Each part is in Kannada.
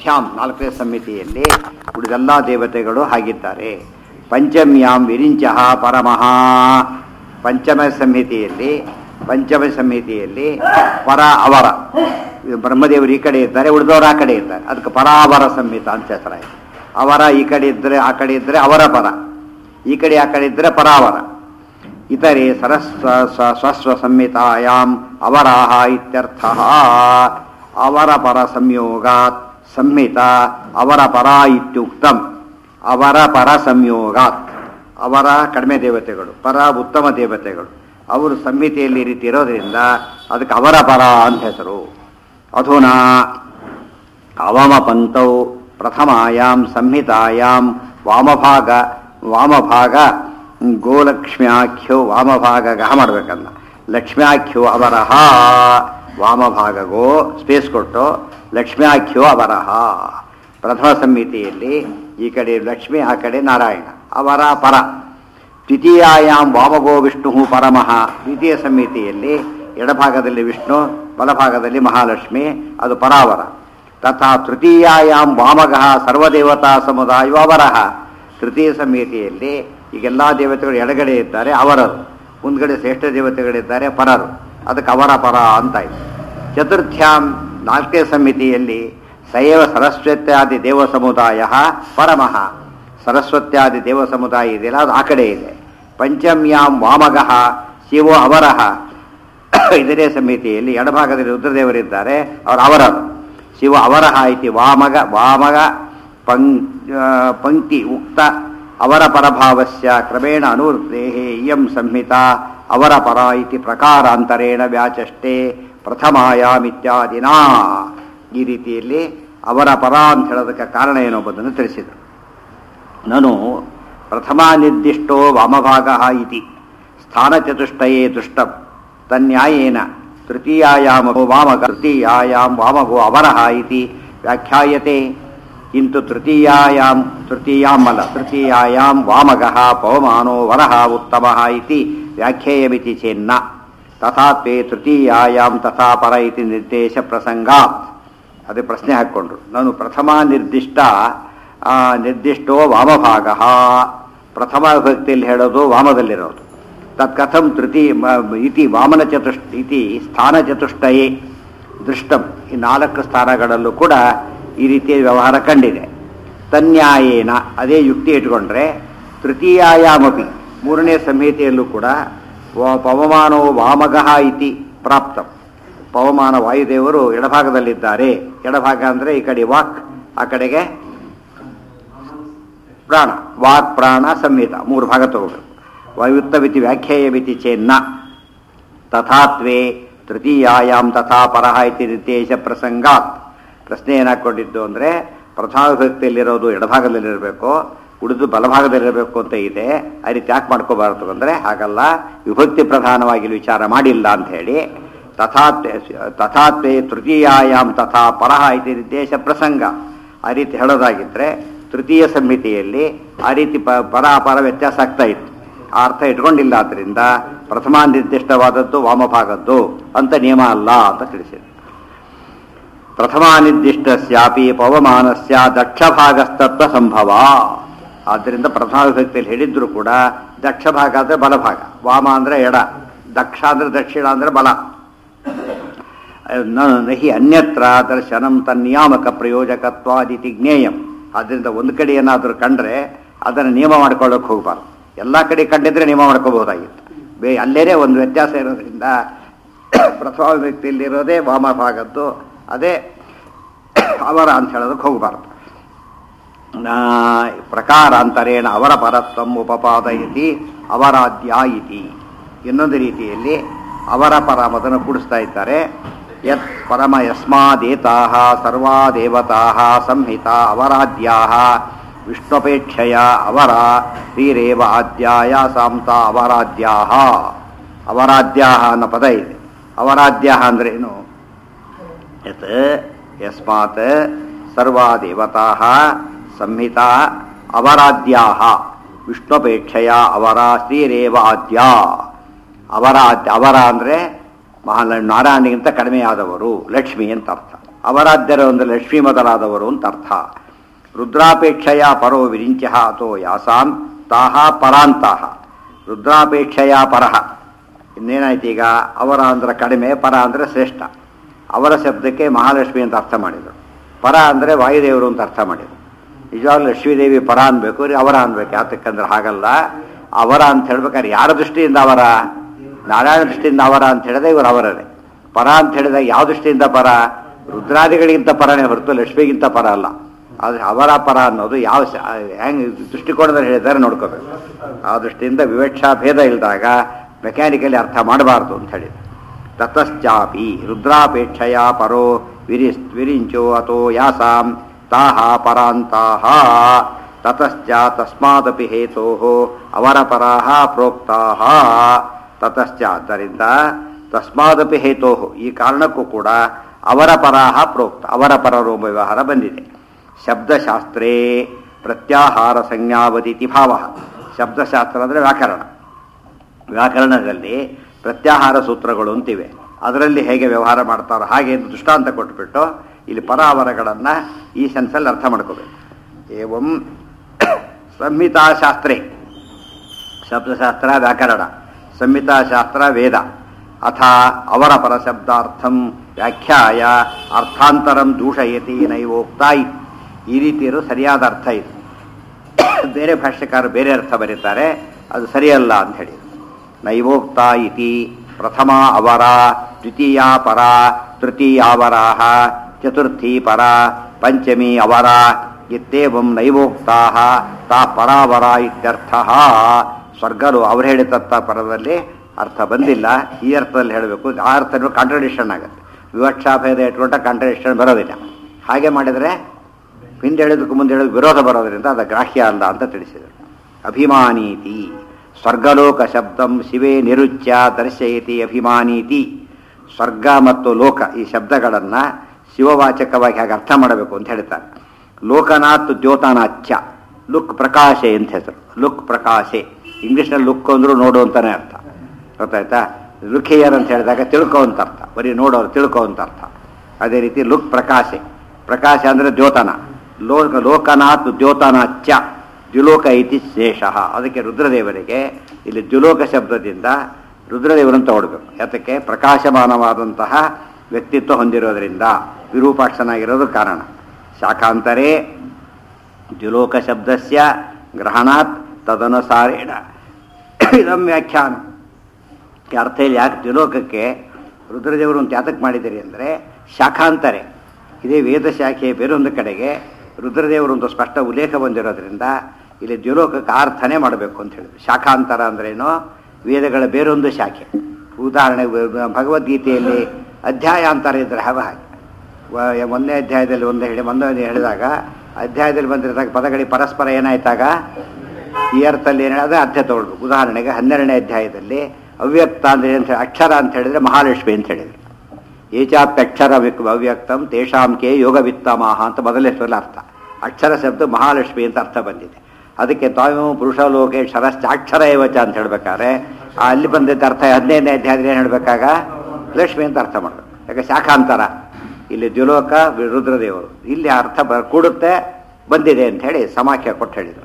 ಚತುರ್ಥ್ಯಾಂ ನಾಲ್ಕನೇ ಸಮಿತಿಯಲ್ಲಿ ಉಳಿದೆಲ್ಲ ದೇವತೆಗಳು ಹಾಗಿದ್ದಾರೆ ಪಂಚಮ್ಯಾಂ ವಿರಿಂಚಃ ಪರಮಃ ಪಂಚಮ ಸಂಹಿತೆಯಲ್ಲಿ ಪಂಚಮ ಸಂಹಿತೆಯಲ್ಲಿ ಪರ ಅವರ ಇದು ಬ್ರಹ್ಮದೇವರು ಈ ಕಡೆ ಇದ್ದಾರೆ ಉಳಿದವರು ಆ ಕಡೆ ಇದ್ದಾರೆ ಅದಕ್ಕೆ ಪರಾವರ ಸಂಹಿತ ಅಂತ ಹೆಸರಾಯಿತು ಅವರ ಈ ಕಡೆ ಇದ್ದರೆ ಆ ಕಡೆ ಇದ್ದರೆ ಅವರ ಪರ ಈ ಕಡೆ ಆ ಕಡೆ ಇದ್ದರೆ ಪರಾವರ ಇತರೆ ಸರಸ್ವ ಸ್ವ- ಸ್ವಸ್ವ ಸಂಹಿತಾಯಾಮ್ ಅವರಾಹ ಇತ್ಯರ್ಥ ಅವರ ಪರ ಸಂಯೋಗಾತ್ ಸಂಹಿತ ಅವರ ಪರ ಇತ್ಯುಕ್ತಂ ಅವರ ಪರ ಸಂಯೋಗಾತ್ ಅವರ ಕಡಿಮೆ ದೇವತೆಗಳು ಪರ ಉತ್ತಮ ದೇವತೆಗಳು ಅವರು ಸಂಹಿತೆಯಲ್ಲಿ ಈ ರೀತಿ ಇರೋದ್ರಿಂದ ಅದಕ್ಕೆ ಅವರ ಪರ ಅಂತ ಹೆಸರು ಅಧುನಾ ಅವಮ ಪಂಕ್ತೌ ಪ್ರಥಮಾಯಾಂ ಸಂಹಿತಾಯಾಂ ವಾಮಭಾಗ ವಾಮಭಾಗ ಗೋಲಕ್ಷ್ಮ್ಯಾಖ್ಯೋ ವಾಮಭಾಗ ಗಹ ಮಾಡ್ಬೇಕಲ್ಲ ಲಕ್ಷ್ಮ್ಯಾಖ್ಯೋ ಅವರಹ ವಾಮಭಾಗ ಗೋ ಸ್ಪೇಸ್ ಕೊಟ್ಟು ಲಕ್ಷ್ಮ್ಯಾಖ್ಯೋ ಅವರಹ ಪ್ರಥಮ ಸಂಹಿತೆಯಲ್ಲಿ ಈ ಕಡೆ ಲಕ್ಷ್ಮಿ ಆ ಕಡೆ ನಾರಾಯಣ ಅವರ ಪರ ದ್ವಿತೀಯಾಯಾಮ್ ವಾಮಗೋ ವಿಷ್ಣು ಪರಮಃ ದ್ವಿತೀಯ ಸಮಿತಿಯಲ್ಲಿ ಎಡಭಾಗದಲ್ಲಿ ವಿಷ್ಣು ಬಲಭಾಗದಲ್ಲಿ ಮಹಾಲಕ್ಷ್ಮಿ ಅದು ಪರಾವರ ತಥಾ ತೃತೀಯಾಯಾಮ್ ವಾಮಗಃ ಸರ್ವದೇವತಾ ಸಮುದಾಯ ಅವರಹ ತೃತೀಯ ಸಮಿತಿಯಲ್ಲಿ ಈಗೆಲ್ಲ ದೇವತೆಗಳು ಎಡಗಡೆ ಇದ್ದಾರೆ ಅವರರು ಮುಂದ್ಗಡೆ ಶ್ರೇಷ್ಠ ದೇವತೆಗಳಿದ್ದಾರೆ ಪರರು ಅದಕ್ಕೆ ಅವರ ಪರ ಅಂತಾಯ್ತು ಚತುರ್ಥ್ಯಾಂ ನಾಲ್ಕನೇ ಸಮಿತಿಯಲ್ಲಿ ಸಯವ ಸರಸ್ವತ್ಯಾದಿ ದೇವ ಸಮುದಾಯ ಪರಮಃ ಸರಸ್ವತ್ಯಾದಿ ದೇವ ಸಮುದಾಯ ಇದೆಯಲ್ಲ ಅದು ಆ ಕಡೆ ಇದೆ ಪಂಚಮ್ಯಾಂ ವಾಮಗಃ ಶಿವೋ ಅವರಹ ಇದರೇ ಸಮಿತಿಯಲ್ಲಿ ಎಡಭಾಗದಲ್ಲಿ ರುದ್ರದೇವರಿದ್ದಾರೆ ಅವರು ಅವರರು ಶಿವ ಅವರಹ ಇತಿ ವಾಮಗ ವಾಮಗ ಪಂ ಆ, ಪಂಕ್ತಿ ಉಕ್ತ ಅವರ ಪರಭಾವಸ್ಯ ಕ್ರಮೇಣ ಅನುವೃತ್ತೇ ಇಯಂ ಸಂಹಿತಾ ಅವರ ಪರ ಇತಿ ಪ್ರಕಾರಾಂತರೇಣ ವ್ಯಾಚಷ್ಟೇ ಪ್ರಥಮಾಯಾಮಿತ್ಯಾದಿನಾ ಈ ರೀತಿಯಲ್ಲಿ ಅವರ ಪರ ಅಂತ ಹೇಳೋದಕ್ಕೆ ಕಾರಣ ಏನೋ ಎಂಬುದನ್ನು ತಿಳಿಸಿದರು ನನು ಪ್ರಥಮ ನಿರ್ದಿಷ್ಟೋ ವಾಮಭಾಗ ಇತಿ ಸ್ಥಾನಚತುಷ್ಟಯೇ ದುಷ್ಟಂ ತನ್ಯಾಯೇನ ತೃತೀಯಾಯಾಮೋ ವಾಮಗ ತೃತೀಯಾಯಾಂ ವಾಮಗೋ ಅವರಹ ಇತಿ ವ್ಯಾಖ್ಯಾಯತೆ ಕಿಂತು ತೃತೀಯಾಯಾಂ ತೃತೀಯಾಂ ಅಲ್ಲ ತೃತೀಯಾಯಾಂ ವಾಮಗಃ ಪವಮಾನೋ ವರಹ ಉತ್ತಮಃ ಇತಿ ವ್ಯಾಖ್ಯೇಯಮಿತಿ ಚೇನ್ನ ತಥಾ ತೇ ತೃತೀಯಾಯಾಂ ತಥಾ ಪರ ಇತಿ ನಿರ್ದೇಶ ಪ್ರಸಂಗಾತ್ ಅದೇ ಪ್ರಶ್ನೆ ಹಾಕ್ಕೊಂಡ್ರು ನಾನು ಪ್ರಥಮ ನಿರ್ದಿಷ್ಟ ಆ, ನಿರ್ದಿಷ್ಟೋ ವಾಮಭಾಗ ಪ್ರಥಮ ವಿಭಕ್ತಿಯಲ್ಲಿ ಹೇಳೋದು ವಾಮದಲ್ಲಿರೋದು ತತ್ಕಥಂ ತೃತೀ ಮ- ಇತಿ ವಾಮನ ಚತುಷ್ಟ ಇತಿ ಸ್ಥಾನ ಚತುಷ್ಟಯೇ ದೃಷ್ಟಂ ಈ ನಾಲ್ಕು ಸ್ಥಾನಗಳಲ್ಲೂ ಕೂಡ ಈ ರೀತಿಯ ವ್ಯವಹಾರ ಕಂಡಿದೆ ತನ್ಯಾಯೇನ ಅದೇ ಯುಕ್ತಿ ಇಟ್ಕೊಂಡ್ರೆ ತೃತೀಯಾಯಾಮಪಿ ಮೂರನೇ ಸಂಹಿತೆಯಲ್ಲೂ ಕೂಡ ವ- ಪವಮಾನೋ ವಾಮಗಃ ಇತಿ ಪ್ರಾಪ್ತಂ ಪವಮಾನ ವಾಯುದೇವರು ಎಡಭಾಗದಲ್ಲಿದ್ದಾರೆ ಎಡಭಾಗ ಅಂದರೆ ಈ ಕಡೆ ವಾಕ್ ಆ ಕಡೆಗೆ ಪ್ರಾಣ ವಾಕ್ ಪ್ರಾಣ ಸಂಹಿತ ಮೂರು ಭಾಗ ತಗೋಬೇಕು ವಾಯುತ್ತವಿತಿ ವ್ಯಾಖ್ಯೇಯವಿತಿ ಚೇನ್ನ ತಥಾತ್ವೇ ತೃತೀಯಾಯಾಮ್ ತಥಾ ಪರಹ ಇತಿ ನಿರ್ದೇಶ ಪ್ರಸಂಗಾತ್ ಪ್ರಶ್ನೆ ಏನಾಕೊಂಡಿದ್ದು ಅಂದರೆ ಪ್ರಥಮ ವಿಭಕ್ತಿಯಲ್ಲಿರೋದು ಎಡಭಾಗದಲ್ಲಿರಬೇಕು ಉಳಿದು ಬಲಭಾಗದಲ್ಲಿರಬೇಕು ಅಂತ ಇದೆ ಆ ರೀತಿ ಯಾಕೆ ಮಾಡ್ಕೋಬಾರ್ದು ಅಂದರೆ ಹಾಗಲ್ಲ ವಿಭಕ್ತಿ ಪ್ರಧಾನವಾಗಿ ವಿಚಾರ ಮಾಡಿಲ್ಲ ಅಂತ ಹೇಳಿ ತಥಾತ್ವೆ ತಥಾತ್ವೇ ತೃತೀಯಾಯಾಮ್ ತಥಾ ಪರಹ ಇತಿ ನಿರ್ದೇಶ ಪ್ರಸಂಗ ಆ ರೀತಿ ಹೇಳೋದಾಗಿದ್ದರೆ ತೃತೀಯ ಸಂಹಿತೆಯಲ್ಲಿ ಆ ರೀತಿ ಪ ಪರ ಅಪರ ವ್ಯತ್ಯಾಸ ಆಗ್ತಾ ಇತ್ತು ಆ ಅರ್ಥ ಇಟ್ಕೊಂಡಿಲ್ಲ ಆದ್ದರಿಂದ ಪ್ರಥಮ ನಿರ್ದಿಷ್ಟವಾದದ್ದು ವಾಮಭಾಗದ್ದು ಅಂತ ನಿಯಮ ಅಲ್ಲ ಅಂತ ತಿಳಿಸಿದೆ ಪ್ರಥಮ ನಿರ್ದಿಷ್ಟಸ್ಯಾಪಿ ಪವಮಾನಸ್ಯ ದಕ್ಷ ಭಾಗಸ್ತತ್ವ ಸಂಭವ ಆದ್ದರಿಂದ ಪ್ರಥಮ ವಿಭಕ್ತಿಯಲ್ಲಿ ಹೇಳಿದ್ರು ಕೂಡ ದಕ್ಷ ಭಾಗ ಅಂದರೆ ಬಲಭಾಗ ವಾಮ ಅಂದರೆ ಎಡ ದಕ್ಷ ಅಂದರೆ ದಕ್ಷಿಣ ಅಂದರೆ ಬಲ ನ- ನಹಿ ಅನ್ಯತ್ರ ದರ್ಶನಂ ತನ್ನಿಯಾಮಕ ಪ್ರಯೋಜಕತ್ವಾದಿತಿ ಜ್ಞೇಯಂ ಆದ್ದರಿಂದ ಒಂದು ಕಡೆ ಏನಾದರೂ ಕಂಡ್ರೆ ಅದನ್ನು ನಿಯಮ ಮಾಡ್ಕೊಳ್ಳೋಕೆ ಹೋಗಬಾರ್ದು ಎಲ್ಲ ಕಡೆ ಕಂಡಿದ್ರೆ ನಿಯಮ ಮಾಡ್ಕೋಬಹುದಾಗಿತ್ತು ಬೇ ಅಲ್ಲೇನೇ ಒಂದು ವ್ಯತ್ಯಾಸ ಇರೋದ್ರಿಂದ ಪ್ರಥಮ ವ್ಯಕ್ತಿಯಲ್ಲಿರೋದೇ ವಾಮ ಭಾಗದ್ದು ಅದೇ ಅವರ ಅಂತ ಹೇಳೋದಕ್ಕೆ ಹೋಗಬಾರ್ದು ನಾ- ಪ್ರಕಾರಾಂತರೇಣ ಅವರ ಪರತ್ವಂ ಉಪಪಾದಯತಿ ಅವರಾಧ್ಯ ಇತಿ ಇನ್ನೊಂದು ರೀತಿಯಲ್ಲಿ ಅವರ ಪರ ಮೊದಲು ಕೂಡಿಸ್ತಾ ಇದ್ದಾರೆ ಯತ್ ಪರಮ ಯಸ್ಮಾದೇತಾಹ ಸರ್ವಾ ದೇವತಾಹ ಸಂಹಿತ ಅವರಾಧ್ಯಾಹ ವಿಷ್ಣುಪೇಕ್ಷಯ ಅವರ ಶ್ರೀರೇವ ಆದ್ಯಾಯ ಸಾಂತ ಅವರಾಧ್ಯಾಹ ಅವರಾಧ್ಯಾಹ ಅನ್ನೋ ಪದ ಇದೆ ಅವರಾಧ್ಯಾಹ ಅಂದ್ರೆ ಏನು ಯತ್ ಯಸ್ಮಾತ್ ಸರ್ವಾ ದೇವತಾಃ ಸಂಹಿತಾ ಅವರಾಧ್ಯಾಃ ವಿಷ್ಣುಪೇಕ್ಷೆಯ ಅವರ ಶ್ರೀರೇವ ಆದ್ಯ ಅವರ ಆದ್ಯ ಅವರ ಅಂದರೆ ಮಹಾ ನಾರಾಯಣಿಗಿಂತ ಕಡಿಮೆಯಾದವರು ಲಕ್ಷ್ಮಿ ಅಂತ ಅರ್ಥ ಅವರಾಧ್ಯರ ಒಂದು ಲಕ್ಷ್ಮೀ ಮೊದಲಾದವರು ಅಂತ ಅರ್ಥ ರುದ್ರಾಪೇಕ್ಷೆಯ ಪರೋ ವಿರಿಂಚ ಅಥೋ ಯಾಸಾಂ ತಾಹ ಪರಾಂತಾಹ ರುದ್ರಾಪೇಕ್ಷೆಯ ಪರಹ ಇನ್ನೇನಾಯ್ತು ಈಗ ಅವರ ಅಂದ್ರೆ ಕಡಿಮೆ ಪರ ಅಂದರೆ ಶ್ರೇಷ್ಠ ಅವರ ಶಬ್ದಕ್ಕೆ ಮಹಾಲಕ್ಷ್ಮಿ ಅಂತ ಅರ್ಥ ಮಾಡಿದರು ಪರ ಅಂದರೆ ವಾಯುದೇವರು ಅಂತ ಅರ್ಥ ಮಾಡಿದರು ನಿಜವಾಗ್ಲೂ ಲಕ್ಷ್ಮೀದೇವಿ ಪರ ಅನ್ಬೇಕು ರೀ ಅವರ ಅನ್ಬೇಕು ಯಾತಕ್ಕಂದ್ರೆ ಹಾಗಲ್ಲ ಅವರ ಅಂತ ಹೇಳ್ಬೇಕಾದ್ರೆ ಯಾರ ದೃಷ್ಟಿಯಿಂದ ಅವರ ನಾರಾಯಣ ದೃಷ್ಟಿಯಿಂದ ಅವರ ಅಂತ ಹೇಳಿದ್ರೆ ಇವರು ಅವರೇ ಪರ ಅಂತ ಹೇಳಿದಾಗ ಯಾವ ದೃಷ್ಟಿಯಿಂದ ಪರ ರುದ್ರಾದಿಗಳಿಗಿಂತ ಪರನೇ ಹೊರತು ಲಕ್ಷ್ಮಿಗಿಂತ ಪರ ಅಲ್ಲ ಆದರೆ ಅವರ ಪರ ಅನ್ನೋದು ಯಾವ ಶ- ಹೆಂಗ್ ದೃಷ್ಟಿಕೋನದಲ್ಲಿ ಹೇಳಿದ್ದಾರೆ ನೋಡ್ಕೋಬೇಕು ಆ ದೃಷ್ಟಿಯಿಂದ ವಿವಕ್ಷಾ ಭೇದ ಇಲ್ದಾಗ ಮೆಕ್ಯಾನಿಕಲಿ ಅರ್ಥ ಮಾಡಬಾರ್ದು ಅಂತ ಹೇಳಿ ತತಶ್ಚಾಪಿ ರುದ್ರಾಪೇಕ್ಷೆಯ ಪರೋ ವಿರಿಸ್ ವಿರಿಂಚೋ ಅಥೋ ಯಾಸಾಂ ತಾಹ ಪರಾಂತಾಹ ತತಶ್ಚ ತಸ್ಮಾದಪಿ ಹೇತೋ ಅವರ ಪರಾಹ ಪ್ರೋಕ್ತಾಹ ತತಶ್ಚ ಆದ್ದರಿಂದ ತಸ್ಮಾದಪಿ ಹೇತೋ ಈ ಕಾರಣಕ್ಕೂ ಕೂಡ ಅವರ ಪರಾಹ ಪ್ರೋಕ್ತ ಅವರ ಪರರು ಎಂಬ ವ್ಯವಹಾರ ಬಂದಿದೆ ಶಬ್ದಶಾಸ್ತ್ರೇ ಪ್ರತ್ಯಾಹಾರ ಸಂಜ್ಞಾವದಿತಿ ಭಾವ ಶಬ್ದಶಾಸ್ತ್ರ ಅಂದರೆ ವ್ಯಾಕರಣ ವ್ಯಾಕರಣದಲ್ಲಿ ಪ್ರತ್ಯಾಹಾರ ಸೂತ್ರಗಳು ಅಂತಿವೆ ಅದರಲ್ಲಿ ಹೇಗೆ ವ್ಯವಹಾರ ಮಾಡ್ತಾರೋ ಹಾಗೆ ಎಂದು ದೃಷ್ಟಾಂತ ಕೊಟ್ಬಿಟ್ಟು ಇಲ್ಲಿ ಪರಾವರಗಳನ್ನು ಈ ಸೆನ್ಸಲ್ಲಿ ಅರ್ಥ ಮಾಡ್ಕೋಬೇಕು ಏವಂ ಸಂಹಿತಾಶಾಸ್ತ್ರೇ ಶಬ್ದಶಾಸ್ತ್ರ ವ್ಯಾಕರಣ ಸಂಹಿತಾಶಾಸ್ತ್ರ ವೇದ ಅಥ ಅವರ ಪರಶಬ್ದಾರ್ಥಂ ವ್ಯಾಖ್ಯಾಯ ಅರ್ಥಾಂತರಂ ದೂಷಯತಿ ನೈವೋಕ್ತ ಇತಿ. ಈ ರೀತಿ ಇರೋ ಸರಿಯಾದ ಅರ್ಥ ಇದು ಬೇರೆ ಭಾಷ್ಯಕಾರರು ಬೇರೆ ಅರ್ಥ ಬರೀತಾರೆ ಅದು ಸರಿಯಲ್ಲ ಅಂತ ಹೇಳಿ ನೈವೋಕ್ತ ಇತಿ ಪ್ರಥಮ ಅವರ ದ್ವಿತೀಯ ಪರ ತೃತೀಯಾವರಾಹ ಚತುರ್ಥಿ ಪರ ಪಂಚಮಿ ಅವರ ಇತ್ಯೇವಂ ನೈವೋಕ್ತಾ ತಾ ಪರಾವರ ಇತ್ಯರ್ಥ ಸ್ವರ್ಗರು ಅವ್ರು ಹೇಳಿದಂಥ ಪರದಲ್ಲಿ ಅರ್ಥ ಬಂದಿಲ್ಲ ಈ ಅರ್ಥದಲ್ಲಿ ಹೇಳಬೇಕು ಆ ಅರ್ಥ ಕಾಂಟ್ರಡಿಕ್ಷನ್ ಆಗುತ್ತೆ ವಿವಕ್ಷಾಭೇದ ಇಟ್ಕೊಂಡ ಕಾಂಟ್ರಡಿಕ್ಷನ್ ಬರೋದಿಲ್ಲ ಹಾಗೆ ಮಾಡಿದರೆ ಹಿಂದೆ ಹೇಳಿದಕ್ಕೂ ಮುಂದೆ ಹೇಳಿದ ವಿರೋಧ ಬರೋದರಿಂದ ಅದು ಗ್ರಾಹ್ಯ ಅಲ್ಲ ಅಂತ ತಿಳಿಸಿದರು ಅಭಿಮಾನೀತಿ ಸ್ವರ್ಗಲೋಕ ಶಬ್ದಂ ಶಿವೇ ನಿರುಚ್ಯ ದರ್ಶಯತಿ ಅಭಿಮಾನೀತಿ ಸ್ವರ್ಗ ಮತ್ತು ಲೋಕ ಈ ಶಬ್ದಗಳನ್ನು ಶಿವವಾಚಕವಾಗಿ ಹಾಗೆ ಅರ್ಥ ಮಾಡಬೇಕು ಅಂತ ಹೇಳ್ತಾರೆ ಲೋಕನಾಥ್ ದ್ಯೋತನಾಚ್ಯ ಲುಕ್ ಪ್ರಕಾಶೆ ಅಂತ ಹೆಸರು ಲುಕ್ ಪ್ರಕಾಶೆ ಇಂಗ್ಲೀಷ್ನಲ್ಲಿ ಲುಕ್ ಅಂದ್ರೂ ನೋಡು ಅಂತಾನೆ ಅರ್ಥ ಗೊತ್ತಾಯ್ತಾ ಲುಕ್ ಹಿಯರ್ ಅಂತ ಹೇಳಿದಾಗ ತಿಳ್ಕೊ ಅಂತ ಅರ್ಥ ಬರೀ ನೋಡೋರು ತಿಳ್ಕೊ ಅಂತ ಅರ್ಥ ಅದೇ ರೀತಿ ಲುಕ್ ಪ್ರಕಾಶೆ ಪ್ರಕಾಶ ಅಂದರೆ ದ್ಯೋತನ ಲೋಕ ಲೋಕನಾಥ್ ದ್ಯೋತನಾಚ್ಯ ದ್ಯುಲೋಕ ಇತಿ ಶೇಷ ಅದಕ್ಕೆ ರುದ್ರದೇವರಿಗೆ ಇಲ್ಲಿ ದ್ಯುಲೋಕ ಶಬ್ದದಿಂದ ರುದ್ರದೇವರನ್ನು ತಗೊಳ್ಬೇಕು ಯಾತಕ್ಕೆ ಪ್ರಕಾಶಮಾನವಾದಂತಹ ವ್ಯಕ್ತಿತ್ವ ಹೊಂದಿರೋದ್ರಿಂದ ವಿರೂಪಾಕ್ಷನಾಗಿರೋದು ಕಾರಣ ಶಾಖಾಂತರೇ ದ್ಯುಲೋಕ ಶಬ್ದಸ್ಯ ಗ್ರಹಣಾತ್ ತದನುಸಾರೇಣ ಇದಂ ವ್ಯಾಖ್ಯಾನ ಈ ಅರ್ಥ ಇಲ್ಲಿ ಯಾಕೆ ದ್ಯುಲೋಕಕ್ಕೆ ರುದ್ರದೇವರು ಅಂತ ಯಾತಕ್ಕೆ ಮಾಡಿದ್ದೀರಿ ಅಂದರೆ ಶಾಖಾಂತರೆ ಇದೇ ವೇದ ಶಾಖೆ ಬೇರೊಂದು ಕಡೆಗೆ ರುದ್ರದೇವರು ಒಂದು ಸ್ಪಷ್ಟ ಉಲ್ಲೇಖ ಬಂದಿರೋದ್ರಿಂದ ಇಲ್ಲಿ ದ್ಯುಲೋಕಕ್ಕೆ ಆ ಅರ್ಥನೇ ಮಾಡಬೇಕು ಅಂತ ಹೇಳಿದ್ರು ಶಾಖಾಂತರ ಅಂದ್ರೇನು ವೇದಗಳ ಬೇರೊಂದು ಶಾಖೆ ಉದಾಹರಣೆ ವ- ಭಗವದ್ಗೀತೆಯಲ್ಲಿ ಅಧ್ಯಾಯಾಂತರ ಇದ್ದರೆ ಹವ ಹಾಗೆ ವ- ಒಂದನೇ ಅಧ್ಯಾಯದಲ್ಲಿ ಒಂದು ಹೇಳಿ ಒಂದೊಂದು ಹೇಳಿದಾಗ ಅಧ್ಯಾಯದಲ್ಲಿ ಬಂದಿರತಕ್ಕ ಪದಗಳಿಗೆ ಪರಸ್ಪರ ಏನಾಯ್ತಾಗ ಈ ಅರ್ಥದಲ್ಲಿ ಏನು ಹೇಳಿದ್ರೆ ಅರ್ಥ ತಗೊಳ್ಬೇಕು ಉದಾಹರಣೆಗೆ ಹನ್ನೆರಡನೇ ಅಧ್ಯಾಯದಲ್ಲಿ ಅವ್ಯಕ್ತ ಅಂದ್ರೆ ಅಂತ ಅಕ್ಷರ ಅಂತ ಹೇಳಿದ್ರೆ ಮಹಾಲಕ್ಷ್ಮಿ ಅಂತ ಹೇಳಿದ್ರು ಏಚಾಪ್ಯಕ್ಷರ ವಿಕ್ ಅವ್ಯಕ್ತಂ ತೇಷಾಂ ಕೆ ಯೋಗ ವಿತ್ತಮಾಹ ಅಂತ ಮೊದಲನೇ ಹೆಸರಲ್ಲಿ ಅರ್ಥ ಅಕ್ಷರ ಶಬ್ದ ಮಹಾಲಕ್ಷ್ಮಿ ಅಂತ ಅರ್ಥ ಬಂದಿದೆ ಅದಕ್ಕೆ ತಾವು ಪುರುಷ ಲೋಕೆ ಕ್ಷರಶ್ಚಾಕ್ಷರ ಏವಚ ಅಂತ ಹೇಳ್ಬೇಕಾದ್ರೆ ಆ ಅಲ್ಲಿ ಬಂದಿದ್ದ ಅರ್ಥ ಹದಿನೈದನೇ ಅಧ್ಯಾಯದಲ್ಲಿ ಏನು ಹೇಳ್ಬೇಕಾಗ ಲಕ್ಷ್ಮಿ ಅಂತ ಅರ್ಥ ಮಾಡಬೇಕು ಯಾಕೆ ಶಾಖಾಂತರ ಇಲ್ಲಿ ದ್ಯುಲೋಕ ರುದ್ರದೇವರು ಇಲ್ಲಿ ಅರ್ಥ ಬ ಕೂಡುತ್ತೆ ಬಂದಿದೆ ಅಂತ ಹೇಳಿ ಸಮಾಖ್ಯ ಕೊಟ್ಟು ಹೇಳಿದರು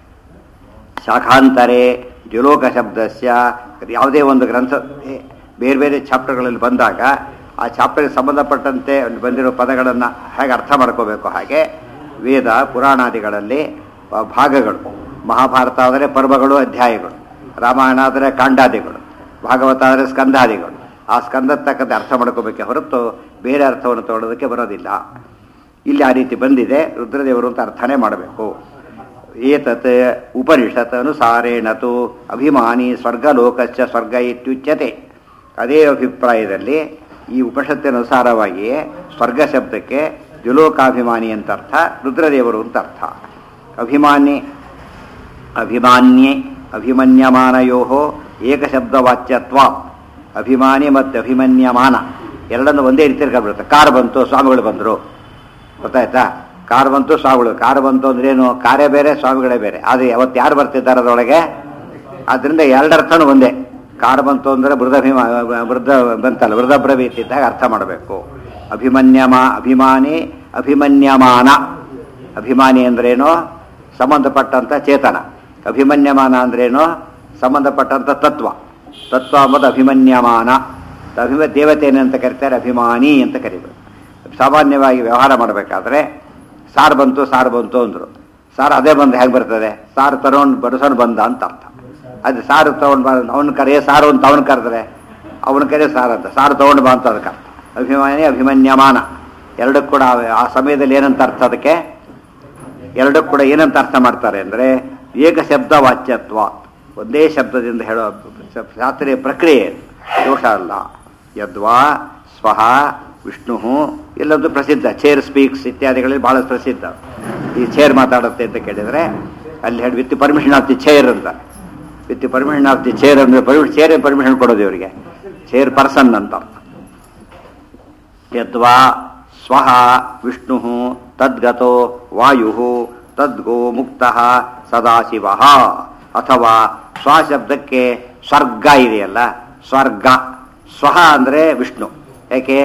ಶಾಖಾಂತರೆ ದ್ಯುಲೋಕ ಶಬ್ದಸ್ಯ ಯಾವುದೇ ಒಂದು ಗ್ರಂಥ ಬೇರೆ ಬೇರೆ ಚಾಪ್ಟರ್ಗಳಲ್ಲಿ ಬಂದಾಗ ಆ ಚಾಪ್ಟರ್ಗೆ ಸಂಬಂಧಪಟ್ಟಂತೆ ಅಲ್ಲಿ ಬಂದಿರೋ ಪದಗಳನ್ನು ಹೇಗೆ ಅರ್ಥ ಮಾಡ್ಕೋಬೇಕು ಹಾಗೆ ವೇದ ಪುರಾಣಾದಿಗಳಲ್ಲಿ ಆ, ಭಾಗಗಳು ಮಹಾಭಾರತ ಆದರೆ ಪರ್ವಗಳು ಅಧ್ಯಾಯಗಳು ರಾಮಾಯಣ ಆದರೆ ಕಾಂಡಾದಿಗಳು ಭಾಗವತ ಆದರೆ ಸ್ಕಂದಾದಿಗಳು ಆ ಸ್ಕಂದ ತಕ್ಕಂತೆ ಅರ್ಥ ಮಾಡ್ಕೋಬೇಕೆ ಹೊರತು ಬೇರೆ ಅರ್ಥವನ್ನು ತಗೊಳ್ಳೋದಕ್ಕೆ ಬರೋದಿಲ್ಲ ಇಲ್ಲಿ ಆ ರೀತಿ ಬಂದಿದೆ ರುದ್ರದೇವರು ಅಂತ ಅರ್ಥನೇ ಮಾಡಬೇಕು ಏತತ್ ಉಪನಿಷತ್ ಅನುಸಾರೇಣ ತು ಅಭಿಮಾನಿ ಸ್ವರ್ಗಲೋಕಶ್ಚ ಸ್ವರ್ಗ ಇತ್ಯುಚ್ಯತೆ ಅದೇ ಅಭಿಪ್ರಾಯದಲ್ಲಿ ಈ ಉಪನಿಷತ್ತಿನ ಅನುಸಾರವಾಗಿಯೇ ಸ್ವರ್ಗ ಶಬ್ದಕ್ಕೆ ದ್ಯುಲೋಕಾಭಿಮಾನಿ ಅಂತ ಅರ್ಥ ರುದ್ರದೇವರು ಅಂತ ಅರ್ಥ ಅಭಿಮಾನಿ ಅಭಿಮಾನ್ಯೆ ಅಭಿಮನ್ಯಮಾನಯೋ ಏಕಶಬ್ದವಾಚ್ಯತ್ವ ಅಭಿಮಾನಿ ಮತ್ತು ಅಭಿಮನ್ಯಮಾನ ಎರಡನ್ನು ಒಂದೇ ರೀತಿಯಲ್ಲಿ ಕರ್ಬಿಡುತ್ತೆ ಕಾರ್ ಬಂತು ಸ್ವಾಮಿಗಳು ಬಂದರು ಗೊತ್ತಾಯ್ತಾ ಕಾರ್ ಬಂತು ಸ್ವಾಮಿಗಳು ಕಾರ್ ಬಂತು ಅಂದ್ರೇನು ಕಾರ್ಯ ಬೇರೆ ಸ್ವಾಮಿಗಳೇ ಬೇರೆ ಆದರೆ ಅವತ್ತು ಯಾರು ಬರ್ತಿದ್ದಾರೆ ಅದರೊಳಗೆ ಆದ್ದರಿಂದ ಎರಡರ್ಥನೂ ಒಂದೇ ಕಾರ್ ಬಂತು ಅಂದರೆ ವೃದ್ಧಾಭಿಮಾ ವೃದ್ಧ ಬಂತಲ್ಲ ವೃದ್ಧಬ್ರವೀತಿ ಇದ್ದಾಗ ಅರ್ಥ ಮಾಡಬೇಕು ಅಭಿಮನ್ಯಮ ಅಭಿಮಾನಿ ಅಭಿಮನ್ಯಮಾನ ಅಭಿಮಾನಿ ಅಂದ್ರೇನು ಸಂಬಂಧಪಟ್ಟಂಥ ಚೇತನ ಅಭಿಮನ್ಯಮಾನ ಅಂದ್ರೇನು ಸಂಬಂಧಪಟ್ಟಂಥ ತತ್ವ ತತ್ವ ಅಂಬುದು ಅಭಿಮನ್ಯಮಾನ ಅಭಿಮ ದೇವತೆಯನ್ನು ಅಂತ ಕರೀತಾರೆ ಅಭಿಮಾನಿ ಅಂತ ಕರಿಬೇಕು ಸಾಮಾನ್ಯವಾಗಿ ವ್ಯವಹಾರ ಮಾಡಬೇಕಾದ್ರೆ ಸಾರು ಬಂತು ಸಾರು ಬಂತು ಅಂದರು ಸಾರು ಅದೇ ಬಂದು ಹೇಗೆ ಬರ್ತದೆ ಸಾರು ತಗೊಂಡು ಬಡಿಸೋನು ಬಂದ ಅಂತ ಅರ್ಥ ಅದು ಸಾರು ತಗೊಂಡು ಬ ಅವನ ಕರೆಯೇ ಸಾರು ಅಂತ ಅವನು ಕರೆದ್ರೆ ಅವನ ಕರೆ ಸಾರು ಅಂತ ಸಾರು ತಗೊಂಡು ಬಾ ಅಂತ ಅದಕ್ಕೆ ಅರ್ಥ ಅಭಿಮಾನಿ ಅಭಿಮನ್ಯಮಾನ ಎರಡಕ್ಕೂ ಕೂಡ ಆ- ಆ ಸಮಯದಲ್ಲಿ ಏನಂತ ಅರ್ಥ ಅದಕ್ಕೆ ಎರಡಕ್ಕೂ ಕೂಡ ಏನಂತ ಅರ್ಥ ಮಾಡ್ತಾರೆ ಅಂದರೆ ಏಕ ಶಬ್ದ ವಾಚ್ಯತ್ವ ಒಂದೇ ಶಬ್ದದಿಂದ ಹೇಳೋ ಶಾಸ್ತ್ರೀಯ ಪ್ರಕ್ರಿಯೆ ದೋಷ ಅಲ್ಲ ಯದ್ವಾ ಸ್ವಹ ವಿಷ್ಣು ಇಲ್ಲೊಂದು ಪ್ರಸಿದ್ಧ ಚೇರ್ ಸ್ಪೀಕ್ಸ್ ಇತ್ಯಾದಿಗಳಲ್ಲಿ ಬಹಳ ಪ್ರಸಿದ್ಧ ಈ ಚೇರ್ ಮಾತಾಡುತ್ತೆ ಅಂತ ಕೇಳಿದರೆ ಅಲ್ಲಿ ಹೇಳಿ with permission of the chair ಅಂತ with permission of the chair ಅಂದರೆ ಪರ್ಮಿಷನ್ ಚೇರ್ ಪರ್ಮಿಷನ್ ಕೊಡೋದು ಇವರಿಗೆ ಚೇರ್ ಪರ್ಸನ್ ಅಂತ ಅರ್ಥ ಯದ್ವಾ ಸ್ವಹ ವಿಷ್ಣು ತದ್ಗತೋ ವಾಯು ತದ್ಗೋ ಮುಕ್ತ ಸದಾಶಿವ ಅಥವಾ ಸ್ವಶಬ್ದಕ್ಕೆ ಸ್ವರ್ಗ ಇದೆಯಲ್ಲ ಸ್ವರ್ಗ ಸ್ವಹ ಅಂದರೆ ವಿಷ್ಣು ಯಾಕೆ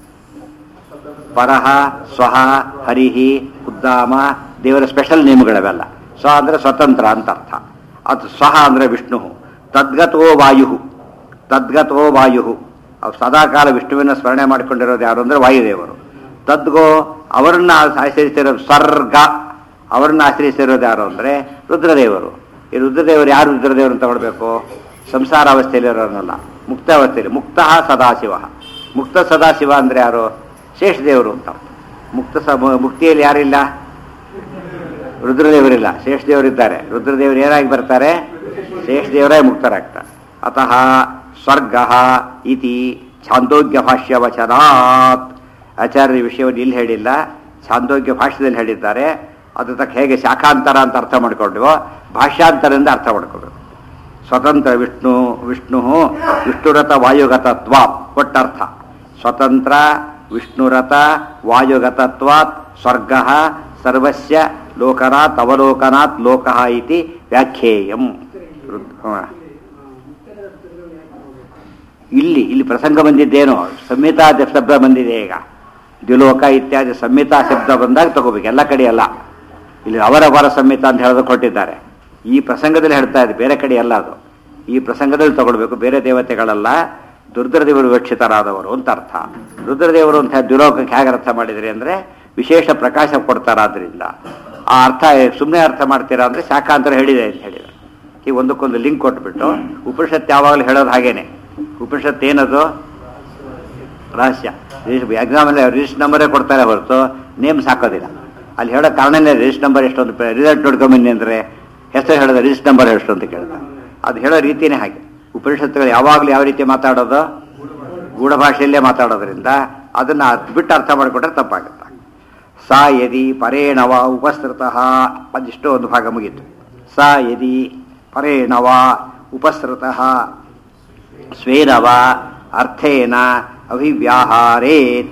ಪರಹ ಸ್ವಹ ಹರಿಹಿ ಉದ್ದಾಮ ದೇವರ ಸ್ಪೆಷಲ್ ನೇಮಗಳವೆಲ್ಲ ಸ್ವ ಅಂದರೆ ಸ್ವತಂತ್ರ ಅಂತ ಅರ್ಥ ಅದು ಸ್ವಹ ಅಂದರೆ ವಿಷ್ಣು ತದ್ಗತೋ ವಾಯು ತದ್ಗತೋ ವಾಯು ಅವ್ರು ಸದಾಕಾಲ ವಿಷ್ಣುವಿನ ಸ್ಮರಣೆ ಮಾಡಿಕೊಂಡಿರೋದು ಯಾರು ಅಂದರೆ ವಾಯುದೇವರು ತದ್ಗೋ ಅವರನ್ನ ಆಶ್ರಯಿಸಿರೋ ಸ್ವರ್ಗ ಅವರನ್ನ ಆಶ್ರಯಿಸಿರೋದು ಯಾರು ಅಂದರೆ ರುದ್ರದೇವರು ಈ ರುದ್ರದೇವರು ಯಾರು ರುದ್ರದೇವರು ಅಂತ ತಗೊಳ್ಬೇಕು ಸಂಸಾರ ಅವಸ್ಥೆಯಲ್ಲಿರೋರನ್ನಲ್ಲ ಮುಕ್ತ ಅವಸ್ಥೆಯಲ್ಲಿ ಮುಕ್ತ ಸದಾಶಿವ ಮುಕ್ತ ಸದಾಶಿವ ಅಂದರೆ ಯಾರು ಶೇಷದೇವರು ಅಂತ ಮುಕ್ತ ಸ ಮುಕ್ತಿಯಲ್ಲಿ ಯಾರಿಲ್ಲ ರುದ್ರದೇವರಿಲ್ಲ ಶೇಷದೇವರಿದ್ದಾರೆ ರುದ್ರದೇವರು ಏನಾಗಿ ಬರ್ತಾರೆ ಶೇಷದೇವರೇ ಮುಕ್ತರಾಗ್ತಾರೆ ಅತಃ ಸ್ವರ್ಗ ಇತಿ ಛಾಂದೋಗ್ಯ ಭಾಷ್ಯ ವಚನಾತ್ ಆಚಾರ್ಯ ವಿಷಯವನ್ನು ಇಲ್ಲಿ ಹೇಳಿಲ್ಲ ಛಾಂದೋಗ್ಯ ಭಾಷ್ಯದಲ್ಲಿ ಹೇಳಿದ್ದಾರೆ ಅದು ತಕ್ಕ ಹೇಗೆ ಶಾಖಾಂತರ ಅಂತ ಅರ್ಥ ಮಾಡ್ಕೊಂಡ್ವೋ ಭಾಷ್ಯಾಂತರದಿಂದ ಅರ್ಥ ಮಾಡ್ಕೊಳ್ಬೇಕು ಸ್ವತಂತ್ರ ವಿಷ್ಣು ವಿಷ್ಣು ವಿಷ್ಣುರಥ ವಾಯುಗತತ್ವ ಒಟ್ಟರ್ಥ ಸ್ವತಂತ್ರ ವಿಷ್ಣುರಥ ವಾಯುಗತತ್ವಾತ್ ಸ್ವರ್ಗ ಸರ್ವಸ್ಯ ಲೋಕನಾಥ್ ಅವಲೋಕನಾಥ್ ಲೋಕ ಇತಿ ವ್ಯಾಖ್ಯೇಯಂ ರುದ್- ಹ. ಇಲ್ಲಿ ಇಲ್ಲಿ ಪ್ರಸಂಗ ಬಂದಿದ್ದೇನೋ ಸಂಹಿತಾ ಶಬ್ದ ಬಂದಿದೆ ಈಗ ದ್ವಿಲೋಕ ಇತ್ಯಾದಿ ಸಂಹಿತಾ ಶಬ್ದ ಬಂದಾಗ ತಗೋಬೇಕು ಎಲ್ಲ ಕಡೆ ಅಲ್ಲ ಇಲ್ಲಿ ಅವರವರ ಸಂಹಿತ ಅಂತ ಹೇಳೋದು ಕೊಟ್ಟಿದ್ದಾರೆ ಈ ಪ್ರಸಂಗದಲ್ಲಿ ಹೇಳ್ತಾ ಇದೆ ಬೇರೆ ಕಡೆ ಅಲ್ಲ ಅದು ಈ ಪ್ರಸಂಗದಲ್ಲಿ ತಗೊಳ್ಬೇಕು ಬೇರೆ ದೇವತೆಗಳಲ್ಲ ದುರ್ದ್ರದೇವರು ವಿವಕ್ಷಿತರಾದವರು ಅಂತ ಅರ್ಥ ರುದ್ರದೇವರು ಅಂತ ದ್ವಿಲೋಕಕ್ಕೆ ಹೇಗೆ ಅರ್ಥ ಮಾಡಿದ್ರಿ ಅಂದರೆ ವಿಶೇಷ ಪ್ರಕಾಶ ಕೊಡ್ತಾರಾದ್ರಿಂದ ಆ ಅರ್ಥ ಸುಮ್ಮನೆ ಅರ್ಥ ಮಾಡ್ತೀರಾ ಅಂದರೆ ಶಾಖಾಂತರ ಹೇಳಿದೆ ಅಂತ ಹೇಳಿದ್ರು ಈ ಒಂದಕ್ಕೊಂದು ಲಿಂಕ್ ಕೊಟ್ಬಿಟ್ಟು ಉಪನಿಷತ್ ಯಾವಾಗಲೂ ಹೇಳೋದು ಹಾಗೇನೆ ಉಪನಿಷತ್ ಏನದು ರಹಸ್ಯ ಎಕ್ಸಾಮಲ್ಲಿ ರಿಜಿಸ್ಟ್ ನಂಬರೇ ಕೊಡ್ತಾರೆ ಹೊರತು ನೇಮ್ಸ್ ಹಾಕೋದಿಲ್ಲ ಅಲ್ಲಿ ಹೇಳೋ ಕಾರಣನೇ ರಿಜಿಸ್ಟ್ ನಂಬರ್ ಎಷ್ಟು ಅಂತ ರಿಸಲ್ಟ್ ನೋಡ್ಕೊಂಬನ್ನಿ ಅಂದರೆ ಹೆಸರು ಹೇಳೋದು ರಿಜಿಸ್ಟ್ ನಂಬರ್ ಎಷ್ಟು ಅಂತ ಕೇಳ್ತಾರೆ ಅದು ಹೇಳೋ ರೀತಿನೇ ಹಾಗೆ ಉಪನಿಷತ್ತುಗಳು ಯಾವಾಗಲೂ ಯಾವ ರೀತಿ ಮಾತಾಡೋದು ಗೂಢ ಭಾಷೆಯಲ್ಲೇ ಮಾತಾಡೋದ್ರಿಂದ ಅದನ್ನು ಬಿಟ್ಟು ಅರ್ಥ ಮಾಡಿಕೊಂಡ್ರೆ ತಪ್ಪಾಗುತ್ತೆ ಸಾ ಯದಿ ಪರೇಣವ ಉಪಸೃತಃ ಅದಿಷ್ಟು ಒಂದು ಭಾಗ ಮುಗೀತು ಸಾ ಯದಿ ಪರೇಣವ ಉಪಸೃತಃ ಸ್ವೇನವ ಅರ್ಥೇನ ಅಭಿವ್ಯಾಹಾರೇತ್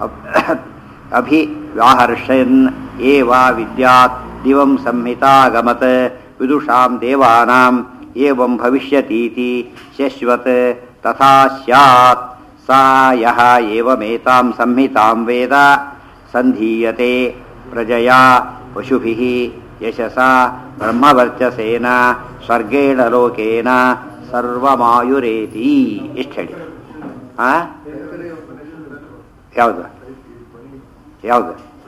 ಅಭಿವ್ಯಾಹರ್ಷನ್ ಏವ ವಿದ್ಯಾತ್ ದಿವಂ ಸಂಹಿತಾಗಮತ್ ವಿದುಷಾಂ ದೇವಾನಾಂ ಏವಂ ಭವಿಷ್ಯತೀತಿ ಶಶ್ವತ್ ತಥಾ ಸ್ಯಾತ್ ಸಾ ಯಹ ಏವಮೇತಾಂ ಸಂಹಿತಾಂ ವೇದ ಸಂಧೀಯತೆ ಪ್ರಜಯಾ ಪಶುಭಿಃ ಯಶಸಾ ಬ್ರಹ್ಮವರ್ಚಸೇನ ಸ್ವರ್ಗೇಣ ಲೋಕೇನ ಸರ್ವಮಾಯುರೇತಿ ಎಷ್ಟು ಹೇಳಿ ಆ ಯಾವುದು ಯಾವುದು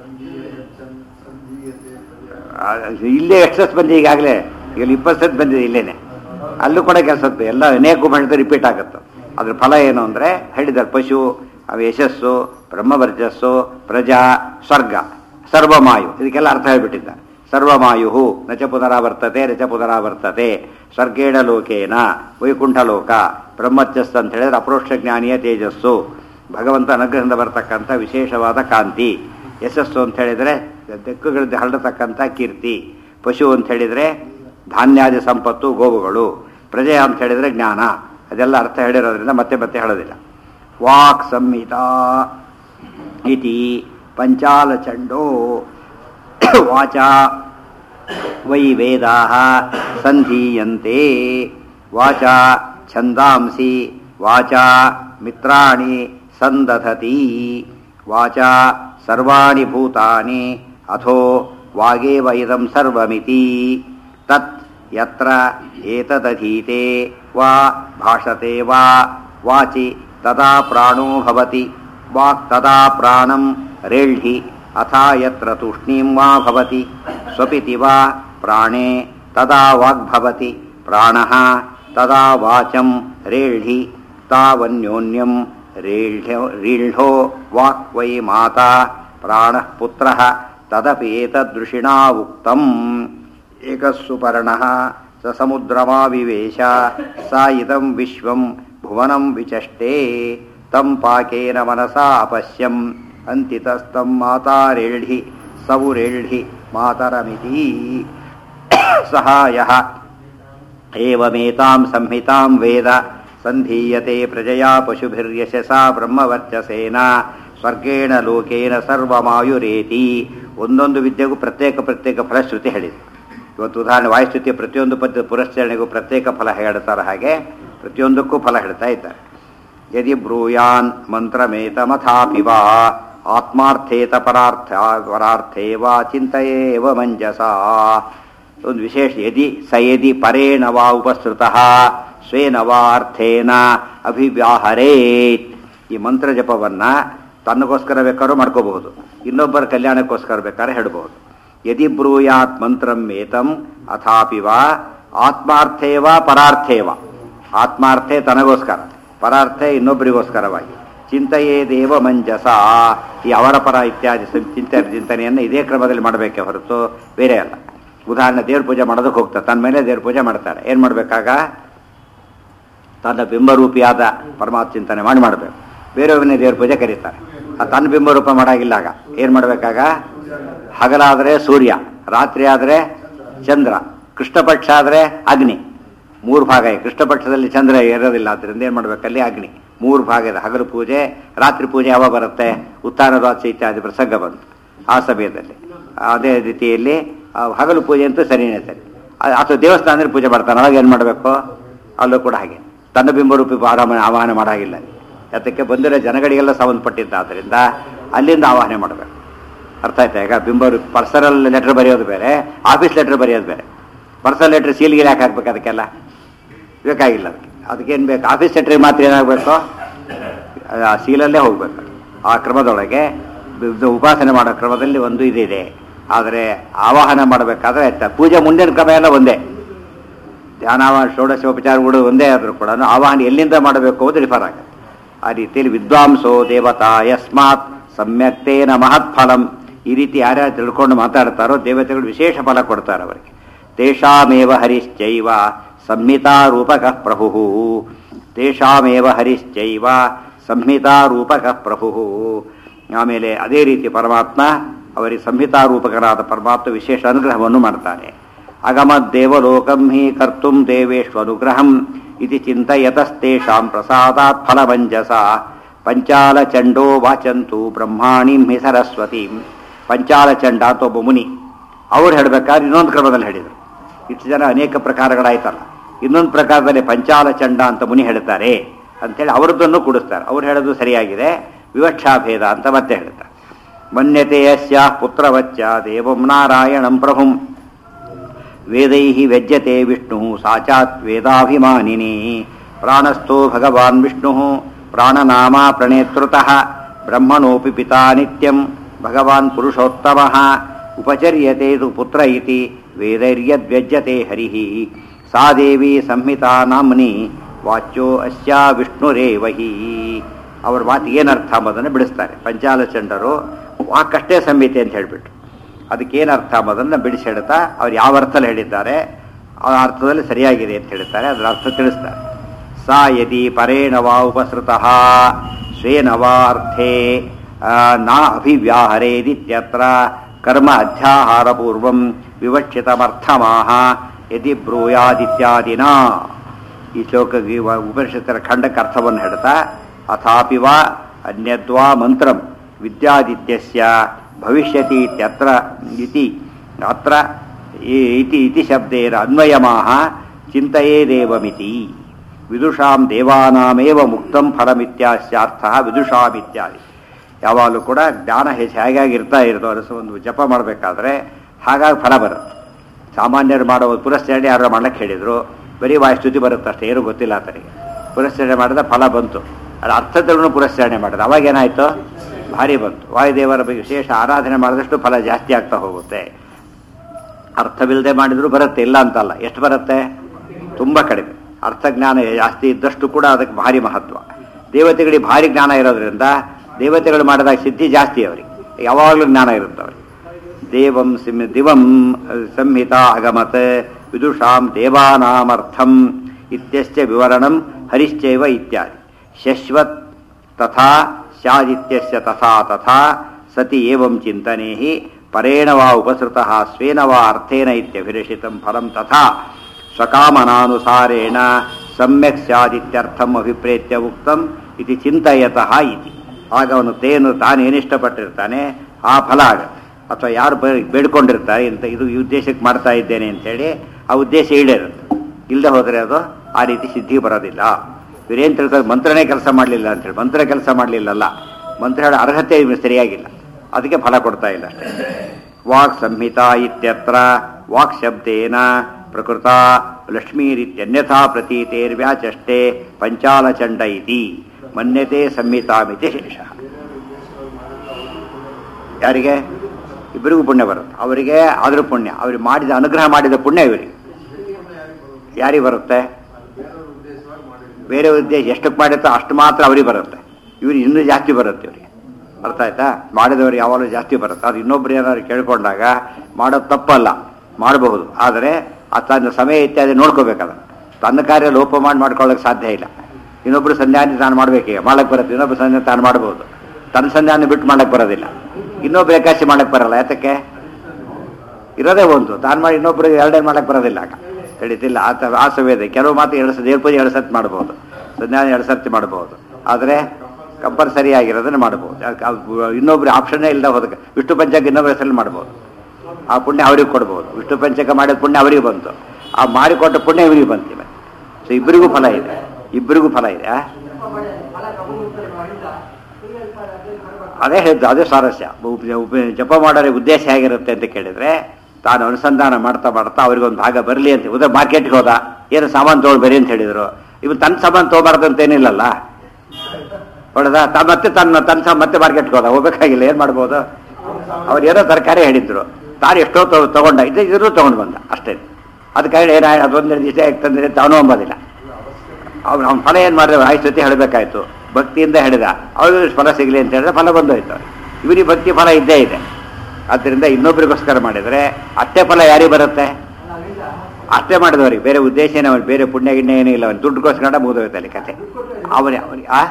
ಆ, ಇಲ್ಲೇ ಎಕ್ಸಸ್ ಬಂದಿದೆ ಈಗಾಗಲೇ ಈಗ ಇಪ್ಪತ್ತು ಸತಿ ಬಂದಿದೆ ಇಲ್ಲೇನೆ ಅಲ್ಲೂ ಕೂಡ ಕೆಲಸ ಎಲ್ಲ ಅನೇಕ ಮಾಡಿದ್ರೆ ರಿಪೀಟ್ ಆಗುತ್ತೆ ಅದ್ರ ಫಲ ಏನು ಅಂದರೆ ಹೇಳಿದ್ದಾರೆ ಪಶು ಅವು ಯಶಸ್ಸು ಬ್ರಹ್ಮವರ್ಚಸ್ಸು ಪ್ರಜಾ ಸ್ವರ್ಗ ಸರ್ವಮಾಯು ಇದಕ್ಕೆಲ್ಲ ಅರ್ಥ ಹೇಳ್ಬಿಟ್ಟಿದ್ದ ಸರ್ವಮಾಯು ನಚ ಪುನರಾವರ್ತತೆ ನಚ ಪುನರಾವರ್ತತೆ ಸ್ವರ್ಗೇಣ ಲೋಕೇನ ವೈಕುಂಠ ಲೋಕ ಬ್ರಹ್ಮಚಸ್ ಅಂತ ಹೇಳಿದ್ರೆ ಅಪರೋಕ್ಷ ಜ್ಞಾನಿಯ ತೇಜಸ್ಸು ಭಗವಂತ ಅನುಗ್ರಹದಿಂದ ಬರ್ತಕ್ಕಂಥ ವಿಶೇಷವಾದ ಕಾಂತಿ ಯಶಸ್ಸು ಅಂತ ಹೇಳಿದರೆ ಬೆಕ್ಕುಗಳಿಂದ ಹರಡತಕ್ಕಂಥ ಕೀರ್ತಿ ಪಶು ಅಂತ ಹೇಳಿದರೆ ಧಾನ್ಯಾದಿ ಸಂಪತ್ತು ಗೋವುಗಳು ಪ್ರಜೆ ಅಂತ ಹೇಳಿದರೆ ಜ್ಞಾನ ಅದೆಲ್ಲ ಅರ್ಥ ಹೇಳಿರೋದ್ರಿಂದ ಮತ್ತೆ ಮತ್ತೆ ಹೇಳೋದಿಲ್ಲ ವಾಕ್ ಸಂಹಿತಾ ಇತಿ ಪಂಚಾಲಚಂಡೋ ವಾಚಾ ವೈ ವೇದಾ ಸಂಧೀಯಂತೆ ವಾಚಾ ಛಂದಾಂಸಿ ವಾಚಾ ಮಿತ್ರಾಣಿ ಸಂದಧತಿ ವಾಚಾ ಸರ್ವಾಣಿ ಭೂತಾನಿ ಅಥೋ ವಾಗೇವ ಇದಂ ಸರ್ವಮಿತಿ ತತ್ ಯತ್ರ ಏತದಧೀತೆ ವಾ ಭಾಷತೆ ವಾ ವಾಚಿ ತದಾ ಪ್ರಾಣೋ ಭವತಿ ವಾಕ್ ತದಾ ಪ್ರಾಣಂ ರೇಳ್ಹಿ ಅಥಾ ಯತ್ರ ತೂಷ್ಣೀಂ ವಾ ಭವತಿ ಸ್ವಪಿತಿ ವಾ ಪ್ರಾಣೇ ತದಾ ವಾಗ್ಭವತಿ ಪ್ರಾಣಃ ತದಾ ವಾಚಂ ರೇಳ್ಹಿ ತಾವನ್ಯೋನ್ಯಂ ರೇಳ್ಹ್ಯೋ ರೀಳ್ಹೋ ವಾಕ್ ವೈ ಮಾತಾ ಪ್ರಾಣಃ ಪುತ್ರಃ ತದಪಿ ಏತದೃಷಿಣಾ ಉಕ್ತಂ ಏಕಸ್ಸು ಪರ್ಣಃ ಸ ಸಮುದ್ರಮಾವಿವೇಶ ಸ ಇದಂ ವಿಶ್ವಂ ಭುವನಂ ವಿಚಷ್ಟೇ ತಂ ಪಾಕೇನ ಮನಸಾ ಅಪಶ್ಯಂ ಅಂತಿತಸ್ತಂ ಮಾತಾರೇಳ್ಹಿ ಸವುರೇಳ್ಹಿ ಮಾತರಮಿತಿ ಸಹಾಯಃ ಏವಮೇತಾಂ ಸಂಹಿತಾಂ ವೇದ ಸಂಧೀಯತೆ ಪ್ರಜಯಾ ಪಶುಭಿರ್ಯಶಸಾ ಬ್ರಹ್ಮವರ್ಚಸೇನ ಸ್ವರ್ಗೇಣ ಲೋಕೇನ ಸರ್ವಮಾಯುರೇತಿ ಒಂದೊಂದು ವಿದ್ಯೆಗೂ ಪ್ರತ್ಯೇಕ ಪ್ರತ್ಯೇಕ ಫಲಶ್ರುತಿ ಹೇಳಿದೆ ಇವತ್ತು ಉದಾಹರಣೆ ವಾಯುಸ್ತುತಿಯ ಪ್ರತಿಯೊಂದು ಪದ್ಯ ಪುರಸ್ಕರಣೆಗೂ ಪ್ರತ್ಯೇಕ ಫಲ ಹೇಳ್ತಾರೆ ಹಾಗೆ ಪ್ರತಿಯೊಂದಕ್ಕೂ ಫಲ ಹೇಳ್ತಾ ಇದ್ದಾರೆ ಯದಿ ಬ್ರೂಯಾನ್ ಮಂತ್ರಮೇತಮಥಾಪಿ ವಾ ಆತ್ಮಾರ್ಥೇತ ಪರಾರ್ಥ ಪರಾರ್ಥೇ ವಾ ಚಿಂತೆಯೇವ ಮಂಜಸ ಒಂದು ವಿಶೇಷ ಯದಿ ಸ ಯದಿ ಪರೇಣ ವಾ ಉಪಸೃತಃ ಸ್ವೇನ ವಾ ಅರ್ಥೇನ ಅಭಿವ್ಯಾಹರೇತ್ ಈ ಮಂತ್ರ ಜಪವನ್ನ ತನ್ನಗೋಸ್ಕರ ಬೇಕಾದ್ರೂ ಮಾಡ್ಕೋಬಹುದು ಇನ್ನೊಬ್ಬರ ಕಲ್ಯಾಣಕ್ಕೋಸ್ಕರ ಬೇಕಾದ್ರೆ ಹೇಳಬಹುದು ಯದಿ ಬ್ರೂಯಾತ್ ಮಂತ್ರಂ ಏತಂ ಅಥಾಪಿ ವಾ ಆತ್ಮಾರ್ಥೇ ವಾ ಪರಾರ್ಥೇ ವಾ ಆತ್ಮಾರ್ಥೆ ತನಗೋಸ್ಕರ ಪರಾರ್ಥೆ ಇನ್ನೊಬ್ಬರಿಗೋಸ್ಕರವಾಗಿ ಚಿಂತೆಯೇ ದೇವ ಮಂಜಸ ಈ ಅವರ ಪರ ಇತ್ಯಾದಿ ಸಂ- ಚಿಂತೆ ಚಿಂತನೆಯನ್ನು ಇದೇ ಕ್ರಮದಲ್ಲಿ ಮಾಡಬೇಕೇ ಹೊರತು ಬೇರೆ ಅಲ್ಲ ಉದಾಹರಣೆ ದೇವ್ರ ಪೂಜೆ ಮಾಡೋದಕ್ಕೆ ಹೋಗ್ತಾರೆ ತನ್ನ ಮೇಲೆ ದೇವ್ರ ಪೂಜೆ ಮಾಡ್ತಾರೆ ಏನು ಮಾಡಬೇಕಾಗ ತನ್ನ ಬಿಂಬರೂಪಿಯಾದ ಪರಮಾತ್ಮ ಚಿಂತನೆ ಮಾಡಿ ಮಾಡಬೇಕು ಬೇರೆಯವ್ರನ್ನೇ ದೇವ್ರ ಪೂಜೆ ಕರೀತಾರೆ ಆ ತನ್ನ ಬಿಂಬರೂಪ ಮಾಡಾಗಿಲ್ಲ ಆಗ ಏನು ಮಾಡಬೇಕಾಗ ಹಗಲಾದರೆ ಸೂರ್ಯ ರಾತ್ರಿ ಆದರೆ ಚಂದ್ರ ಕೃಷ್ಣಪಕ್ಷ ಆದರೆ ಅಗ್ನಿ ಮೂರು ಭಾಗ ಇದೆ ಕೃಷ್ಣಪಕ್ಷದಲ್ಲಿ ಚಂದ್ರ ಇರೋದಿಲ್ಲ ಆದ್ದರಿಂದ ಏನು ಮಾಡಬೇಕಲ್ಲಿ ಅಗ್ನಿ ಮೂರು ಭಾಗ ಇದೆ ಹಗಲು ಪೂಜೆ ರಾತ್ರಿ ಪೂಜೆ ಯಾವಾಗ ಬರುತ್ತೆ ಉತ್ತಾನದಾಸ ಇತ್ಯಾದಿ ಪ್ರಸಂಗ ಬಂತು ಆ ಸಮಯದಲ್ಲಿ ಅದೇ ರೀತಿಯಲ್ಲಿ ಆ ಹಗಲು ಪೂಜೆ ಅಂತೂ ಸರಿಯೇ ಸರಿ ಅ- ಅಥವಾ ದೇವಸ್ಥಾನದಲ್ಲಿ ಪೂಜೆ ಮಾಡ್ತಾನೆ ಅವಾಗ ಏನು ಮಾಡಬೇಕು ಅಲ್ಲೂ ಕೂಡ ಹಾಗೆ ತನ್ನ ಬಿಂಬರೂಪಿ ಆರಾಮ ಆವಾಹನೆ ಮಾಡಾಗಿಲ್ಲ ಅದಕ್ಕೆ ಬಂದಿರೋ ಜನಗಳಿಗೆಲ್ಲ ಸಂಬಂಧಪಟ್ಟಿದ್ದಾದ್ದರಿಂದ ಅಲ್ಲಿಂದ ಆವಾಹನೆ ಮಾಡಬೇಕು ಅರ್ಥ ಆಯ್ತಾ ಈಗ ಬಿಂಬರು ಪರ್ಸನಲ್ ಲೆಟರ್ ಬರೆಯೋದು ಬೇರೆ ಆಫೀಸ್ ಲೆಟರ್ ಬರೆಯೋದು ಬೇರೆ ಪರ್ಸನಲ್ ಲೆಟರ್ ಸೀಲ್ಗೆ ಯಾಕೆ ಹಾಕ್ಬೇಕು ಅದಕ್ಕೆಲ್ಲ ಬೇಕಾಗಿಲ್ಲ ಅದಕ್ಕೆ ಅದಕ್ಕೇನು ಬೇಕು ಆಫೀಸ್ ಲೆಟ್ರಿಗೆ ಮಾತ್ರ ಏನಾಗಬೇಕು ಆ ಸೀಲಲ್ಲೇ ಹೋಗ್ಬೇಕು ಆ ಕ್ರಮದೊಳಗೆ ಇದು ಉಪಾಸನೆ ಮಾಡೋ ಕ್ರಮದಲ್ಲಿ ಒಂದು ಇದಿದೆ ಆದರೆ ಆವಾಹನ ಮಾಡಬೇಕಾದ್ರೆ ಆಯ್ತಾ ಪೂಜೆ ಮುಂದಿನ ಕ್ರಮ ಎಲ್ಲ ಒಂದೇ ಧ್ಯಾನಾವ ಷೋಡಶೋಪಚಾರಗಳು ಒಂದೇ ಆದರೂ ಕೂಡ ಆವಾಹನೆ ಎಲ್ಲಿಂದ ಮಾಡಬೇಕು ಅದು ರಿಫರ್ ಆಗುತ್ತೆ ಆ ರೀತಿಯಲ್ಲಿ ವಿದ್ವಾಂಸೋ ದೇವತಾ ಯಸ್ಮಾತ್ ಸಮ್ಯಕ್ತೇನ ಮಹತ್ ಫಲಂ ಈ ರೀತಿ ಯಾರ್ಯಾರು ತಿಳ್ಕೊಂಡು ಮಾತಾಡ್ತಾರೋ ದೇವತೆಗಳು ವಿಶೇಷ ಫಲ ಕೊಡ್ತಾರೆ ಅವರಿಗೆ ತೇಷಾಮೇವ ಹರಿಶ್ಚೈವ ಸಂಹಿತಾ ರೂಪಕ ಪ್ರಭು ತೇಷಾಮೇವ ಹರಿಶ್ಚೈವ ಸಂಹಿತಾ ರೂಪಕ ಪ್ರಭು ಆಮೇಲೆ ಅದೇ ರೀತಿ ಪರಮಾತ್ಮ ಅವರಿಗೆ ಸಂಹಿತಾ ರೂಪಕರಾದ ಪರಮಾತ್ಮ ವಿಶೇಷ ಅನುಗ್ರಹವನ್ನು ಮಾಡ್ತಾನೆ ಅಗಮದ್ದೇವಲೋಕಂ ಹಿ ಕರ್ತುಂ ದೇವೇಶ್ವನುಗ್ರಹಂ ಇತಿ ಚಿಂತಯತಸ್ತೇಷಾಂ ಪ್ರಸಾದಾತ್ ಫಲವಂಜಸ ಪಂಚಾಲಚಂಡೋ ವಾಚಂತು ಬ್ರಹ್ಮಾಣಿಂ ಹಿ ಸರಸ್ವತೀಂ ಪಂಚಾಲಚಂಡ ಅಂತ ಒಬ್ಬ ಮುನಿ ಅವ್ರು ಹೇಳ್ಬೇಕಾದ್ರೆ ಇನ್ನೊಂದು ಕ್ರಮದಲ್ಲಿ ಹೇಳಿದರು ಇಷ್ಟು ಜನ ಅನೇಕ ಪ್ರಕಾರಗಳಾಯ್ತಲ್ಲ ಇನ್ನೊಂದು ಪ್ರಕಾರದಲ್ಲಿ ಪಂಚಾಲಚಂಡ ಅಂತ ಮುನಿ ಹೇಳ್ತಾರೆ ಅಂತೇಳಿ ಅವರದ್ದನ್ನು ಕೂಡಿಸ್ತಾರೆ ಅವ್ರು ಹೇಳೋದು ಸರಿಯಾಗಿದೆ ವಿವಕ್ಷಾಭೇದ ಅಂತ ಮತ್ತೆ ಹೇಳ್ತಾರೆ ಮನ್ಯತೆ ಯಸ್ಯ ಪುತ್ರವಚ್ಚ ದೇವಂ ನಾರಾಯಣಂ ಪ್ರಭುಂ ವೇದೈ ವ್ಯಜ್ಯತೆ ವಿಷ್ಣು ಸಾಚಾತ್ ವೇದಾಭಿಮಾನಿನಿ ಪ್ರಾಣಸ್ಥೋ ಭಗವಾನ್ ವಿಷ್ಣು ಪ್ರಾಣನಾಮ ಪ್ರಣೇತೃತಃ ಬ್ರಹ್ಮಣೋಪಿ ಪಿತಾ ನಿತ್ಯಂ ಭಗವಾನ್ ಪುರುಷೋತ್ತಮ ಉಪಚರ್ಯತೆ ತು ಪುತ್ರ ಇತಿ ವೇದೈರ್ಯದ್ವ್ಯಜ್ಯತೆ ಹರಿ ಸಾ ದೇವಿ ಸಂಹಿತಾ ನಾಮ್ನಿ ವಾಚ್ಯೋ ಅಸ್ಯಾ ವಿಷ್ಣುರೇವ ಹಿ ಅವ್ರ ಮಾತಿಗೆ ಏನರ್ಥ ಅಂಬೋದನ್ನು ಬಿಡಿಸ್ತಾರೆ ಪಂಚಾಲಚಂಡರು ವಾಕಷ್ಟೇ ಸಂಹಿತೆ ಅಂತ ಹೇಳಿಬಿಟ್ರು ಅದಕ್ಕೇನು ಅರ್ಥ ಅಂಬೋದನ್ನು ಬಿಡಿಸಿ ಹೇಳ್ತಾ ಅವ್ರು ಯಾವ ಅರ್ಥದಲ್ಲಿ ಹೇಳಿದ್ದಾರೆ ಆ ಅರ್ಥದಲ್ಲಿ ಸರಿಯಾಗಿದೆ ಅಂತ ಹೇಳ್ತಾರೆ ಅದರ ಅರ್ಥ ತಿಳಿಸ್ತಾರೆ ಸಾ ಯದಿ ಪರೇಣ ವಾ ಉಪಸೃತಃ ಸ್ವೇನ ವಾ ಅರ್ಥೇ ಆ, ನಾ ಅಭಿವ್ಯಾಹರೇದಿತ್ಯತ್ರ ಕರ್ಮ ಅಧ್ಯಾಹಾರ ಪೂರ್ವಂ ವಿವಕ್ಷಿತಮರ್ಥಮಾಹ ಯದಿ ಬ್ರೂಯಾದಿತ್ಯಾದಿನ ಈ ಶ್ಲೋಕ ಈ ವ- ಉಪನಿಷತ್ತರ ಖಂಡಕ್ಕೆ ಅರ್ಥವನ್ನು ಹೇಳ್ತಾ ಅಥಾಪಿ ವಾ ಅನ್ಯದ್ವಾ ಮಂತ್ರಂ ವಿದ್ಯಾದಿತ್ಯಸ್ಯ ಭವಿಷ್ಯತಿ ಇತ್ಯತ್ರ ಇತಿ ಅತ್ರ ಈ- ಇತಿ ಇತಿ ಶಬ್ದೇನ ಅನ್ವಯಮಾಹ ಚಿಂತೆಯೇದೇವಮಿತಿ ವಿದುಷಾಂ ದೇವಾನಾಮೇವ ಮುಕ್ತಂ ಫಲಮಿತ್ಯಾಸ್ಯಾರ್ಥ ವಿದುಷಾಮಿತ್ಯಾದಿ ಯಾವಾಗಲೂ ಕೂಡ ಜ್ಞಾನ ಹೆಚ್ಚು ಹೇಗಾಗಿ ಇರ್ತಾ ಇರ್ತೋ ಅನಿಸೋ ಒಂದು ಜಪ ಮಾಡಬೇಕಾದ್ರೆ ಹಾಗಾಗಿ ಫಲ ಬರುತ್ತೆ ಸಾಮಾನ್ಯರು ಮಾಡೋ ಒಂದು ಪುರಸ್ಕರಣೆ ಯಾರು ಮಾಡ್ಲಿಕ್ಕೆ ಹೇಳಿದ್ರು ಬರೀ ವಾಯು ಸ್ತುತಿ ಬರುತ್ತೆ ಅಷ್ಟೇ ಏನೂ ಗೊತ್ತಿಲ್ಲ ಆತನಿಗೆ ಪುರಸ್ಕರಣೆ ಮಾಡಿದ ಫಲ ಬಂತು ಅದು ಅರ್ಥದಲ್ಲೂ ಪುರಸ್ಕರಣೆ ಮಾಡಿದ ಅವಾಗ ಏನಾಯಿತು ಭಾರಿ ಬಂತು ವಾಯುದೇವರ ಬಗ್ಗೆ ವಿಶೇಷ ಆರಾಧನೆ ಮಾಡಿದಷ್ಟು ಫಲ ಜಾಸ್ತಿ ಆಗ್ತಾ ಹೋಗುತ್ತೆ ಅರ್ಥವಿಲ್ಲದೆ ಮಾಡಿದ್ರು ಬರುತ್ತೆ ಇಲ್ಲ ಅಂತಲ್ಲ ಎಷ್ಟು ಬರುತ್ತೆ ತುಂಬ ಕಡಿಮೆ ಅರ್ಥಜ್ಞಾನ ಜಾಸ್ತಿ ಇದ್ದಷ್ಟು ಕೂಡ ಅದಕ್ಕೆ ಭಾರಿ ಮಹತ್ವ ದೇವತೆಗಳಿಗೆ ಭಾರಿ ಜ್ಞಾನ ಇರೋದ್ರಿಂದ ದೇವತೆಗಳು ಮಾಡಿದಾಗ ಸಿದ್ಧಿ ಜಾಸ್ತಿ ಅವರಿಗೆ ಯಾವಾಗಲೂ ಜ್ಞಾನ ಇರುತ್ತೆ ಅವ್ರಿಗೆ ದೇವಂ ಸಿಂ ದಿವಂ ಸಂಹಿತಾ ಅಗಮತ್ ವಿದುಷಾಂ ದೇವಾನಾಮರ್ಥಂ ಇತ್ಯಸ್ಯ ವಿವರಣಂ ಹರಿಶ್ಚೈವ ಇತ್ಯಾದಿ ಶಶ್ವತ್ ತಥಾ ಸ್ಯಾದಿತ್ಯಸ್ಯ ತಥಾ ತಥಾ ಸತಿ ಏವಂ ಚಿಂತನೆ ಹಿ ಪರೇಣ ವಾ ಉಪಸೃತಃ ಸ್ವೇನ ವಾ ಅರ್ಥೇನ ಇತ್ಯಭಿರಷಿತಂ ಫಲಂ ತಥಾ ಸ್ವಕಾಮನಾನುಸಾರೇಣ ಸಮ್ಯಕ್ ಸ್ಯಾದಿತ್ಯರ್ಥಂ ಅಭಿಪ್ರೇತ್ಯ ಉಕ್ತಂ ಇತಿ ಚಿಂತಯತಃ ಇತಿ ಆಗ ಅವನು ತೇನು ತಾನೇನಿಷ್ಟಪಟ್ಟಿರ್ತಾನೆ ಆ ಫಲ ಆಗತ್ತೆ ಅಥವಾ ಯಾರು ಬೇ- ಬೇಡ್ಕೊಂಡಿರ್ತಾರೆ ಇಂಥ ಇದು ಈ ಉದ್ದೇಶಕ್ಕೆ ಮಾಡ್ತಾ ಇದ್ದೇನೆ ಅಂತೇಳಿ ಆ ಉದ್ದೇಶ ಈಡೇರುತ್ತೆ ಇಲ್ಲದೆ ಹೋದರೆ ಅದು ಆ ರೀತಿ ಸಿದ್ಧಿ ಬರೋದಿಲ್ಲ ಇವರೇನು ತಿಳ್ತಾರೆ ಮಂತ್ರನೇ ಕೆಲಸ ಮಾಡಲಿಲ್ಲ ಅಂತೇಳಿ ಮಂತ್ರ ಕೆಲಸ ಮಾಡಲಿಲ್ಲಲ್ಲ ಮಂತ್ರ ಹೇಳೋ ಅರ್ಹತೆ ಇವ್ನಿಗೆ ಸರಿಯಾಗಿಲ್ಲ ಅದಕ್ಕೆ ಫಲ ಕೊಡ್ತಾ ಇಲ್ಲ ಅಷ್ಟೇ ವಾಕ್ ಸಂಹಿತಾ ಇತ್ಯತ್ರ ವಾಕ್ ಶಬ್ದೇನ ಪ್ರಕೃತ ಲಕ್ಷ್ಮೀರಿತ್ಯನ್ಯಥಾ ಪ್ರತೀತೇರ್ವ್ಯಾಚಷ್ಟೇ ಪಂಚಾಲಚಂಡ ಇತಿ ಮನ್ಯತೆ ಸಂಹಿತಾಮಿತಿ ಶೇಷ ಯಾರಿಗೆ ಇಬ್ಬರಿಗೂ ಪುಣ್ಯ ಬರುತ್ತೆ ಅವರಿಗೆ ಆದರೂ ಪುಣ್ಯ ಅವ್ರಿಗೆ ಮಾಡಿದ ಅನುಗ್ರಹ ಮಾಡಿದ ಪುಣ್ಯ ಇವರಿಗೆ ಯಾರಿಗೆ ಬರುತ್ತೆ ಬೇರೆ ಉದ್ದೇಶ ಎಷ್ಟಕ್ಕೆ ಮಾಡಿರ್ತೋ ಅಷ್ಟು ಮಾತ್ರ ಅವ್ರಿಗೆ ಬರುತ್ತೆ ಇವ್ರಿಗೆ ಇನ್ನೂ ಜಾಸ್ತಿ ಬರುತ್ತೆ ಇವರಿಗೆ ಅರ್ಥ ಆಯ್ತಾ ಮಾಡಿದವರು ಯಾವಾಗಲೂ ಜಾಸ್ತಿ ಬರುತ್ತೆ ಅದು ಇನ್ನೊಬ್ರು ಏನಾದ್ರು ಕೇಳ್ಕೊಂಡಾಗ ಮಾಡೋದು ತಪ್ಪಲ್ಲ ಮಾಡಬಹುದು ಆದರೆ ಆ ತನ್ನ ಸಮಯ ಇತ್ಯಾದಿ ನೋಡ್ಕೋಬೇಕಲ್ಲ ತನ್ನ ಕಾರ್ಯ ಲೋಪ ಮಾಡಿ ಮಾಡ್ಕೊಳ್ಳೋಕೆ ಸಾಧ್ಯ ಇಲ್ಲ ಇನ್ನೊಬ್ರು ಸಂಧ್ಯಾನ ತಾನು ಮಾಡ್ಬೇಕೀಗ ಮಾಡಕ್ಕೆ ಬರುತ್ತೆ ಇನ್ನೊಬ್ರು ಸಂಧ್ಯಾ ತಾನು ಮಾಡ್ಬೋದು ತನ್ನ ಸಂಧ್ಯಾನ ಬಿಟ್ಟು ಮಾಡಕ್ಕೆ ಬರೋದಿಲ್ಲ ಇನ್ನೊಬ್ರು ಏಕಾಶಿ ಮಾಡಕ್ಕೆ ಬರಲ್ಲ ಯಾತಕ್ಕೆ ಇರೋದೇ ಒಂದು ತಾನು ಮಾಡಿ ಇನ್ನೊಬ್ರಿಗೆ ಎರಡೇನು ಮಾಡಕ್ಕೆ ಬರೋದಿಲ್ಲ ಆಗ ತಿಳಿತಿಲ್ಲ ಆ ತ- ಆ ಸಮಯದ ಕೆಲವು ಮಾತು ಎರಡು ಸತಿ ದೇವ್ರ ಪೂಜೆ ಎರಡು ಸರ್ತಿ ಮಾಡ್ಬೋದು ಸಂಧ್ಯಾನ ಎರಡು ಸರ್ತಿ ಮಾಡ್ಬೋದು ಆದರೆ ಕಂಪಲ್ಸರಿ ಆಗಿರೋದನ್ನ ಮಾಡ್ಬೋದು ಯಾಕೆ ಅದು ಇನ್ನೊಬ್ರು ಆಪ್ಷನ್ನೇ ಇಲ್ಲದ ಹೋದಕ್ಕೆ ವಿಷ್ಣು ಪಂಚಕ ಇನ್ನೊಬ್ಬರ ಹೆಸರಲ್ಲಿ ಮಾಡ್ಬೋದು ಆ ಪುಣ್ಯ ಅವ್ರಿಗೆ ಕೊಡ್ಬೋದು ವಿಷ್ಣು ಪಂಚಕ ಮಾಡಿದ ಪುಣ್ಯ ಅವರಿಗೆ ಬಂತು ಆ ಮಾಡಿಕೊಟ್ಟ ಪುಣ್ಯ ಇವರಿಗೆ ಬಂತು ಇವಾಗ ಸೊ ಇಬ್ಬರಿಗೂ ಫಲ ಇದೆ ಇಬ್ಬರಿಗೂ ಫಲ ಇದೆ ಆ? ಅದೇ ಹೇಳಿದ್ದು ಅದೇ ಸ್ವಾರಸ್ಯ ಉಪ- ಉಪ- ಜಪ ಮಾಡೋರ ಉದ್ದೇಶ ಹೇಗಿರುತ್ತೆ ಅಂತ ಕೇಳಿದ್ರೆ ತಾನು ಅನುಸಂಧಾನ ಮಾಡ್ತಾ ಮಾಡ್ತಾ ಅವ್ರಿಗೊಂದು ಭಾಗ ಬರಲಿ ಅಂತ ಉದಾ ಮಾರ್ಕೆಟ್ಗೆ ಹೋದ ಏನು ಸಾಮಾನು ತೊಗೊಂಡು ಬರಿ ಅಂತ ಹೇಳಿದ್ರು ಇವ್ ತನ್ನ ಸಾಮಾನು ತೊಗೊಬಾರ್ದು ಅಂತ ಏನಿಲ್ಲಲ್ಲ ಹೊಡೆದ ತ ಮತ್ತೆ ತನ್ನ ತನ್ನ ಸಹ ಮತ್ತೆ ಮಾರ್ಕೆಟ್ಗೆ ಹೋದ ಹೋಗ್ಬೇಕಾಗಿಲ್ಲ ಏನು ಮಾಡ್ಬೋದು ಅವ್ರು ಏನೋ ತರಕಾರಿ ಹೇಳಿದ್ರು ತಾನು ಎಷ್ಟೋ ತೊ- ತಗೊಂಡ ಇದು ಇದ್ರೂ ತಗೊಂಡು ಬಂದ ಅಷ್ಟೇ ಅದಕ್ಕಾಗಿ ಏನ ಅದೊಂದೆರಡು ದಿವಸ ಯಾಕೆ ತಂದ್ರೆ ತಾನೂ ಅಂಬೋದಿಲ್ಲ ಅವ್ನು ಅವ್ನ ಫಲ ಏನು ಮಾಡಿದ್ರೆ ಐದು ಸತಿ ಹೇಳಬೇಕಾಯ್ತು ಭಕ್ತಿಯಿಂದ ಹೇಳಿದ ಅವ್ರಿಗೂ ಇಷ್ಟು ಫಲ ಸಿಗಲಿ ಅಂತ ಹೇಳಿದ್ರೆ ಫಲ ಬಂದೋಯ್ತು ಇವನಿಗೆ ಭಕ್ತಿ ಫಲ ಇದ್ದೇ ಇದೆ ಆದ್ದರಿಂದ ಇನ್ನೊಬ್ರಿಗೋಸ್ಕರ ಮಾಡಿದರೆ ಅಷ್ಟೇ ಫಲ ಯಾರಿಗೆ ಬರುತ್ತೆ ಅಷ್ಟೇ ಮಾಡಿದವ್ರಿಗೆ ಬೇರೆ ಉದ್ದೇಶ ಏನು ಅವ್ನಿಗೆ ಬೇರೆ ಪುಣ್ಯ ಗಿಣ್ಯ ಏನೂ ಇಲ್ಲ ಅವ್ನು ದುಡ್ಡುಗೋಸ್ಕರ ಮುಗಿದೋಯ್ತು ಅಲ್ಲಿ ಕತೆ ಅವನೇ ಅವನಿಗೆ ಆ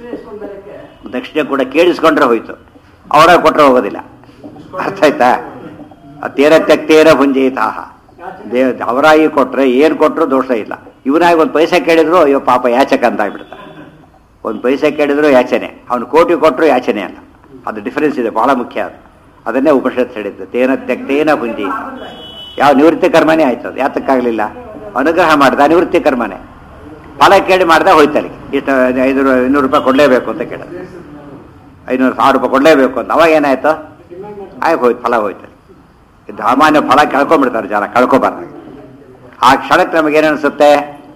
ದಕ್ಷಿಣ ಕೂಡ ಕೇಳಿಸ್ಕೊಂಡ್ರೆ ಹೋಯ್ತು ಅವರ ಕೊಟ್ಟರೆ ಹೋಗೋದಿಲ್ಲ ಅರ್ಥ ಆಯ್ತಾ ತೇರ ತೆಕ್ತೇರ ಭುಂಜಯಿತಾಹ ದೇವ ಅವರಾಗಿ ಕೊಟ್ರೆ ಏನು ಕೊಟ್ಟರು ದೋಷ ಇಲ್ಲ ಇವನಾಗಿ ಒಂದು ಪೈಸೆ ಕೇಳಿದ್ರು ಅಯ್ಯೋ ಪಾಪ ಯಾಚಕ ಅಂತ ಆಗ್ಬಿಡ್ತಾರೆ ಒಂದು ಪೈಸೆ ಕೇಳಿದ್ರು ಯಾಚನೆ ಅವನು ಕೋಟಿ ಕೊಟ್ಟರು ಯಾಚನೆ ಅಲ್ಲ ಅದು ಡಿಫರೆನ್ಸ್ ಇದೆ ಬಹಳ ಮುಖ್ಯ ಅದು ಅದನ್ನೇ ಉಪನಿಷತ್ ಹೇಳಿದ್ದು ತೇನ ತೆಕ್ತೇನ ಭುಂಜಿ ಯಾವ ನಿವೃತ್ತಿ ಕರ್ಮನೇ ಆಯ್ತು ಅದು ಯಾತಕ್ಕಾಗಲಿಲ್ಲ ಅನುಗ್ರಹ ಮಾಡ್ದ ನಿವೃತ್ತಿ ಕರ್ಮನೇ ಫಲ ಕೇಳಿ ಮಾಡ್ದೆ ಹೋಯ್ತಲ್ಲಿ ಇಷ್ಟು ಐನೂರು ಇನ್ನೂರು ರೂಪಾಯಿ ಕೊಡಲೇಬೇಕು ಅಂತ ಕೇಳಿದ್ರು ಐನೂರು ಸಾವಿರ ರೂಪಾಯಿ ಕೊಡಲೇಬೇಕು ಅಂತ ಅವಾಗ ಏನಾಯ್ತು ಆಯ್ತು ಹೋಯ್ತು ಫಲ ಹೋಯ್ತು ಇದು ಸಾಮಾನ್ಯ ಫಲ ಕಳ್ಕೊಂಡ್ಬಿಡ್ತಾರೆ ಜನ ಕಳ್ಕೊಬಾರ್ದು ಆ ಕ್ಷಣಕ್ಕೆ ನಮಗೇನು ಅನಿಸುತ್ತೆ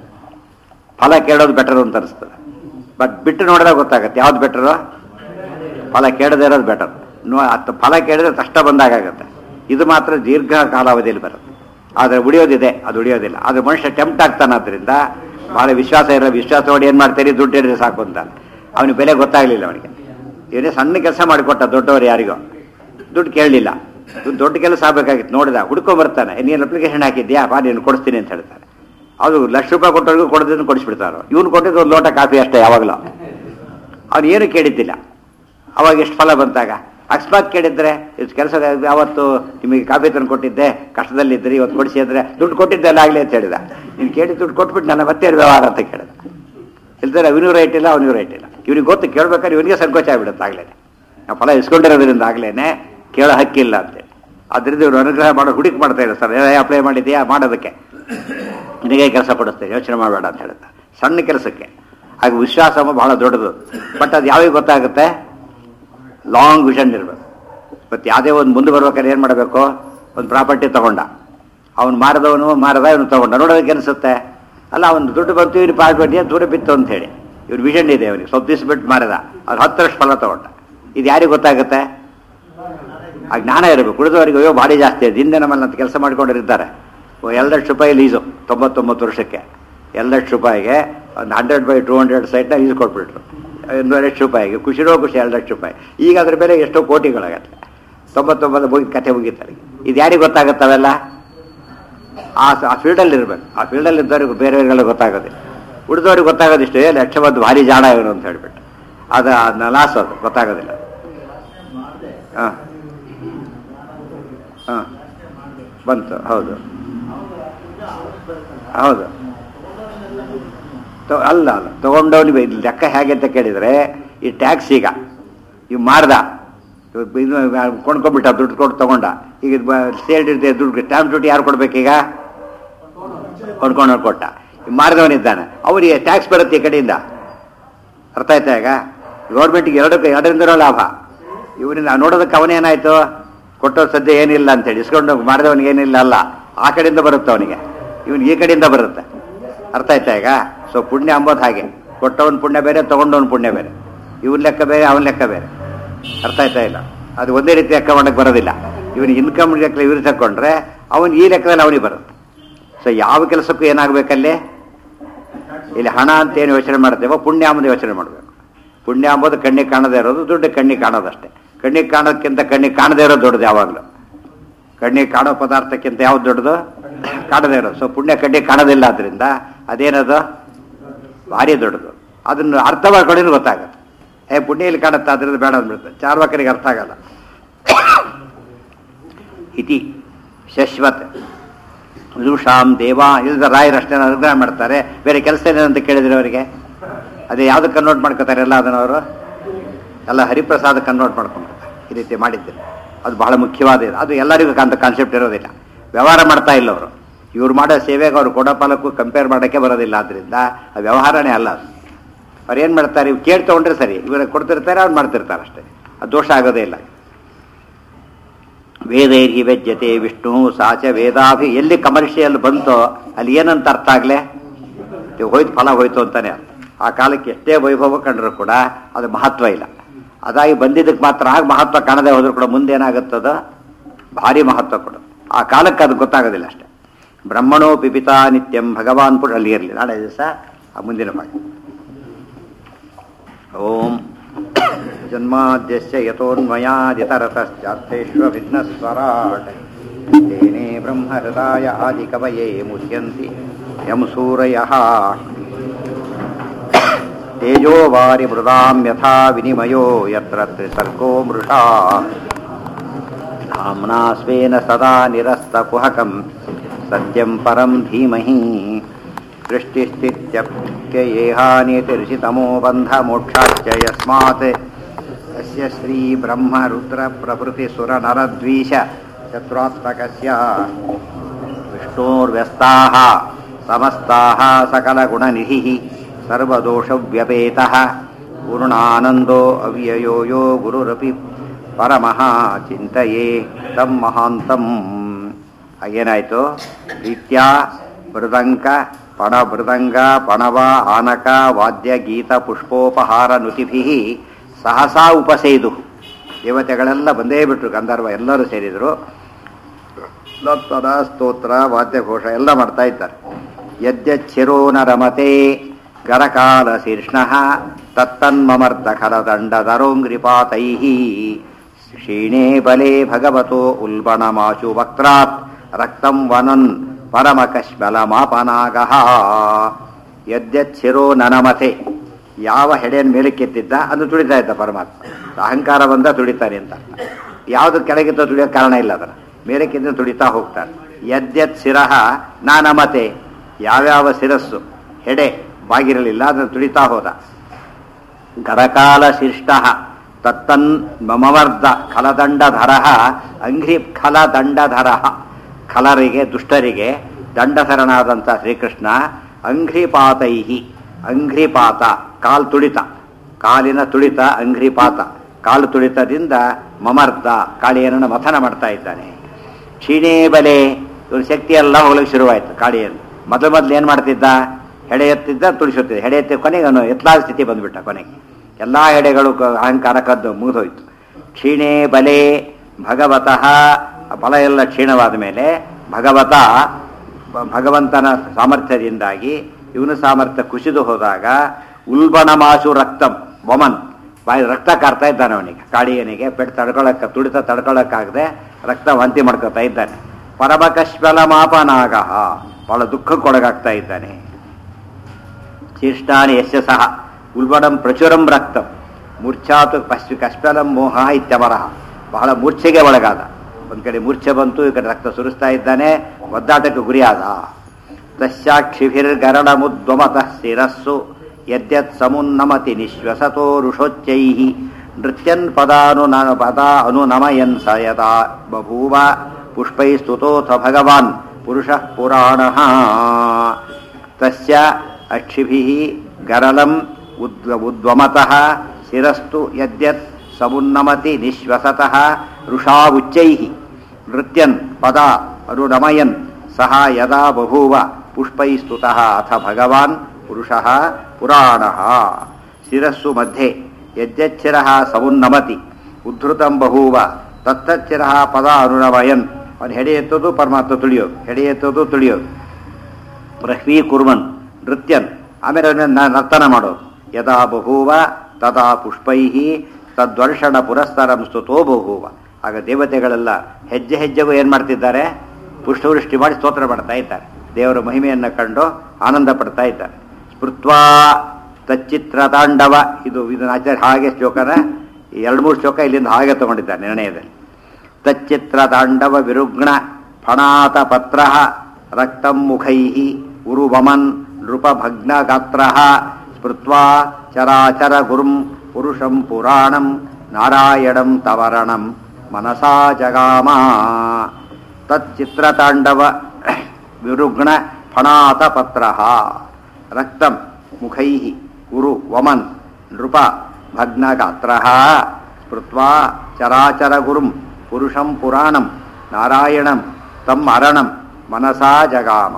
ಫಲ ಕೇಳೋದು ಬೆಟರ್ ಅಂತ ಅನಿಸ್ತದೆ ಬಟ್ ಬಿಟ್ಟು ನೋಡಿದಾಗ ಗೊತ್ತಾಗುತ್ತೆ ಯಾವ್ದು ಬೆಟರು ಫಲ ಕೇಳದೇ ಇರೋದು ಬೆಟರ್ ನೋ ಅತ್ತ ಫಲ ಕೇಳಿದ್ರೆ ಕಷ್ಟ ಬಂದಾಗತ್ತೆ ಇದು ಮಾತ್ರ ದೀರ್ಘ ಕಾಲಾವಧಿಯಲ್ಲಿ ಬರುತ್ತೆ ಆದರೆ ಉಳಿಯೋದಿದೆ ಅದು ಉಳಿಯೋದಿಲ್ಲ ಆದರೆ ಮನುಷ್ಯ ಟೆಂಪ್ಟ್ ಆಗ್ತಾನೆ ಅದರಿಂದ ಭಾಳ ವಿಶ್ವಾಸ ಇರೋ ವಿಶ್ವಾಸ ನೋಡಿ ಏನು ಮಾಡ್ತೀರಿ ದುಡ್ಡು ಹಿಡಿದ್ರೆ ಸಾಕು ಅಂತಾನೆ ಅವನಿಗೆ ಬೆಲೆ ಗೊತ್ತಾಗಲಿಲ್ಲ ಅವನಿಗೆ ಏನೇ ಸಣ್ಣ ಕೆಲಸ ಮಾಡಿಕೊಟ್ಟ ದೊಡ್ಡವರು ಯಾರಿಗೋ ದುಡ್ಡು ಕೇಳಲಿಲ್ಲ ಇವ್ನು ದೊಡ್ಡ ಕೆಲಸ ಆಗಬೇಕಾಗಿತ್ತು ನೋಡಿದ ಹುಡ್ಕೊಂಬರ್ತಾನೆ ನೀನು ಅಪ್ಲಿಕೇಶನ್ ಹಾಕಿದ್ಯಾ ಬಾ ನೀನು ಕೊಡಿಸ್ತೀನಿ ಅಂತ ಹೇಳ್ತಾನೆ ಅದು ಲಕ್ಷ ರೂಪಾಯಿ ಕೊಟ್ಟವ್ರಿಗೂ ಕೊಡೋದನ್ನು ಕೊಡಿಸ್ಬಿಡ್ತಾರೋ ಇವನು ಕೊಟ್ಟಿದ್ದು ಒಂದು ಲೋಟ ಕಾಫಿ ಅಷ್ಟೇ ಯಾವಾಗಲೂ ಅವನು ಏನು ಕೇಳಿದ್ದಿಲ್ಲ ಅವಾಗ ಎಷ್ಟು ಫಲ ಬಂತಾಗ ಅಕಸ್ಮಾತ್ ಕೇಳಿದ್ರೆ ಇಷ್ಟು ಕೆಲಸ ಯಾವತ್ತು ನಿಮಗೆ ಕಾಫಿ ತಂದು ಕೊಟ್ಟಿದ್ದೆ ಕಷ್ಟದಲ್ಲಿದ್ದರೆ ಇವತ್ತು ಕೊಡಿಸಿ ಅಂದರೆ ದುಡ್ಡು ಕೊಟ್ಟಿದ್ದೆಲ್ಲ ಆಗಲಿ ಅಂತ ಹೇಳಿದ ನೀನು ಕೇಳಿ ದುಡ್ಡು ಕೊಟ್ಬಿಟ್ಟು ನನ್ನ ಮತ್ತೆ ಏನು ವ್ಯವಹಾರ ಅಂತ ಕೇಳಿದ ಇಲ್ದರೆ ಅವನಿಗೂ ರೈಟ್ ಇಲ್ಲ ಅವನಿಗೂ ರೈಟ್ ಇಲ್ಲ ಇವನಿಗೆ ಗೊತ್ತು ಕೇಳ್ಬೇಕಾದ್ರೆ ಇವನಿಗೆ ಸಂಕೋಚ ಆಗ್ಬಿಡುತ್ತೆ ಆಗ್ಲೇ ನಾವು ಫಲ ಇಸ್ಕೊಂಡಿರೋದ್ರಿಂದ ಆಗ್ಲೇನೆ ಕೇಳೋ ಹಕ್ಕಿಲ್ಲ ಅಂತೇಳಿ ಅದರಿಂದ ಇವರು ಅನುಗ್ರಹ ಮಾಡೋ ಹುಡುಕಿ ಮಾಡ್ತಾ ಇದ್ದಾರೆ ಸರ್ ಅಪ್ಲೈ ಮಾಡಿದ್ಯಾ ಮಾಡೋದಕ್ಕೆ ನಿನಗೆ ಕೆಲಸ ಕೊಡಿಸ್ತೇನೆ ಯೋಚನೆ ಮಾಡಬೇಡ ಅಂತ ಹೇಳುತ್ತೆ ಸಣ್ಣ ಕೆಲಸಕ್ಕೆ ಹಾಗೆ ವಿಶ್ವಾಸ ಬಹಳ ದೊಡ್ಡದು ಬಟ್ ಅದು ಯಾವಾಗ ಗೊತ್ತಾಗುತ್ತೆ ಲಾಂಗ್ ವಿಷನ್ ಇರಬೇಕು ಮತ್ತು ಯಾವುದೇ ಒಂದು ಮುಂದೆ ಬರ್ಬೇಕಾದ್ರೆ ಏನು ಮಾಡಬೇಕು ಒಂದು ಪ್ರಾಪರ್ಟಿ ತಗೊಂಡ ಅವನು ಮಾರದವನು ಮಾರದ ಇವನು ತಗೊಂಡ ನೋಡೋದಕ್ಕೆ ಅನಿಸುತ್ತೆ ಅಲ್ಲ ಅವನು ದುಡ್ಡು ಬಂತು ಇವ್ನು ಪ್ರಾಪರ್ಟಿ ಅಂತ ದೂರ ಬಿತ್ತು ಅಂತ ಹೇಳಿ ಇವ್ರು ವಿಷನ್ ಇದೆ ಅವನಿಗೆ ಸ್ವಲ್ಪ ದಿವಸ ಬಿಟ್ಟು ಮಾರದ ಅದು ಹತ್ತು ವರ್ಷ ಫಲ ತಗೊಂಡ ಇದು ಯಾರಿಗೆ ಗೊತ್ತಾಗುತ್ತೆ ಆ ಜ್ಞಾನ ಇರಬೇಕು ಉಳಿದವರಿಗೆ ಅಯ್ಯೋ ಭಾರಿ ಜಾಸ್ತಿ ಇದೆ ಹಿಂದೆ ನಮ್ಮಲ್ಲಿ ಅಂತ ಕೆಲಸ ಮಾಡ್ಕೊಂಡಿರ್ತಾರೆ ಎರಡು ಲಕ್ಷ ರೂಪಾಯಿ ಲೀಸು ತೊಂಬತ್ತೊಂಬತ್ತು ವರ್ಷಕ್ಕೆ ಎರಡು ಲಕ್ಷ ರೂಪಾಯಿಗೆ ಒಂದು ಹಂಡ್ರೆಡ್ ಬೈ ಟೂ ಹಂಡ್ರೆಡ್ ಸೈಟ್ನ ಲೀಸ್ ಕೊಟ್ಬಿಟ್ರು ಒಂದು ಲಕ್ಷ ರೂಪಾಯಿಗೆ ಖುಷಿರೋ ಖುಷಿ ಎರಡು ಲಕ್ಷ ರೂಪಾಯಿ ಈಗ ಅದ್ರ ಬೆಲೆ ಎಷ್ಟೋ ಕೋಟಿಗಳಾಗತ್ತೆ ತೊಂಬತ್ತೊಂಬತ್ತು ಮುಗಿ ಕಥೆ ಮುಗೀತಾರೆ ಇದು ಯಾರಿಗೆ ಗೊತ್ತಾಗುತ್ತವೆಲ್ಲ ಆ ಆ ಫೀಲ್ಡಲ್ಲಿ ಇರಬೇಕು ಆ ಫೀಲ್ಡಲ್ಲಿ ಇದ್ದವ್ರಿಗೆ ಬೇರೆಯವರಿಗೆಲ್ಲ ಗೊತ್ತಾಗೋದಿಲ್ಲ ಉಳಿದವ್ರಿಗೆ ಗೊತ್ತಾಗೋದಿಷ್ಟೇ ಲಕ್ಷವದ್ದು ಭಾರಿ ಜಾಣ ಇವನು ಅಂತ ಹೇಳ್ಬಿಟ್ಟು ಅದು ಅದನ್ನ ಲಾಸ್ ಅದು ಗೊತ್ತಾಗೋದಿಲ್ಲ ಹಾಂ ಹಾಂ ಬಂತು ಹೌದು ಹೌದು ತೊ- ಅಲ್ಲ ಅಲ್ಲ ತಗೊಂಡವನಿಗೆ ಇದು ಲೆಕ್ಕ ಹೇಗೆ ಅಂತ ಕೇಳಿದರೆ ಈ ಟ್ಯಾಕ್ಸ್ ಈಗ ಇವ್ ಮಾರ್ದ ಇವ್ ಇದು ಕೊಂಡ್ಕೊಂಡ್ಬಿಟ್ಟ ದುಡ್ಡು ಕೊಟ್ಟು ತಗೊಂಡ ಈಗ ಸೇಲ್ ಇರ್ತೆ ದುಡ್ಡು ಸ್ಟ್ಯಾಂಪ್ ಡ್ಯೂಟಿ ಯಾರು ಕೊಡ್ಬೇಕೀಗ ಕೊಂಡ್ಕೊಂಡು ಕೊಟ್ಟ ಈ ಮಾರಿದವನಿದ್ದಾನೆ ಅವರಿಗೆ ಟ್ಯಾಕ್ಸ್ ಬರುತ್ತೆ ಈ ಕಡೆಯಿಂದ ಅರ್ಥ ಆಯ್ತಾ ಈಗ ಗೌರ್ಮೆಂಟ್ಗೆ ಎರಡಕ್ಕೆ ಎರಡರಿಂದಲೂ ಲಾಭ ಇವರಿಂದ ನೋಡೋದಕ್ಕೆ ಅವನೇನಾಯ್ತು ಕೊಟ್ಟೋ ಸದ್ಯ ಏನಿಲ್ಲ ಅಂತೇಳಿ ಇಸ್ಕೊಂಡು ಮಾಡಿದವನಿಗೆ ಏನಿಲ್ಲ ಅಲ್ಲ ಆ ಕಡೆಯಿಂದ ಬರುತ್ತೆ ಅವನಿಗೆ ಇವನಿಗೆ ಈ ಕಡೆಯಿಂದ ಬರುತ್ತೆ ಅರ್ಥ ಆಯ್ತಾ ಈಗ ಸೊ ಪುಣ್ಯ ಅಂಬೋದು ಹಾಗೆ ಕೊಟ್ಟವನ್ ಪುಣ್ಯ ಬೇರೆ ತಗೊಂಡವನ್ ಪುಣ್ಯ ಬೇರೆ ಇವನ್ ಲೆಕ್ಕ ಬೇರೆ ಅವನ ಲೆಕ್ಕ ಬೇರೆ ಅರ್ಥ ಆಯ್ತಾ ಇಲ್ಲ ಅದು ಒಂದೇ ರೀತಿ ಲೆಕ್ಕ ಮಾಡಕ್ಕೆ ಬರೋದಿಲ್ಲ ಇವನಿಗೆ ಇನ್ಕಮ್ ಲೆಕ್ಕ ಇವ್ರು ತಗೊಂಡ್ರೆ ಅವನು ಈ ಲೆಕ್ಕದಲ್ಲಿ ಅವನಿಗೆ ಬರುತ್ತೆ ಸೊ ಯಾವ ಕೆಲಸಕ್ಕೂ ಏನಾಗಬೇಕಲ್ಲಿ ಇಲ್ಲಿ ಹಣ ಅಂತ ಏನು ಯೋಚನೆ ಮಾಡ್ತೇವೋ ಪುಣ್ಯ ಅಂಬುದು ಯೋಚನೆ ಮಾಡಬೇಕು ಪುಣ್ಯ ಅಂಬೋದು ಕಣ್ಣಿಗೆ ಕಾಣದೇ ಇರೋದು ದುಡ್ಡು ಕಣ್ಣಿಗೆ ಕಾಣೋದಷ್ಟೇ ಕಣ್ಣಿಗೆ ಕಾಣೋದಕ್ಕಿಂತ ಕಣ್ಣಿಗೆ ಕಾಣದೇ ಇರೋದು ದೊಡ್ಡದು ಯಾವಾಗಲೂ ಕಣ್ಣಿಗೆ ಕಾಣೋ ಪದಾರ್ಥಕ್ಕಿಂತ ಯಾವ್ದು ದೊಡ್ಡದು ಕಾಣದೇ ಇರೋದು ಸೊ ಪುಣ್ಯ ಕಣ್ಣಿಗೆ ಕಾಣೋದಿಲ್ಲ ಆದ್ರಿಂದ ಅದೇನದು ಭಾರಿ ದೊಡ್ಡದು ಅದನ್ನು ಅರ್ಥ ಮಾಡ್ಕೊಂಡಿದ್ದು ಗೊತ್ತಾಗುತ್ತೆ ಏ ಪುಣ್ಯ ಇಲ್ಲಿ ಕಾಣುತ್ತೆ ಅದರಿಂದ ಬೇಡ ಅಂದ್ಬಿಡುತ್ತೆ ಚಾರ್ವಾಕರಿಗೆ ಅರ್ಥ ಆಗಲ್ಲ ಇತಿ ಶಶ್ವತ್ ವಿದುಷಾಂ ದೇವ ಇಲ್ಲದ ರಾಯರಷ್ಟೇ ಅನುಗ್ರಹ ಮಾಡ್ತಾರೆ ಬೇರೆ ಕೆಲಸ ಏನೇನಂತ ಕೇಳಿದ್ರೆ ಅವರಿಗೆ ಅದೇ ಯಾವ್ದು ಕನ್ವರ್ಟ್ ಮಾಡ್ಕೋತಾರೆ ಎಲ್ಲ ಅದನ್ನು ಅವರು ಎಲ್ಲ ಹರಿಪ್ರಸಾದ ಕನ್ವರ್ಟ್ ಮಾಡ್ಕೊಂಡ್ಬಿಡ್ತಾರೆ ಈ ರೀತಿ ಮಾಡಿದ್ದೆ ಅದು ಬಹಳ ಮುಖ್ಯವಾದ ಇದು. ಅದು ಎಲ್ಲರಿಗೂ ಅಂತ ಕಾನ್ಸೆಪ್ಟ್ ಇರೋದಿಲ್ಲ ವ್ಯವಹಾರ ಮಾಡ್ತಾ ಇಲ್ಲ ಅವರು ಇವ್ರು ಮಾಡೋ ಸೇವೆಗೆ ಅವ್ರು ಕೊಡೋ ಫಲಕ್ಕೂ ಕಂಪೇರ್ ಮಾಡೋಕ್ಕೆ ಬರೋದಿಲ್ಲ ಆದ್ದರಿಂದ ಅದು ವ್ಯವಹಾರನೇ ಅಲ್ಲ ಅದು ಅವ್ರು ಏನು ಮಾಡ್ತಾರೆ ಇವ್ರು ಕೇಳಿ ತೊಗೊಂಡ್ರೆ ಸರಿ ಇವ್ರು ಕೊಡ್ತಿರ್ತಾರೆ ಅವ್ರು ಮಾಡ್ತಿರ್ತಾರೆ ಅಷ್ಟೇ ಅದು ದೋಷ ಆಗೋದೇ ಇಲ್ಲ ವೇದೈರ್ಹಿ ವೆಜ್ಯತೆ ವಿಷ್ಣು ಸಾಚ ವೇದಾಭಿ ಎಲ್ಲಿ ಕಮರ್ಷಿಯಲ್ ಬಂತೋ ಅಲ್ಲಿ ಏನಂತ ಅರ್ಥ ಆಗ್ಲೆ ಇದು ಹೋಯ್ತು ಫಲ ಹೋಯ್ತು ಅಂತಾನೆ ಅರ್ಥ. ಆ ಕಾಲಕ್ಕೆ ಎಷ್ಟೇ ವೈಭವ ಕಂಡ್ರು ಕೂಡ ಅದು ಮಹತ್ವ ಇಲ್ಲ ಅದಾಗಿ ಬಂದಿದ್ದಕ್ಕೆ ಮಾತ್ರ ಆಗ ಮಹತ್ವ ಕಾಣದೆ ಹೋದ್ರು ಕೂಡ ಮುಂದೇನಾಗುತ್ತದ ಭಾರಿ ಮಹತ್ವ ಕೊಡು ಆ ಕಾಲಕ್ಕೆ ಅದು ಗೊತ್ತಾಗೋದಿಲ್ಲ ಅಷ್ಟೇ ಬ್ರಹ್ಮಣೋ ಪಿಪಿತಾ ನಿತ್ಯಂ ಭಗವಾನ್ ಪುಟ ಅಲ್ಲಿ ಇರಲಿ ನಾಳೆ ದಿವಸ ಆ ಮುಂದಿನ ಭಾಗ ಓಂ ಜನ್ಮಾದ್ಯಸ್ಯ ಯತೋನ್ಮಯಾದಿತರತಶ್ಚಾರ್ಥೇष्वभिघ्नस्वराट् तेने ब्रह्महृदाय आदिकवये मुह्यन्ति यं सूरयः तेजो वारिमृदां यथा विनिमयो यत्र त्रिसर्गो मृषा धाम्ना स्वेन सदा निरस्तकुहकं सत्यं परं धीमहि सृष्टिस्थित्यप्ययेहानितिर्षितमो बन्धमोक्षाश्च यस्मात् यस्य श्रीब्रह्मरुद्रप्रभृतिसुरनरद्वीष चतुरात्मकस्य विष्णोर्व्यस्ताः समस्ताः सकलगुणनिधिः सर्वदोषव्यपेतः पूर्णानन्दो अव्ययो यो गुरुरपि ಪರಮಃ ಚಿಂತೆಯೇ ತಂ ಮಹಾಂತಂ ಏನಾಯಿತು ರೀತ್ಯ ಮೃದಂಗ ಪಣ ಮೃದಂಗ ಪಣವ ಆನಕ ವಾದ್ಯ ಗೀತ ಪುಷ್ಪೋಪಹಾರ ನುತಿಭಿ ಸಹಸಾ ಉಪಸೇದು ದೇವತೆಗಳೆಲ್ಲ ಬಂದೇ ಬಿಟ್ರು ಗಂಧರ್ವ ಎಲ್ಲರೂ ಸೇರಿದರು ಲೋತ್ಪದ ಸ್ತೋತ್ರ ವಾದ್ಯಘೋಷ ಎಲ್ಲ ಮಾಡ್ತಾ ಇದ್ದಾರೆ ಯದ್ಯಚ್ಚಿರೋ ನ ರಮತೆ ಗರಕಾಲ ಶೀರ್ಷ್ಣ ತತ್ತನ್ಮಮರ್ದ ಖಲದಂಡದರೋಂಗ್ರಿಪಾತೈ ಕ್ಷೀಣೇ ಬಲೆ ಭಗವತೋ ಉಲ್ಬಣಮಾಶು ವಕ್ರಾತ್ ರಕ್ತಂ ವನನ್ ಪರಮಕಶ್ಮಲಮಾಪನಾಗ ಯದ್ಯಚ್ಚಿರೋ ನನಮತೆ ಯಾವ ಹೆಡೆಯನ್ನು ಮೇಲಕ್ಕೆತ್ತಿದ್ದ ಅದು ತುಳಿತಾ ಇದ್ದ ಪರಮಾತ್ಮ ಅಹಂಕಾರ ಬಂದ ತುಳಿತಾನೆ ಅಂತ ಯಾವುದು ಕೆಳಗಿದ್ದ ತುಳಿಯೋ ಕಾರಣ ಇಲ್ಲ ಅದರ ಮೇಲಕ್ಕಿಂದ ತುಳಿತಾ ಹೋಗ್ತಾನೆ ಯದ್ಯತ್ ಶಿರಹ ನಾನಮತೆ ಯಾವ್ಯಾವ ಶಿರಸ್ಸು ಹೆಡೆ ಬಾಗಿರಲಿಲ್ಲ ಅದನ್ನು ತುಳಿತಾ ಹೋದ ಗರಕಾಲ ಶಿಷ್ಟ ತತ್ತನ್ ಮಮವರ್ಧ ಖಲದಂಡಧರ ಅಂಘ್ರಿ ಖಲದಂಡಧರ ಖಲರಿಗೆ ದುಷ್ಟರಿಗೆ ದಂಡಧರನಾದಂಥ ಶ್ರೀಕೃಷ್ಣ ಅಂಘ್ರಿಪಾತೈಹಿ ಅಂಘ್ರಿಪಾತ ಕಾಲ್ ತುಳಿತ ಕಾಲಿನ ತುಳಿತ ಅಂಘ್ರಿಪಾತ ಕಾಲು ತುಳಿತದಿಂದ ಮಮರ್ದ ಕಾಳಿಯನ್ನು ಮಥನ ಮಾಡ್ತಾ ಇದ್ದಾನೆ ಕ್ಷೀಣೇ ಬಲೆ ಇವನ ಶಕ್ತಿ ಎಲ್ಲ ಹೋಗ್ಲಿಕ್ಕೆ ಶುರುವಾಯಿತು ಕಾಳಿಯನ್ನು ಮೊದಲು ಮೊದಲು ಏನು ಮಾಡ್ತಿದ್ದ ಹೆಡೆ ಎತ್ತಿದ್ದ ತುಳಿಸುತ್ತಿದ್ದ ಹೆಡೆ ಎತ್ತಿ ಕೊನೆಗೆ ಅವನು ಎತ್ತಲಾದ ಸ್ಥಿತಿ ಬಂದ್ಬಿಟ್ಟ ಕೊನೆಗೆ ಎಲ್ಲ ಹೆಡೆಗಳು ಕ- ಅಹಂಕಾರ ಕದ್ದು ಮುಗಿದೋಯ್ತು ಕ್ಷೀಣೇ ಬಲೆ ಭಗವತಃ ಬಲ ಎಲ್ಲ ಕ್ಷೀಣವಾದ ಮೇಲೆ ಭಗವತ ಭ- ಭಗವಂತನ ಸಾಮರ್ಥ್ಯದಿಂದಾಗಿ ಇವನ ಸಾಮರ್ಥ್ಯ ಕುಸಿದು ಹೋದಾಗ ಉಲ್ಬಣಮಾಶು ರಕ್ತಂ ವಮನ್ ಬಾಯಿ ರಕ್ತ ಕಾರ್ತಾ ಇದ್ದಾನೆ ಅವನಿಗೆ ಕಾಳಿಯನಿಗೆ ಪೆಟ್ಟು ತಡ್ಕೊಳಕ್ಕ ತುಡಿತ ತಡ್ಕೊಳಕ್ಕಾಗದೆ ರಕ್ತ ವಾಂತಿ ಮಾಡ್ಕೊತಾ ಇದ್ದಾನೆ ಪರಮಕಶ್ವಲ ಮಾಪನಾಗ ಬಹಳ ದುಃಖಕ್ಕೊಳಗಾಗ್ತಾ ಇದ್ದಾನೆ ಶೀರ್ಷ್ಣಾನಿ ಯಶ ಸಹ ಉಲ್ಬಣಂ ಪ್ರಚುರಂ ರಕ್ತಂ ಮೂರ್ಛಾತು ಪಶ್ಚ ಕಶ್ಮಲಂ ಮೋಹ ಇತ್ಯವರಹ ಬಹಳ ಮೂರ್ಛೆಗೆ ಒಳಗಾದ ಒಂದ್ ಕಡೆ ಮೂರ್ಛೆ ಬಂತು ಈ ಕಡೆ ರಕ್ತ ಸುರಿಸ್ತಾ ಇದ್ದಾನೆ ಒದ್ದಾಟಕ್ಕೆ ಗುರಿಯಾದ ತಸ್ಯಾಕ್ಷಿಭಿರ್ಗರಡ ಮುದ್ವಮತಃ ಶಿರಸ್ಸು ಯದ್ಯತ್ ಸಮುನ್ನಮತಿ ನಿಶ್ವಸತೋ ಋಷೋಚ್ಚೈ ನೃತ್ಯನ್ ಪದಾನು ಪದ ಅನುನಮಯನ್ ಸ ಯದಾ ಬಭೂವ ಪುಷ್ಪೈ ಸ್ತುತೋಥ ಭಗವಾನ್ ಪುರುಷಃ ಪುರಾಣಃ ತಸ್ಯ ಅಕ್ಷಿಭಿः ಗರಲಂ ಉದ್ ಉದ್ವಮತಃ ಶಿರಸ್ತು ಯದ್ಯತ್ ಸಮುನ್ನಮತಿ ನಿಶ್ವಸತಃ ಋಷಾ ಉಚ್ಚೈಃ ನೃತ್ಯನ್ ಪದ ಅರುಣಮಯನ್ ಸಹ ಯದಾ ಬಭೂವ ಪುಷ್ಪೈ ಸ್ತುತಃ ಅಥ ಭಗವಾನ್ ಪುರುಷಃ ಪುರಾಣಃ ಶಿರಸ್ಸು ಮಧ್ಯೆ ಯಜ್ಜಚ್ಚಿರಃ ಸಮುನ್ನಮತಿ ಉದ್ಧೃತಂ ಬಭೂವ ತತ್ತಚ್ಚಿರಃ ಪದ ಅರುಣಮಯನ್ ಅವನು ಹೆಡೆ ಎತ್ತೋದು ಪರಮಾತ್ಮ ತುಳಿಯೋದು ಹೆಡೆ ಎತ್ತೋದು ತುಳಿಯೋದು ಪ್ರಹ್ವೀ ಕುರ್ವನ್ ನೃತ್ಯನ್ ಆಮೇಲೆ ಅವನನ್ನ ನರ್ತನ ಮಾಡೋದು ಯದಾ ಬಹೂವ ತದಾ ಪುಷ್ಪೈ ತದ್ವರ್ಷಣ ಪುರಸ್ತಾರಂ ಸ್ತುತೋ ಬಹೂವ ಆಗ ದೇವತೆಗಳೆಲ್ಲ ಹೆಜ್ಜೆ ಹೆಜ್ಜೆಗೂ ಏನು ಮಾಡ್ತಿದ್ದಾರೆ ಪುಷ್ಪವೃಷ್ಟಿ ಮಾಡಿ ಸ್ತೋತ್ರ ಮಾಡ್ತಾ ಇದ್ದಾರೆ ದೇವರ ಮಹಿಮೆಯನ್ನು ಕಂಡು ಆನಂದ ಪಡ್ತಾ ಇದ್ದಾರೆ ಸ್ಮೃತ್ವಾ ತಚ್ಚಿತ್ರ ತಾಂಡವ ಇದು ಇದನ್ನ ಆಚಾರ್ಯ ಹಾಗೆ ಶ್ಲೋಕನ ಎರಡು ಮೂರು ಶ್ಲೋಕ ಇಲ್ಲಿಂದ ಹಾಗೆ ತಗೊಂಡಿದ್ದಾರೆ ನಿರ್ಣಯದಲ್ಲಿ ತಚ್ಚಿತ್ರ ತಾಂಡವ ವಿರುಗ್ಣ ಫಣಾತ ಪತ್ರ ರಕ್ತಂ ಮುಖೈ ಉರುವಮನ್ ನೃಪಭಗ್ನಗಾತ್ರ ಸ್ಮೃತ್ವಾ ಚರಾಚರ ಗುರುಂ ಪುರುಷಂ ಪುರಾಣಂ ನಾರಾಯಣಂ ತವರಣಂ ಮನಸಾ ಜಗಾಮ ತಚ್ಚಿತ್ರತಾಂಡವ ವಿರುಗ್ಣ ಫಣಾತ ಪತ್ರ ರಕ್ತಂ ಮುಖೈ ಉರು ವಮನ್ ನೃಪ ಭಗ್ನಗಾತ್ರ ಸ್ಮೃತ್ವಾ ಚರಾಚರ ಗುರುಂ ಪುರುಷಂ ಪುರಾಣಂ ನಾರಾಯಣಂ ತಮ್ಮ ಅರಣಂ ಮನಸಾ ಜಗಾಮ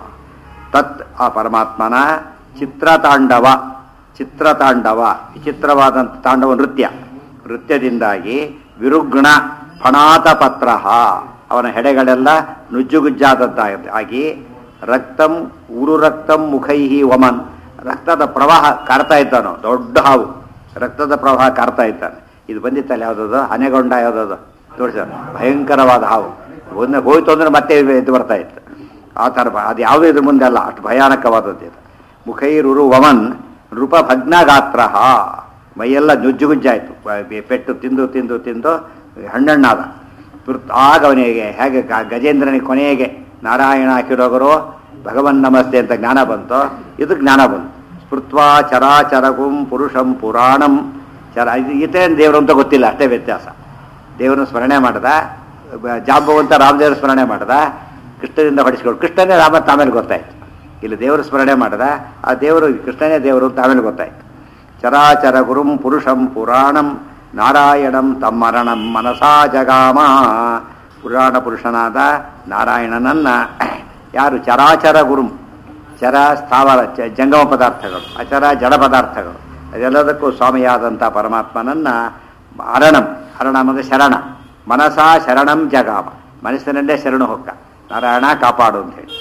ತತ್ ಆ ಪರಮಾತ್ಮನ ಚಿತ್ರತಾಂಡವ ಚಿತ್ರತಾಂಡವ ವಿಚಿತ್ರವಾದಂಥ ತಾಂಡವ ನೃತ್ಯ ನೃತ್ಯದಿಂದಾಗಿ ವಿರುಗ್ಣ ಫಣಾತ ಪತ್ರ ಅವನ ಹೆಡೆಗಳೆಲ್ಲ ನುಜ್ಜುಗುಜ್ಜಾದದ್ದಾಗಿ ಆಗಿ ರಕ್ತಂ ಉರು ರಕ್ತಂ ಮುಖೈಹಿ ವಮನ್ ರಕ್ತದ ಪ್ರವಾಹ ಕಾರ್ತಾ ಇದ್ದಾನು ದೊಡ್ಡ ಹಾವು ರಕ್ತದ ಪ್ರವಾಹ ಕಾರ್ತಾ ಇದ್ದಾನೆ ಇದು ಬಂದಿತ್ತಲ್ಲ ಯಾವುದದು ಹನೆಗೊಂಡ ಯಾವುದದು ತೋರಿಸ ಭಯಂಕರವಾದ ಹಾವು ಒಂದು ಹೋಯ್ತು ಅಂದ್ರೆ ಮತ್ತೆ ಇದು ಬರ್ತಾ ಇತ್ತು ಆ ಥರ ಬ- ಅದು ಯಾವುದೂ ಇದ್ರ ಮುಂದೆ ಅಲ್ಲ ಅಷ್ಟು ಭಯಾನಕವಾದದ್ದು ಇದು ಮುಖೈರುರು ವಮನ್ ನೃಪ ಭಗ್ನಗಾತ್ರ ಮೈಯೆಲ್ಲ ನುಜ್ಜುಗುಜ್ಜಾಯಿತು ಬ- ಪೆಟ್ಟು ತಿಂದು ತಿಂದು ತಿಂದು ಹಣ್ಣಣ್ಣಾದ ತುರ್ತ್ ಆಗ ಅವನಿಗೆ ಹೇಗೆ ಗ- ಗಜೇಂದ್ರನಿಗೆ ಕೊನೆಗೆ ನಾರಾಯಣ ಕಿರೋಗರು ಭಗವನ್ ನಮಸ್ತೆ ಅಂತ ಜ್ಞಾನ ಬಂತು ಇದು ಜ್ಞಾನ ಬಂತು ಸ್ಮೃತ್ವಾ ಚರಾಚರಗುಂ ಪುರುಷಂ ಪುರಾಣಂ ಚರ ಇದು ಈತೇನು ದೇವರು ಅಂತ ಗೊತ್ತಿಲ್ಲ ಅಷ್ಟೇ ವ್ಯತ್ಯಾಸ ದೇವರನ್ನು ಸ್ಮರಣೆ ಮಾಡ್ದ ಬ- ಜಾಂಬವಂತ ರಾಮದೇವರ ಸ್ಮರಣೆ ಮಾಡ್ದ ಕೃಷ್ಣನಿಂದ ಹೊಡಿಸ್ಕೊಂಡು ಕೃಷ್ಣನೇ ರಾಮ ಅಂತ ಆಮೇಲೆ ಗೊತ್ತಾಯ್ತು ಇಲ್ಲಿ ದೇವರು ಸ್ಮರಣೆ ಮಾಡ್ದ ಆ ದೇವರು ಕೃಷ್ಣನೇ ದೇವರು ಅಂತ ಆಮೇಲೆ ಗೊತ್ತಾಯ್ತು ಚರಾಚರ ಗುರುಂ ಪುರುಷಂ ಪುರಾಣಂ ನಾರಾಯಣಂ ತಮ್ಮರಣಂ ಮನಸಾ ಜಗಾಮ ಪುರಾಣ ಪುರುಷನಾದ ನಾರಾಯಣನನ್ನ ಯಾರು ಚರಾಚರ ಗುರುಂ ಚರ ಸ್ಥಾವರ ಚ- ಜಂಗಮ ಪದಾರ್ಥಗಳು ಅಚರ ಜಡ ಪದಾರ್ಥಗಳು ಅದೆಲ್ಲದಕ್ಕೂ ಸ್ವಾಮಿಯಾದಂಥ ಪರಮಾತ್ಮನನ್ನ ಅರಣಂ ಅರಣಂ ಅಂದರೆ ಶರಣ ಮನಸಾ ಶರಣಂ ಜಗಾಮ ಮನಸ್ಸಿನಲ್ಲೇ ಶರಣು ಹೊಕ್ಕ ನಾರಾಯಣ ಕಾಪಾಡು ಅಂತ ಹೇಳಿ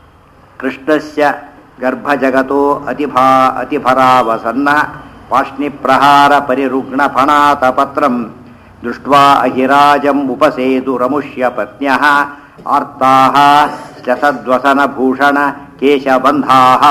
ಕೃಷ್ಣಸ್ಯ ಗರ್ಭಜಗತೋ ಅತಿಭಾ ಅತಿಭರಾವಸನ್ನ ಪಾಷ್ಣಿಪ್ರಹಾರ ಪರಿರುಗ್ಣ ಫಣಾತ ಪತ್ರಂ ದೃಷ್ಟ್ವಾ ಅಹಿರಾಜಂ ಉಪಸೇದು ರಮುಷ್ಯ ಪತ್ನ್ಯ ಆರ್ತಾಹ ಶತದ್ವಸನ ಭೂಷಣ ಕೇಶಬಂಧಾಹ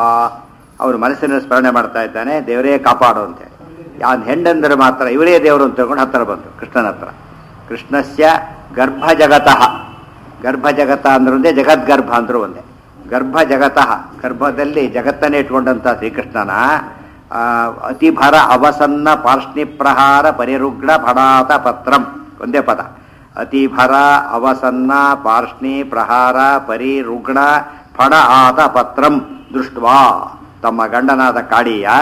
ಅವನು ಮನಸ್ಸಿನ ಸ್ಮರಣೆ ಮಾಡ್ತಾ ಇದ್ದಾನೆ ದೇವರೇ ಕಾಪಾಡು ಅಂತೇಳಿ ಯಾನ್ ಹೆಂಡಂದರೆ ಮಾತ್ರ ಇವರೇ ದೇವರು ಅಂತ ತಿಳ್ಕೊಂಡು ಹತ್ತಿರ ಬಂತು ಕೃಷ್ಣನ ಹತ್ರ ಕೃಷ್ಣಸ್ಯ ಗರ್ಭ ಜಗತಃ ಗರ್ಭ ಜಗತ ಅಂದ್ರೆ ಒಂದೇ ಜಗದ್ಗರ್ಭ ಅಂದ್ರೂ ಒಂದೇ ಗರ್ಭ ಜಗತಃ ಗರ್ಭದಲ್ಲಿ ಜಗತ್ತನ್ನೇ ಇಟ್ಕೊಂಡಂಥ ಶ್ರೀಕೃಷ್ಣನ ಆ, ಅತಿಭರ ಅವಸನ್ನ ಪಾರ್ಷ್ಣಿ ಪ್ರಹಾರ ಪರಿರುಗ್ಣ ಫಣಾತ ಪತ್ರಂ ಒಂದೇ ಪದ ಅತಿಭರ ಅವಸನ್ನ ಪಾರ್ಷ್ಣಿ ಪ್ರಹಾರ ಪರಿರುಗ್ಣ ಫಣ ಆತ ಪತ್ರಂ ದೃಷ್ಟ್ವಾ ತಮ್ಮ ಗಂಡನಾದ ಕಾಳಿಯ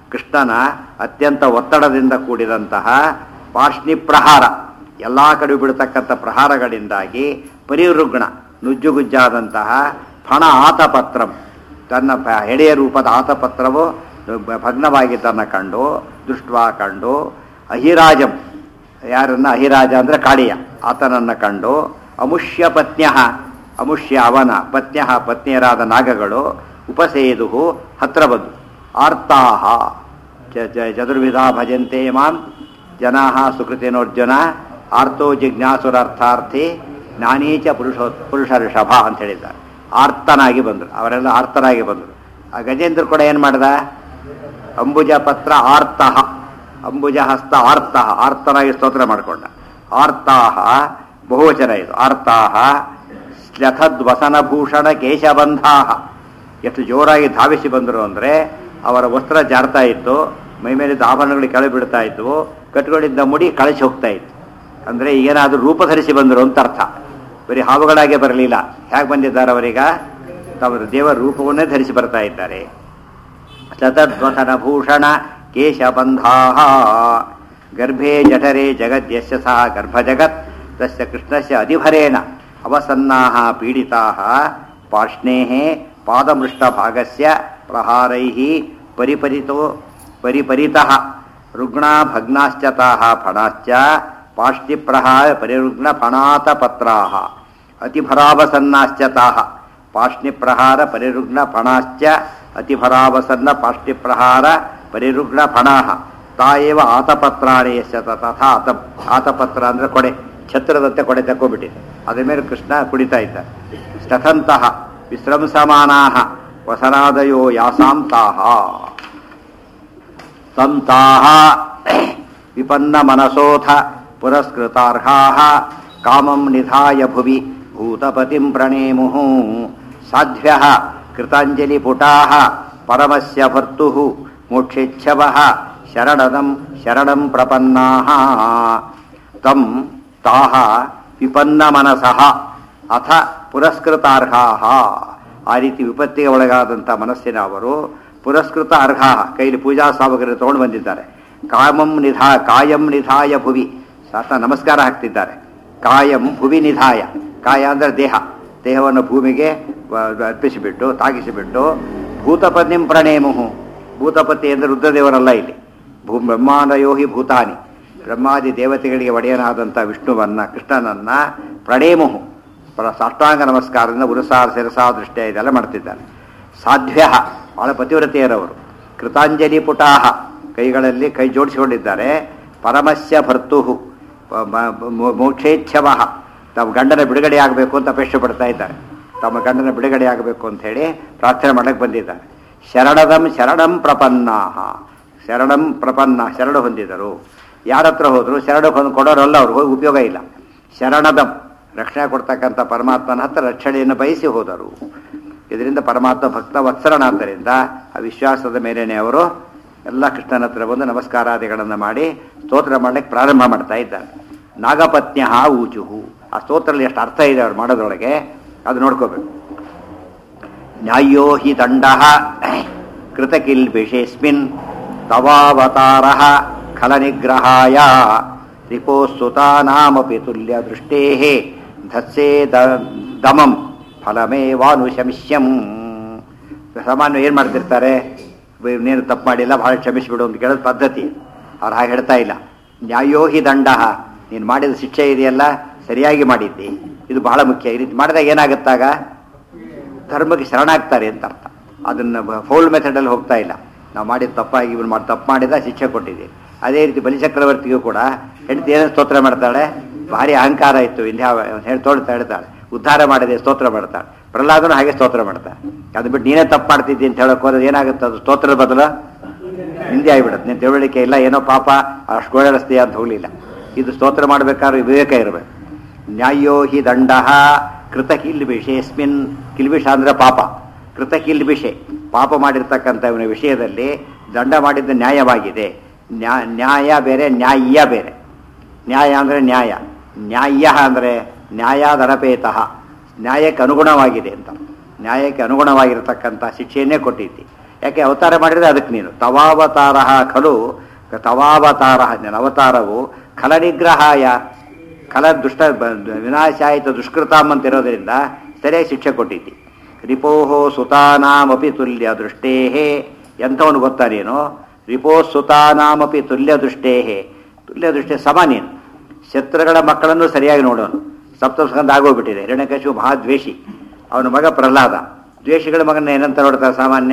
ಕೃಷ್ಣನ ಅತ್ಯಂತ ಒತ್ತಡದಿಂದ ಕೂಡಿದಂತಹ ಪಾರ್ಷ್ಣಿ ಪ್ರಹಾರ ಎಲ್ಲ ಕಡೆ ಬೀಳ್ತಕ್ಕಂಥ ಪ್ರಹಾರಗಳಿಂದಾಗಿ ಪರಿವೃಗ್ಣ ನುಜ್ಜುಗುಜ್ಜಾದಂತಹ ಫಣ ಆತಪತ್ರಂ ತನ್ನ ಪ- ಹೆಡೆಯ ರೂಪದ ಆತಪತ್ರವು ಭಗ್ನವಾಗಿದ್ದನ್ನು ಕಂಡು ದೃಷ್ಟ್ವಾ ಕಂಡು ಅಹಿರಾಜಂ ಯಾರನ್ನ ಅಹಿರಾಜ ಅಂದರೆ ಕಾಳಿಯ ಆತನನ್ನು ಕಂಡು ಅಮುಷ್ಯ ಪತ್ನ್ಯ ಅಮುಷ್ಯ ಅವನ ಪತ್ನ್ಯ ಪತ್ನಿಯರಾದ ನಾಗಗಳು ಉಪಸೇದು ಹತ್ರ ಬಂದು ಆರ್ತಾಹ ಚ- ಚ- ಚತುರ್ವಿಧ ಭಜಂತೆ ಮಾಂ ಜನಾ ಸುಕೃತಿನೋರ್ಜುನ ಆರ್ತೋ ಜಿಜ್ಞಾಸುರಾರ್ಥಾರ್ಥಿ ಜ್ಞಾನೀಚ ಪುರುಷೋ ಪುರುಷ ಋಷಭ ಅಂತ ಹೇಳಿದ್ದಾರೆ ಆರ್ತನಾಗಿ ಬಂದರು ಅವರೆಲ್ಲ ಆರ್ತನಾಗಿ ಬಂದರು ಆ ಗಜೇಂದ್ರ ಕೂಡ ಏನು ಮಾಡ್ದ ಅಂಬುಜ ಪತ್ರ ಆರ್ತಃ ಅಂಬುಜ ಹಸ್ತ ಆರ್ತಃ ಆರ್ತನಾಗಿ ಸ್ತೋತ್ರ ಮಾಡಿಕೊಂಡ ಆರ್ತಾಹ ಬಹುವಚನ ಇದು ಆರ್ತಾಹ ಸ್ಲಥದ್ವಸನಭೂಷಣ ಕೇಶಬಂಧಾಹ ಎಷ್ಟು ಜೋರಾಗಿ ಧಾವಿಸಿ ಬಂದರು ಅಂದರೆ ಅವರ ವಸ್ತ್ರ ಜಾರ್ತಾ ಇತ್ತು ಮೈ ಮೇಲಿದ್ದ ಆಭರಣಗಳು ಕೆಳಗೆ ಬಿಡ್ತಾ ಇದ್ವು ಕಟ್ಕೊಂಡಿದ್ದ ಮುಡಿ ಕಳಚಿ ಹೋಗ್ತಾ ಇತ್ತು ಅಂದರೆ ಏನಾದರೂ ರೂಪ ಧರಿಸಿ ಬಂದರು ಅಂತ ಅರ್ಥ ಬರೀ ಹಾವುಗಳಾಗೆ ಬರಲಿಲ್ಲ ಹೇಗೆ ಬಂದಿದ್ದಾರೆ ಅವರೀಗ ತಮ್ಮ ದೇವರ ರೂಪವನ್ನೇ ಧರಿಸಿ ಬರ್ತಾ ಇದ್ದಾರೆ ಶತದ್ವಸನ ಭೂಷಣ ಕೇಶಬಂಧಾ ಗರ್ಭೆ ಜಠರೆ ಜಗದ್ಯಸ್ಯ ಸಹ ಗರ್ಭಜಗತ್ ತಸ್ಯ ಕೃಷ್ಣಸ್ಯ ಅಧಿಭರೇಣ ಅವಸನ್ನಾಹ ಪೀಡಿತಾಃ ಪಾರ್ಷ್ಣೇಃ ಪಾದಮೃಷ್ಟಭಾಗಸ್ಯ ಪ್ರಹಾರೈಃ ಪರಿಪರಿತೋ ಪರಿಪರಿತಃ ರುಗ್ಣಾ ಭಗ್ನಾಶ್ಚ ತಾಃ ಫಣಾಶ್ಚ ಪಾಷ್ಟಿಪ್ರಹಾರ ಪರಿರುಗ್ಣ ಫಣಾತಪತ್ರಾಃ ಅತಿಭರಾವಸನ್ನಾಶ್ಚ ತಾಃ ಪಾಷ್ಣಿಪ್ರಹಾರ ಪರಿರುಗ್ಣ ಫಣಾಶ್ಚ ಅತಿಭರಾವಸನ್ನ ಪಾಷ್ಟಿಪ್ರಹಾರ ಪರಿರುಗ್ಣ ಫಣಾಹ ತಾಯೇವ ಆತಪತ್ರಾಣಿ ಯಶ ತಥಾ ಆತ ಆತಪತ್ರ ಅಂದರೆ ಕೊಡೆ ಛತ್ರದಂತೆ ಕೊಡೆ ತಕ್ಕೊಬಿಟ್ಟಿದೆ ಅದ್ರ ಮೇಲೆ ಕೃಷ್ಣ ಕುಡಿತಾ ಇದ್ದ ಸ್ಥಥಂತಹ ವಿಶ್ರಂಸಮಾನಾಹ ವಸನಾದಯೋ ಯಾಸಾಂತಾಹ ಸಂತಾಹ ವಿಪನ್ನ ಮನಸೋಥ ಪುರಸ್ಕೃತಾರ್ಹಾಃ ಕಾಮಂ ನಿಧಾಯ ಭುವಿ ಭೂತಪತಿಂ ಪ್ರಣೇಮುಃ ಸಾಧ್ವ್ಯಃ ಕೃತಾಂಜಲಿಪುಟಾಃ ಪರಮಸ್ಯ ಭರ್ತುಃ ಮೋಕ್ಷೇಚ್ಛವಃ ಶರಣದಂ ಶರಣಂ ಪ್ರಪನ್ನಾಃ ತಂ ತಾಹ ವಿಪನ್ನ ಮನಸಃ ಅಥ ಪುರಸ್ಕೃತಾರ್ಹಾಃ ಆ ರೀತಿ ವಿಪತ್ತಿಗೆ ಒಳಗಾದಂಥ ಮನಸ್ಸಿನ ಅವರು ಪುರಸ್ಕೃತ ಅರ್ಹ ಕೈಲಿ ಪೂಜಾ ಸಾಮಗ್ರಿ ತಗೊಂಡು ಬಂದಿದ್ದಾರೆ ಕಾಮಂ ನಿಧಾ ಕಾಯಂ ನಿಧಾಯ ಭುವಿ ಸಾತ ನಮಸ್ಕಾರ ಹಾಕ್ತಿದ್ದಾರೆ ಕಾಯಂ ಭುವಿ ನಿಧಾಯ ಕಾಯ ಅಂದರೆ ದೇಹ ದೇಹವನ್ನು ಭೂಮಿಗೆ ವ- ಅರ್ಪಿಸಿಬಿಟ್ಟು ತಾಗಿಸಿಬಿಟ್ಟು ಭೂತಪತಿಂ ಪ್ರಣೇಮುಹು ಭೂತಪತಿ ಅಂದರೆ ರುದ್ರದೇವರಲ್ಲ ಇಲ್ಲಿ ಭೂ ಬ್ರಹ್ಮಾಂಡಯೋಹಿ ಭೂತಾನಿ ಬ್ರಹ್ಮಾದಿ ದೇವತೆಗಳಿಗೆ ಒಡೆಯನಾದಂಥ ವಿಷ್ಣುವನ್ನ ಕೃಷ್ಣನನ್ನ ಪ್ರಣೇಮುಹು ಪ್ರ- ಸಾಷ್ಟಾಂಗ ನಮಸ್ಕಾರದಿಂದ ಉರುಸಾರ ಶಿರಸಾ ದೃಷ್ಟಿಯ ಇದೆಲ್ಲ ಮಾಡ್ತಿದ್ದಾರೆ ಸಾಧ್ವ್ಯ ಬಹಳ ಪತಿವ್ರತೆಯರವರು ಕೃತಾಂಜಲಿ ಪುಟಾಹ ಕೈಗಳಲ್ಲಿ ಕೈ ಜೋಡಿಸಿಕೊಂಡಿದ್ದಾರೆ ಪರಮಸ್ಯ ಭರ್ತುಹು ಪ- ಮ- ಮೋ- ಮೋಕ್ಷೇಚ್ಛವಃ ತಮ್ಮ ಗಂಡನ ಬಿಡುಗಡೆ ಆಗಬೇಕು ಅಂತ ಅಪೇಕ್ಷೆ ಪಡ್ತಾ ಇದ್ದಾರೆ ತಮ್ಮ ಗಂಡನ ಬಿಡುಗಡೆ ಆಗಬೇಕು ಅಂತ ಹೇಳಿ ಪ್ರಾರ್ಥನೆ ಮಾಡಕ್ಕೆ ಬಂದಿದ್ದಾರೆ ಶರಣದಂ ಶರಣಂ ಪ್ರಪನ್ನಾಹ ಶರಣಂ ಪ್ರಪನ್ನ ಶರಣ ಹೊಂದಿದರು ಯಾರ ಹತ್ರ ಹೋದ್ರು ಶರಣ ಹೊಂದ್ ಕೊಡೋರಲ್ಲ ಅವ್ರು ಹೋಗಿ ಉಪಯೋಗ ಇಲ್ಲ ಶರಣದಂ ರಕ್ಷಣೆ ಕೊಡ್ತಕ್ಕಂಥ ಪರಮಾತ್ಮನ ಹತ್ರ ರಕ್ಷಣೆಯನ್ನು ಬಯಸಿ ಹೋದರು ಇದರಿಂದ ಪರಮಾತ್ಮ ಭಕ್ತ ವತ್ಸರನಾದ್ದರಿಂದ ಆ ವಿಶ್ವಾಸದ ಮೇಲೇನೆ ಅವರು ಎಲ್ಲ ಕೃಷ್ಣನ ಹತ್ರ ಬಂದು ನಮಸ್ಕಾರಾದಿಗಳನ್ನು ಮಾಡಿ ಸ್ತೋತ್ರ ಮಾಡಲಿಕ್ಕೆ ಪ್ರಾರಂಭ ಮಾಡ್ತಾ ಇದ್ದಾರೆ ನಾಗಪತ್ನ್ಯ ಊಚುಹು ಆ ಸ್ತೋತ್ರದಲ್ಲಿ ಎಷ್ಟು ಅರ್ಥ ಇದೆ ಅವ್ರು ಮಾಡೋದ್ರೊಳಗೆ ಅದು ನೋಡ್ಕೋಬೇಕು ನ್ಯಾಯೋ ಹಿ ದಂಡ ಕೃತಕಿಲ್ಬಿಷೇಸ್ಮಿನ್ ತವಾವತಾರ ಖಲನಿಗ್ರಹಾಯ ರಿಪೋಸ್ತುತಾನಾಮಪಿ ತುಲ್ಯ ದೃಷ್ಟೇ ಧತ್ಸೇ ದ- ದಮಂ ಫಲಮೇವಾನುಶಮಿಷ್ಯಂ ಸಾಮಾನ್ಯ ಏನು ಮಾಡ್ತಿರ್ತಾರೆ ಬ- ನೀನು ತಪ್ಪು ಮಾಡಿಲ್ಲ ಭಾಳ ಕ್ಷಮಿಸಿಬಿಡು ಅಂತ ಕೇಳೋದು ಪದ್ಧತಿ ಅವ್ರು ಹಾಗೆ ಹೇಳ್ತಾ ಇಲ್ಲ ನ್ಯಾಯೋ ಹಿ ದಂಡ ನೀನು ಮಾಡಿದ ಶಿಕ್ಷೆ ಇದೆಯಲ್ಲ ಸರಿಯಾಗಿ ಮಾಡಿದ್ದಿ ಇದು ಬಹಳ ಮುಖ್ಯ ಈ ರೀತಿ ಮಾಡಿದಾಗ ಏನಾಗುತ್ತಾಗ ಧರ್ಮಕ್ಕೆ ಶರಣಾಗ್ತಾರೆ ಅಂತ ಅರ್ಥ ಅದನ್ನ ಫೌಲ್ ಮೆಥಡಲ್ಲಿ ಹೋಗ್ತಾ ಇಲ್ಲ ನಾವು ಮಾಡಿದ ತಪ್ಪಾಗಿ ಇವನು ಮಾಡಿ ತಪ್ಪು ಮಾಡಿದ ಶಿಕ್ಷೆ ಕೊಟ್ಟಿದ್ದೀವಿ ಅದೇ ರೀತಿ ಬಲಿಚಕ್ರವರ್ತಿಗೂ ಕೂಡ ಹೆಂಡತಿ ಏನೋ ಸ್ತೋತ್ರ ಮಾಡ್ತಾಳೆ ಭಾರಿ ಅಹಂಕಾರ ಇತ್ತು ಇಂದ್ಯಾವ ಹೇಳಿ ತೋಳ್ತಾ ಹೇಳ್ತಾಳೆ ಉದ್ಧಾರ ಮಾಡಿದೆ ಸ್ತೋತ್ರ ಮಾಡ್ತಾಳೆ ಪ್ರಹ್ಲಾದನು ಹಾಗೆ ಸ್ತೋತ್ರ ಮಾಡ್ತಾಳೆ ಅದು ಬಿಟ್ಟು ನೀನೇ ತಪ್ಪು ಮಾಡ್ತಿದ್ದಿ ಅಂತ ಹೇಳಕ್ ಹೋದ್ರೆ ಏನಾಗುತ್ತೆ ಅದು ಸ್ತೋತ್ರದ ಬದಲು ಹಿಂದೆ ಆಗಿಬಿಡುತ್ತೆ ನೀನು ತಿಳುವಳಿಕೆ ಇಲ್ಲ ಏನೋ ಪಾಪ ಅಷ್ಟು ಗೋಳಸ್ತೀಯ ಅಂತ ಹೋಗಲಿಲ್ಲ ಇದು ಸ್ತೋತ್ರ ಮಾಡ್ಬೇಕಾದ್ರೆ ವಿವೇಕ ಇರಬೇಕು ನ್ಯಾಯೋ ಹಿ ದಂಡ ಕೃತ ಕಿಲ್ಬಿಷೇಸ್ಮಿನ್ ಕಿಲ್ಬಿಷ ಅಂದ್ರೆ ಪಾಪ ಕೃತ ಕಿಲ್ಬಿಷೆ ಪಾಪ ಮಾಡಿರ್ತಕ್ಕಂಥ ಇವನ ವಿಷಯದಲ್ಲಿ ದಂಡ ಮಾಡಿದ್ದು ನ್ಯಾಯವಾಗಿದೆ ನ್ಯಾ- ನ್ಯಾಯ ಬೇರೆ ನ್ಯಾಯ್ಯ ಬೇರೆ ನ್ಯಾಯ ಅಂದರೆ ನ್ಯಾಯ ನ್ಯಾಯ್ಯ ಅಂದರೆ ನ್ಯಾಯಾದರಪೇತಃ ನ್ಯಾಯಕ್ಕೆ ಅನುಗುಣವಾಗಿದೆ ಅಂತ ನ್ಯಾಯಕ್ಕೆ ಅನುಗುಣವಾಗಿರತಕ್ಕಂಥ ಶಿಕ್ಷೆಯನ್ನೇ ಕೊಟ್ಟಿದ್ದಿ ಯಾಕೆ ಅವತಾರ ಮಾಡಿದ್ರೆ ಅದಕ್ಕೆ ನೀನು ತವಾವತಾರ ಖಲು ತವಾವತಾರ ನಿನ್ನ ಅವತಾರವು ಖಲನಿಗ್ರಹಾಯ ಖಲ ದುಷ್ಟ ಬ- ವಿನಾಶಾಯಿತ ದುಷ್ಕೃತಾಮ್ ಅಂತ ಇರೋದ್ರಿಂದ ಸರಿಯಾಗಿ ಶಿಕ್ಷೆ ಕೊಟ್ಟಿದ್ದಿ ರಿಪೋಹೋ ಸುತಾನಾಮಪಿ ತುಲ್ಯ ದೃಷ್ಟೇಹೇ ಎಂಥವನು ಗೊತ್ತಾ ನೀನು ರಿಪೋ ಸುತಾನಾಮಪಿ ತುಲ್ಯ ದೃಷ್ಟೇಹೇ ತುಲ್ಯ ದೃಷ್ಟಿ ಸಮ ನೀನು ಶತ್ರುಗಳ ಮಕ್ಕಳನ್ನು ಸರಿಯಾಗಿ ನೋಡೋನು ಸಪ್ತಸ್ಕಂದ ಆಗೋಗ್ಬಿಟ್ಟಿದೆ ಹಿರಣ್ಯಕಶಿಪು ಮಹಾದ್ವೇಷಿ ಅವನ ಮಗ ಪ್ರಹ್ಲಾದ ದ್ವೇಷಿಗಳ ಮಗನ ಏನಂತ ನೋಡ್ತಾರೆ ಸಾಮಾನ್ಯ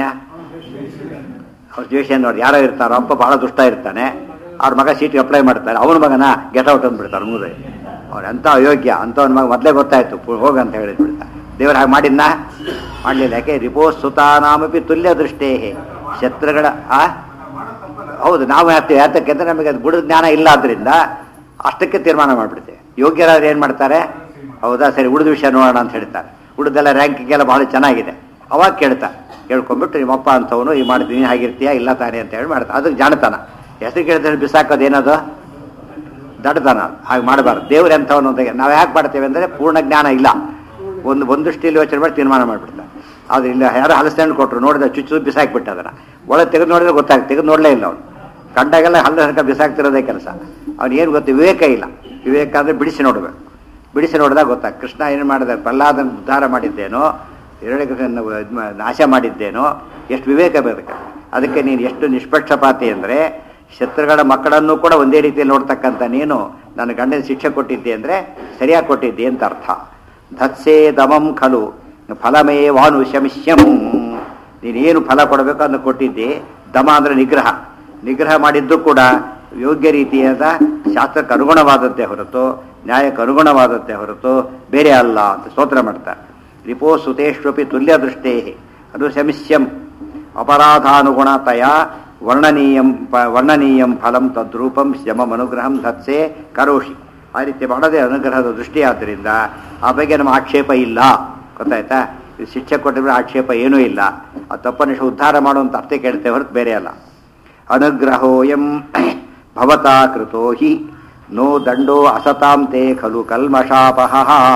ಅವ್ರ ದ್ವೇಷ ನೋಡಿ ಯಾರೋ ಇರ್ತಾರೋ ಅಪ್ಪ ಬಹಳ ದುಷ್ಟ ಇರ್ತಾನೆ ಅವ್ರ ಮಗ ಸೀಟ್ಗೆ ಅಪ್ಲೈ ಮಾಡ್ತಾರೆ ಅವನ ಮಗನ ಗೆಟ್ ಔಟ್ ಅಂದ್ಬಿಡ್ತಾರೆ ಮುಂದೆ ಅವ್ರು ಎಂಥ ಅಯೋಗ್ಯ ಅಂಥವನ ಮಗ ಮೊದಲೇ ಗೊತ್ತಾಯ್ತು ಪು- ಹೋಗಂತ ಹೇಳಿದ್ಬಿಡ್ತಾರೆ ದೇವ್ರು ಹಾಗೆ ಮಾಡಿದ್ನ ಮಾಡಲಿಲ್ಲ ಯಾಕೆ ರಿಪೋ ಸುತಾನಾಮಪಿ ತುಲ್ಯ ದೃಷ್ಟೇ ಶತ್ರುಗಳ ಆ ಹೌದು ನಾವು ಯಾಕೆ ಯಾತಕ್ಕೆ ಅಂದ್ರೆ ನಮಗೆ ಅದು ಗುಡದ ಜ್ಞಾನ ಇಲ್ಲ ಆದ್ರಿಂದ ಅಷ್ಟಕ್ಕೆ ತೀರ್ಮಾನ ಮಾಡಿಬಿಡ್ತೇವೆ ಯೋಗ್ಯರಾದ್ರೆ ಏನು ಮಾಡ್ತಾರೆ ಹೌದಾ ಸರಿ ಉಳಿದ ವಿಷಯ ನೋಡೋಣ ಅಂತ ಹೇಳ್ತಾರೆ ಉಳಿದೆಲ್ಲ ರ್ಯಾಂಕಿಂಗ್ ಬಹಳ ಚೆನ್ನಾಗಿದೆ ಅವಾಗ ಕೇಳ್ತಾ ಕೇಳ್ಕೊಂಡ್ಬಿಟ್ಟು ನಿಮ್ಮಪ್ಪ ಅಂತವನು ಈ ಮಾಡಿದ್ ನೀನು ಹಾಗಿರ್ತೀಯಾ ಇಲ್ಲ ತಾನೇ ಅಂತ ಹೇಳಿ ಮಾಡ್ತಾ ಅದಕ್ಕೆ ಜಾಣತನ ಹೆಸರು ಕೇಳ್ತಾರೆ ಬಿಸಾಕೋದು ಏನದು ದಡ್ಡತನ ಹಾಗೆ ಮಾಡಬಾರ್ದು ದೇವ್ರು ಎಂಥವನು ಅಂತ ನಾವು ಯಾಕೆ ಮಾಡ್ತೇವೆ ಅಂದರೆ ಪೂರ್ಣ ಜ್ಞಾನ ಇಲ್ಲ ಒಂದು ಒಂದಷ್ಟಿಲ್ಲಿ ಯೋಚನೆ ಮಾಡಿ ತೀರ್ಮಾನ ಮಾಡಿಬಿಡ್ತಾರೆ ಅದು ಇಲ್ಲ ಯಾರು ಹಲಸೆ ಕೊಟ್ಟರು ನೋಡಿದ ಚುಚ್ಚು ಬಿಸಾಕ್ಬಿಟ್ಟು ಅದನ್ನ ಒಳಗೆ ತೆಗೆದು ನೋಡಿದ್ರೆ ಗೊತ್ತಾಗ್ತದೆ ತೆಗೆದು ನೋಡಲೇ ಇಲ್ಲ ಅವನು ಕಂಡಾಗೆಲ್ಲ ಹಲ್ಲು ಹರಕ ಬಿಸಾಕ್ತಿರೋದೇ ಕೆಲಸ ಅವ್ನು ಏನು ಗೊತ್ತು ವಿವೇಕ ಇಲ್ಲ ವಿವೇಕ ಅಂದರೆ ಬಿಡಿಸಿ ನೋಡಬೇಕು ಬಿಡಿಸಿ ನೋಡಿದಾಗ ಗೊತ್ತಾಗ ಕೃಷ್ಣ ಏನು ಮಾಡಿದ ಪ್ರಹ್ಲಾದನ ಉದ್ಧಾರ ಮಾಡಿದ್ದೇನೋ ಹಿರಣ್ಯಕೃಷ್ಣನ ಇದ್ ಮಾ- ನಾಶ ಮಾಡಿದ್ದೇನೋ ಎಷ್ಟು ವಿವೇಕ ಬೇಕು ಅದಕ್ಕೆ ನೀನು ಎಷ್ಟು ನಿಷ್ಪಕ್ಷಪಾತಿ ಅಂದರೆ ಶತ್ರುಗಳ ಮಕ್ಕಳನ್ನು ಕೂಡ ಒಂದೇ ರೀತಿಯಲ್ಲಿ ನೋಡ್ತಕ್ಕಂಥ ನೀನು ನನ್ನ ಗಂಡನ ಶಿಕ್ಷೆ ಕೊಟ್ಟಿದ್ದೆ ಅಂದರೆ ಸರಿಯಾಗಿ ಕೊಟ್ಟಿದ್ದೆ ಅಂತ ಅರ್ಥ ಧತ್ಸೇ ದಮಂ ಖಲು ಫಲಮೇ ವಾನು ಶಮಿಷ್ಯಂ ನೀನೇನು ಫಲ ಕೊಡಬೇಕು ಅದನ್ನು ಕೊಟ್ಟಿದ್ದೆ ದಮ ಅಂದರೆ ನಿಗ್ರಹ ನಿಗ್ರಹ ಮಾಡಿದ್ದು ಕೂಡ ಯೋಗ್ಯ ರೀತಿಯಾದ ಶಾಸ್ತ್ರಕ್ಕೆ ಅನುಗುಣವಾದದ್ದೇ ಹೊರತು ನ್ಯಾಯಕ್ಕೆ ಅನುಗುಣವಾದದ್ದೇ ಹೊರತು ಬೇರೆ ಅಲ್ಲ ಅಂತ ಸ್ತೋತ್ರ ಮಾಡ್ತಾರೆ ರಿಪೋ ಸುತೇಶ್ವಪಿ ತುಲ್ಯ ದೃಷ್ಟೇ ಅನುಶಮಿಷ್ಯಂ ಅಪರಾಧಾನುಗುಣತೆಯ ವರ್ಣನೀಯಂ ಪ ವರ್ಣನೀಯಂ ಫಲಂ ತದ್ರೂಪಂ ಶಮಂ ಅನುಗ್ರಹಂ ಧತ್ಸೆ ಕರೋಷಿ ಆ ರೀತಿ ಮಾಡದೆ ಅನುಗ್ರಹದ ದೃಷ್ಟಿ ಆದ್ದರಿಂದ ಆ ಬಗ್ಗೆ ನಮ್ಮ ಆಕ್ಷೇಪ ಇಲ್ಲ ಗೊತ್ತಾಯ್ತಾ ಇದು ಶಿಕ್ಷೆ ಕೊಟ್ಟಿದ್ರೆ ಆಕ್ಷೇಪ ಏನೂ ಇಲ್ಲ ಆ ತಪ್ಪನಿಷ ಉದ್ಧಾರ ಮಾಡುವಂತ ಅರ್ಥ ಕೇಳ್ತೇವೆ ಹೊರತು ಬೇರೆ ಅಲ್ಲ ಅನುಗ್ರಹೋಯಂ ಭವತಾ ಕೃತೋ ಹಿ ನೋ ದಂಡೋ ಅಸತಾಂ ತೇ ಖಲು ಕಲ್ಮಷಾಪಹ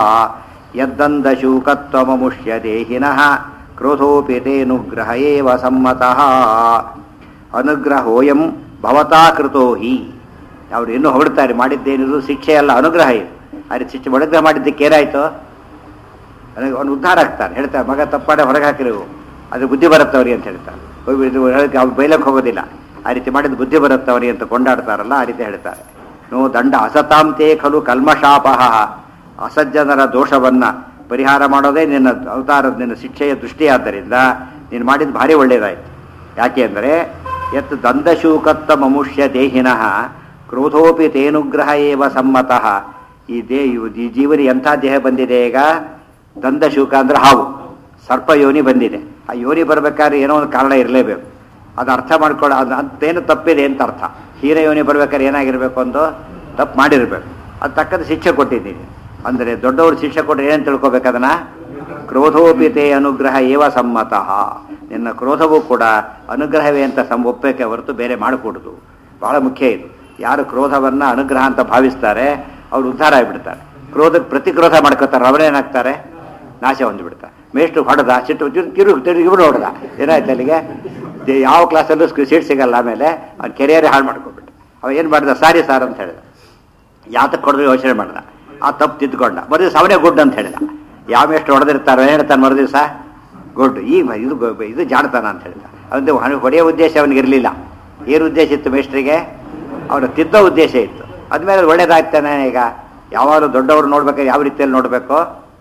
ಯದ್ದಂದಶೂಕತ್ವಮುಷ್ಯ ದೇಹಿನಃ ಕ್ರೋಧೋಪಿ ತೇನುಗ್ರಹ ಏವ ಸಮ್ಮತಃ ಅನುಗ್ರಹೋಯಂ ಭವತಾ ಕೃತೋ ಹಿ ಅವ್ರು ಇನ್ನೂ ಹೊರಡ್ತಾರೆ ಮಾಡಿದ್ದೇನಿದು ಶಿಕ್ಷೆ ಅಲ್ಲ ಅನುಗ್ರಹ ಇದು ಆದರೆ ಶಿಕ್ಷೆ ಅನುಗ್ರಹ ಮಾಡಿದ್ದಕ್ಕೆ ಏನಾಯ್ತು ನನಗೆ ಅವನು ಉದ್ಧಾರ ಆಗ್ತಾನೆ ಹೇಳ್ತಾರೆ ಮಗ ತಪ್ಪಾಡೆ ಹೊರಗೆ ಹಾಕಿರು ಅದು ಬುದ್ಧಿ ಬರುತ್ತೆ ಅವ್ರಿಗೆ ಅಂತ ಹೇಳ್ತಾರೆ ಹೋಗಿ ಇದು ಹೇಳಕ್ಕೆ ಅವ್ರು ಬೈಲಕ್ಕೆ ಹೋಗೋದಿಲ್ಲ ಆ ರೀತಿ ಮಾಡಿದ ಬುದ್ಧಿ ಬರುತ್ತೆ ಅವರಿಗೆ ಅಂತ ಕೊಂಡಾಡ್ತಾರಲ್ಲ ಆ ರೀತಿ ಹೇಳ್ತಾರೆ ನೋ ದಂಡ ಅಸತಾಂತೆ ಖಲು ಕಲ್ಮಶಾಪಹ ಅಸಜ್ಜನರ ದೋಷವನ್ನ ಪರಿಹಾರ ಮಾಡೋದೇ ನಿನ್ನ ಅವತಾರದ ನಿನ್ನ ಶಿಕ್ಷೆಯ ದೃಷ್ಟಿಯಾದ್ದರಿಂದ ನೀನು ಮಾಡಿದ್ದು ಭಾರಿ ಒಳ್ಳೆಯದಾಯ್ತು ಯಾಕೆ ಅಂದರೆ ಯತ್ ದಂದಶೂಕತ್ತ ಮಮುಷ್ಯ ದೇಹಿನಃ ಕ್ರೋಧೋಪಿ ತೇನುಗ್ರಹ ಏವ ಸಮ್ಮತಃ ಈ ದೇ ಈ ಜೀವನ ಎಂಥ ದೇಹ ಬಂದಿದೆ ಈಗ ದಂದಶೂಕ ಅಂದ್ರೆ ಹಾವು ಸರ್ಪ ಯೋನಿ ಬಂದಿದೆ ಆ ಯೋನಿ ಬರಬೇಕಾದ್ರೆ ಏನೋ ಒಂದು ಕಾರಣ ಇರಲೇಬೇಕು ಅದು ಅರ್ಥ ಮಾಡ್ಕೊಳ್ಳೋ ಅದು ಅಂತೇನು ತಪ್ಪಿದೆ ಅಂತ ಅರ್ಥ ಹೀರ ಯೋನಿ ಬರ್ಬೇಕಾದ್ರೆ ಏನಾಗಿರ್ಬೇಕು ಒಂದು ತಪ್ಪು ಮಾಡಿರ್ಬೇಕು ಅದು ತಕ್ಕಂಥ ಶಿಕ್ಷೆ ಕೊಟ್ಟಿದ್ದೀನಿ ಅಂದರೆ ದೊಡ್ಡವರು ಶಿಕ್ಷೆ ಕೊಟ್ಟರೆ ಏನು ತಿಳ್ಕೊಬೇಕು ಅದನ್ನ ಕ್ರೋಧೋಪಿತೆ ಅನುಗ್ರಹ ಏವ ಸಮ್ಮತಃ ನಿನ್ನ ಕ್ರೋಧವೂ ಕೂಡ ಅನುಗ್ರಹವೇ ಅಂತ ಸಂ ಒಪ್ಪಕ್ಕೆ ಹೊರತು ಬೇರೆ ಮಾಡಕೂಡದು ಬಹಳ ಮುಖ್ಯ ಇದು ಯಾರು ಕ್ರೋಧವನ್ನ ಅನುಗ್ರಹ ಅಂತ ಭಾವಿಸ್ತಾರೆ ಅವ್ರು ಉದ್ಧಾರ ಆಗಿಬಿಡ್ತಾರೆ ಕ್ರೋಧಕ್ಕೆ ಪ್ರತಿಕ್ರೋಧ ಮಾಡ್ಕೋತಾರೆ ಅವರೇನಾಗ್ತಾರೆ ನಾಶ ಹೊಂದಿಬಿಡ್ತಾರೆ ಮೇಷ್ಟು ಹೊಡೆದ ಸಿಟ್ಟು ತಿರುಗಿ ತಿರುಗಿ ಇವ್ರು ಹೊಡೆದ ಏನಾಯ್ತು ಅಲ್ಲಿಗೆ ದೇ- ಯಾವ ಕ್ಲಾಸಲ್ಲೂ ಸೀಟ್ ಸಿಗಲ್ಲ ಆಮೇಲೆ ಅವ್ನು ಕೆರಿಯರೇ ಹಾಳು ಮಾಡ್ಕೊಬಿಟ್ಟ ಅವ ಏನು ಮಾಡಿದ ಸಾರಿ ಸಾರ್ ಅಂತ ಹೇಳಿದ ಯಾತಕ್ಕೆ ಹೊಡೆದು ಯೋಚನೆ ಮಾಡಿದ ಆ ತಪ್ಪು ತಿದ್ದುಕೊಂಡ ಮರುದಿವಸ ಅವನೇ ಗುಡ್ ಅಂತ ಹೇಳಿದ ಯಾವ ಎಷ್ಟು ಹೊಡೆದಿರ್ತಾರೋ ಏನು ಹೇಳ್ತಾನೆ ಮರುದಿವಸ ಗುಡ್ ಈ ಮ- ಇದು ಗೊ- ಇದು ಜಾಣತನ ಅಂತ ಹೇಳಿದ ಅವನು ಹೊಡೆಯೋ ಉದ್ದೇಶ ಅವನಿಗೆ ಇರಲಿಲ್ಲ ಏನು ಉದ್ದೇಶ ಇತ್ತು ಮೇಸ್ಟ್ರಿಗೆ ಅವನು ತಿದ್ದೋ ಉದ್ದೇಶ ಇತ್ತು ಅದ್ಮೇಲೆ ಒಳ್ಳೇದಾಗ್ತಾನೆ ಈಗ ಯಾವಾಗಲೂ ದೊಡ್ಡವರು ನೋಡ್ಬೇಕಾದ್ರೆ ಯಾವ ರೀತಿಯಲ್ಲಿ ನೋಡಬೇಕು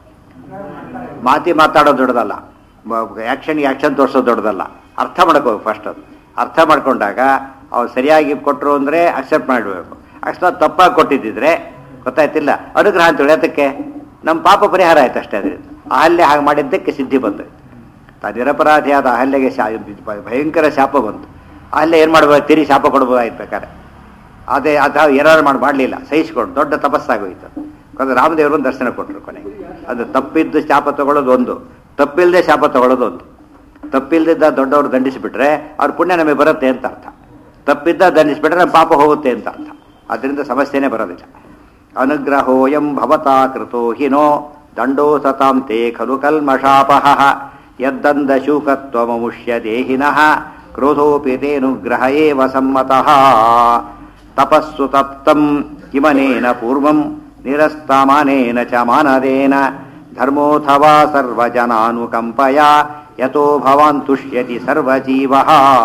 ಮಾತಿ ಮಾತಾಡೋದು ದೊಡ್ಡದಲ್ಲ ಆ್ಯಕ್ಷನ್ಗೆ ಆ್ಯಕ್ಷನ್ ತೋರಿಸೋದು ದೊಡ್ಡದಲ್ಲ ಅರ್ಥ ಮಾಡ್ಕೋಬೇಕು ಫಸ್ಟ್ ಅದು ಅರ್ಥ ಮಾಡ್ಕೊಂಡಾಗ ಅವ್ರು ಸರಿಯಾಗಿ ಕೊಟ್ಟರು ಅಂದರೆ ಅಕ್ಸೆಪ್ಟ್ ಮಾಡಬೇಕು ಅಕಸ್ಮಾತ್ ತಪ್ಪಾಗಿ ಕೊಟ್ಟಿದ್ದಿದ್ರೆ ಗೊತ್ತಾಯ್ತಿಲ್ಲ ಅನುಗ್ರಹ ಅಂತ ಹೇಳಿ ಅದಕ್ಕೆ ನಮ್ಮ ಪಾಪ ಪರಿಹಾರ ಆಯ್ತು ಅಷ್ಟೇ ಅದರಿಂದ ಅಹಲ್ಯ ಹಾಗೆ ಮಾಡಿದ್ದಕ್ಕೆ ಸಿದ್ಧಿ ಬಂತು ತಾ ನಿರಪರಾಧಿಯಾದ ಅಹಲ್ಯಗೆ ಶಾ ಭಯಂಕರ ಶಾಪ ಬಂತು ಅಹಲ್ಯ ಏನು ಮಾಡ್ಬೋದು ತಿರಿ ಶಾಪ ಕೊಡ್ಬೋದಾಯ್ತು ಬೇಕಾದ್ರೆ ಅದೇ ಅದು ಏನಾದ್ರು ಮಾಡಿ ಮಾಡಲಿಲ್ಲ ಸಹಿಸ್ಕೊಂಡು ದೊಡ್ಡ ತಪಸ್ಸಾಗೋಯ್ತು ಅದು ರಾಮದೇವರು ದರ್ಶನ ಕೊಟ್ಟರು ಕೊನೆಗೆ ಅದು ತಪ್ಪಿದ್ದು ಶಾಪ ತಗೊಳ್ಳೋದು ಒಂದು ತಪ್ಪಿಲ್ಲದೆ ಶಾಪ ತಗೊಳ್ಳೋದು ಒಂದು ತಪ್ಪಿಲ್ದಿದ್ದ ದೊಡ್ಡವರು ದಂಡಿಸಿಬಿಟ್ರೆ ಅವ್ರ ಪುಣ್ಯ ನಮಗೆ ಬರುತ್ತೆ ಅಂತ ಅರ್ಥ ತಪ್ಪಿದ್ದ ದಂಡಿಸಿಬಿಟ್ರೆ ನಮ್ಮ ಪಾಪ ಹೋಗುತ್ತೆ ಅಂತ ಅರ್ಥ ಅದರಿಂದ ಸಮಸ್ಯೆನೇ ಬರೋದಿಲ್ಲ ಅನುಗ್ರಹೋಯಂ ಭವತಾ ಕೃತೋ ಹಿನೋ ದಂಡೋ ಸತಾಂ ತೇ ಖಲು ಕಲ್ಮಷಾಪಹ ಯದ್ದಂದಶೂಕತ್ವಮುಷ್ಯ ದೇಹಿನಃ ಕ್ರೋಧೋಪಿ ತೇನುಗ್ರಹ ಏವ ಸಮ್ಮತಃ ತಪಸ್ಸು ತಪ್ತಂ ಕಿಮನೇನ ಪೂರ್ವಂ ನಿರಸ್ತಮಾನೇನ ಚ ಮಾನದೇನ ಧರ್ಮೋಥವಾ ಸರ್ವಜನಾನುಕಂಪಯ ಯಥೋ ಭವಾನ್ ತುಷ್ಯತಿ ಸರ್ವಜೀವಃ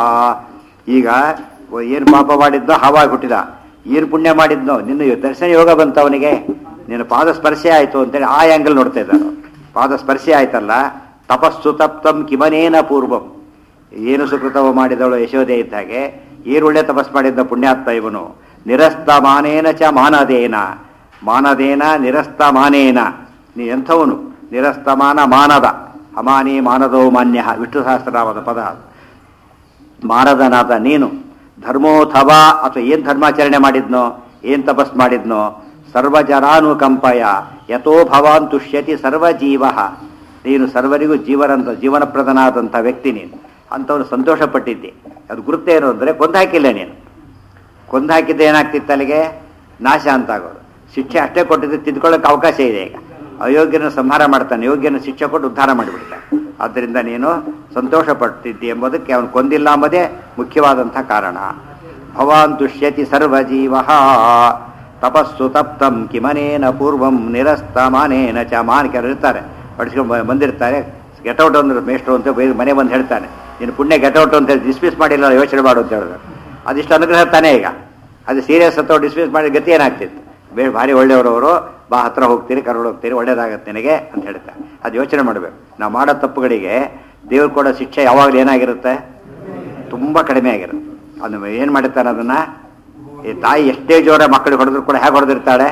ಈಗ ಏನು ಪಾಪ ಮಾಡಿದ್ನೋ ಹಾವಾಗಿ ಹುಟ್ಟಿದ ಏನು ಪುಣ್ಯ ಮಾಡಿದ್ನೋ ನಿನ್ನ ದರ್ಶನ ಯೋಗ ಬಂತ ಅವನಿಗೆ ನಿನ್ನ ಪಾದ ಸ್ಪರ್ಶೆ ಆಯಿತು ಅಂತೇಳಿ ಆ ಆ್ಯಂಗಲ್ ನೋಡ್ತಾ ಇದ್ದಾನೆ ಪಾದ ಸ್ಪರ್ಶೆ ಆಯ್ತಲ್ಲ ತಪಸ್ಸು ತಪ್ತಂ ಕಿಮನೇನ ಪೂರ್ವಂ ಏನು ಸುಕೃತವ ಮಾಡಿದವಳು ಯಶೋದೆ ಇದ್ದ ಹಾಗೆ ಏನು ಒಳ್ಳೆ ತಪಸ್ ಮಾಡಿದ್ದ ಪುಣ್ಯಾತ್ಮ ಇವನು ನಿರಸ್ತ ಮಾನೇನ ಚ ಮಾನದೇನ ಮಾನದೇನ ನಿರಸ್ತ ಮಾನೇನ ನೀ ಎಂಥವನು ನಿರಸ್ತಮಾನ ಮಾನದ ಅಮಾನಿ ಮಾನದೋ ಮಾನ್ಯ ವಿಷ್ಣು ಸಹಸ್ರನಾಮದ ಪದ ಅದು. ಮಾನದನಾದ ನೀನು ಧರ್ಮೋಥವಾ ಅಥವಾ ಏನು ಧರ್ಮಾಚರಣೆ ಮಾಡಿದ್ನೋ ಏನು ತಪಸ್ ಮಾಡಿದ್ನೋ ಸರ್ವಜನಾನುಕಂಪಯ ಯಥೋ ಭವಾನ್ ತುಷ್ಯತಿ ಸರ್ವಜೀವ ನೀನು ಸರ್ವರಿಗೂ ಜೀವನಂತ ಜೀವನಪ್ರದನಾದಂಥ ವ್ಯಕ್ತಿ ನೀನು ಅಂಥವನು ಸಂತೋಷಪಟ್ಟಿದ್ದೆ ಅದು ಗುರುತೇನು ಅಂದರೆ ಕೊಂದಾಕಿಲ್ಲ ನೀನು ಕೊಂದಾಕಿದ್ದ ಏನಾಗ್ತಿತ್ತು ಅಲ್ಲಿಗೆ ನಾಶ ಅಂತ ಆಗೋದು ಶಿಕ್ಷೆ ಅಷ್ಟೇ ಕೊಟ್ಟಿದ್ದು ತಿದ್ಕೊಳ್ಳೋಕೆ ಅವಕಾಶ ಇದೆ ಈಗ ಅಯೋಗ್ಯನ ಸಂಹಾರ ಮಾಡ್ತಾನೆ ಯೋಗ್ಯನ ಶಿಕ್ಷೆ ಕೊಟ್ಟು ಉದ್ಧಾರ ಮಾಡಿಬಿಡ್ತಾನೆ ಆದ್ದರಿಂದ ನೀನು ಸಂತೋಷ ಪಟ್ಟಿದ್ದಿ ಎಂಬುದಕ್ಕೆ ಅವನು ಕೊಂದಿಲ್ಲ ಎಂಬುದೇ ಮುಖ್ಯವಾದಂಥ ಕಾರಣ ಭವಾನ್ ತುಷ್ಯತಿ ಸರ್ವಜೀವ ತಪಸ್ಸು ತಪ್ತಂ ಕಿಮನೇನ ಪೂರ್ವಂ ನಿರಸ್ತಮಾನೇನ ಚ ಮಾನ್ ಕೆಲವರು ಇರ್ತಾರೆ ಪಡಿಸ್ಕೊಂಡು ಬ- ಬಂದಿರ್ತಾರೆ ಗೆಟೌಟ್ ಅಂದ್ರೆ ಮೇಷ್ಟ್ರು ಅಂತ ಬೈ- ಮನೆ ಬಂದು ಹೇಳ್ತಾನೆ ನೀನು ಪುಣ್ಯ ಗೆಟೌಟ್ ಅಂತ ಡಿಸ್ಮಿಸ್ ಮಾಡಿಲ್ಲ ಯೋಚನೆ ಮಾಡು ಅಂತ ಹೇಳಿದ್ರು ಅದಿಷ್ಟು ಅನುಗ್ರಹ ತಾನೇ ಈಗ ಅದು ಸೀರಿಯಸ್ ಅಥವಾ ಡಿಸ್ಮಿಸ್ ಮಾಡಿದ ಗತಿ ಏನಾಗ್ತಿತ್ತು ಬೇ ಭಾರಿ ಒಳ್ಳೆಯವರವರು ಬಾ ಹತ್ರ ಹೋಗ್ತೀರಿ ಕರ್ಕೊಂಡು ಹೋಗ್ತೀರಿ ಒಳ್ಳೇದಾಗತ್ತೆ ನಿನಗೆ ಅಂತ ಹೇಳ್ತಾರೆ ಅದು ಯೋಚನೆ ಮಾಡಬೇಕು ನಾವು ಮಾಡೋ ತಪ್ಪುಗಳಿಗೆ ದೇವ್ರು ಕೊಡೋ ಶಿಕ್ಷೆ ಯಾವಾಗಲೂ ಏನಾಗಿರುತ್ತೆ ತುಂಬ ಕಡಿಮೆ ಆಗಿರುತ್ತೆ ಅದು ಏನು ಮಾಡಿರ್ತಾನೆ ಅದನ್ನು ಈ ತಾಯಿ ಎಷ್ಟೇ ಜೋರ ಮಕ್ಕಳಿಗೆ ಹೊಡೆದ್ರು ಕೂಡ ಹೇಗೆ ಹೊಡೆದಿರ್ತಾಳೆ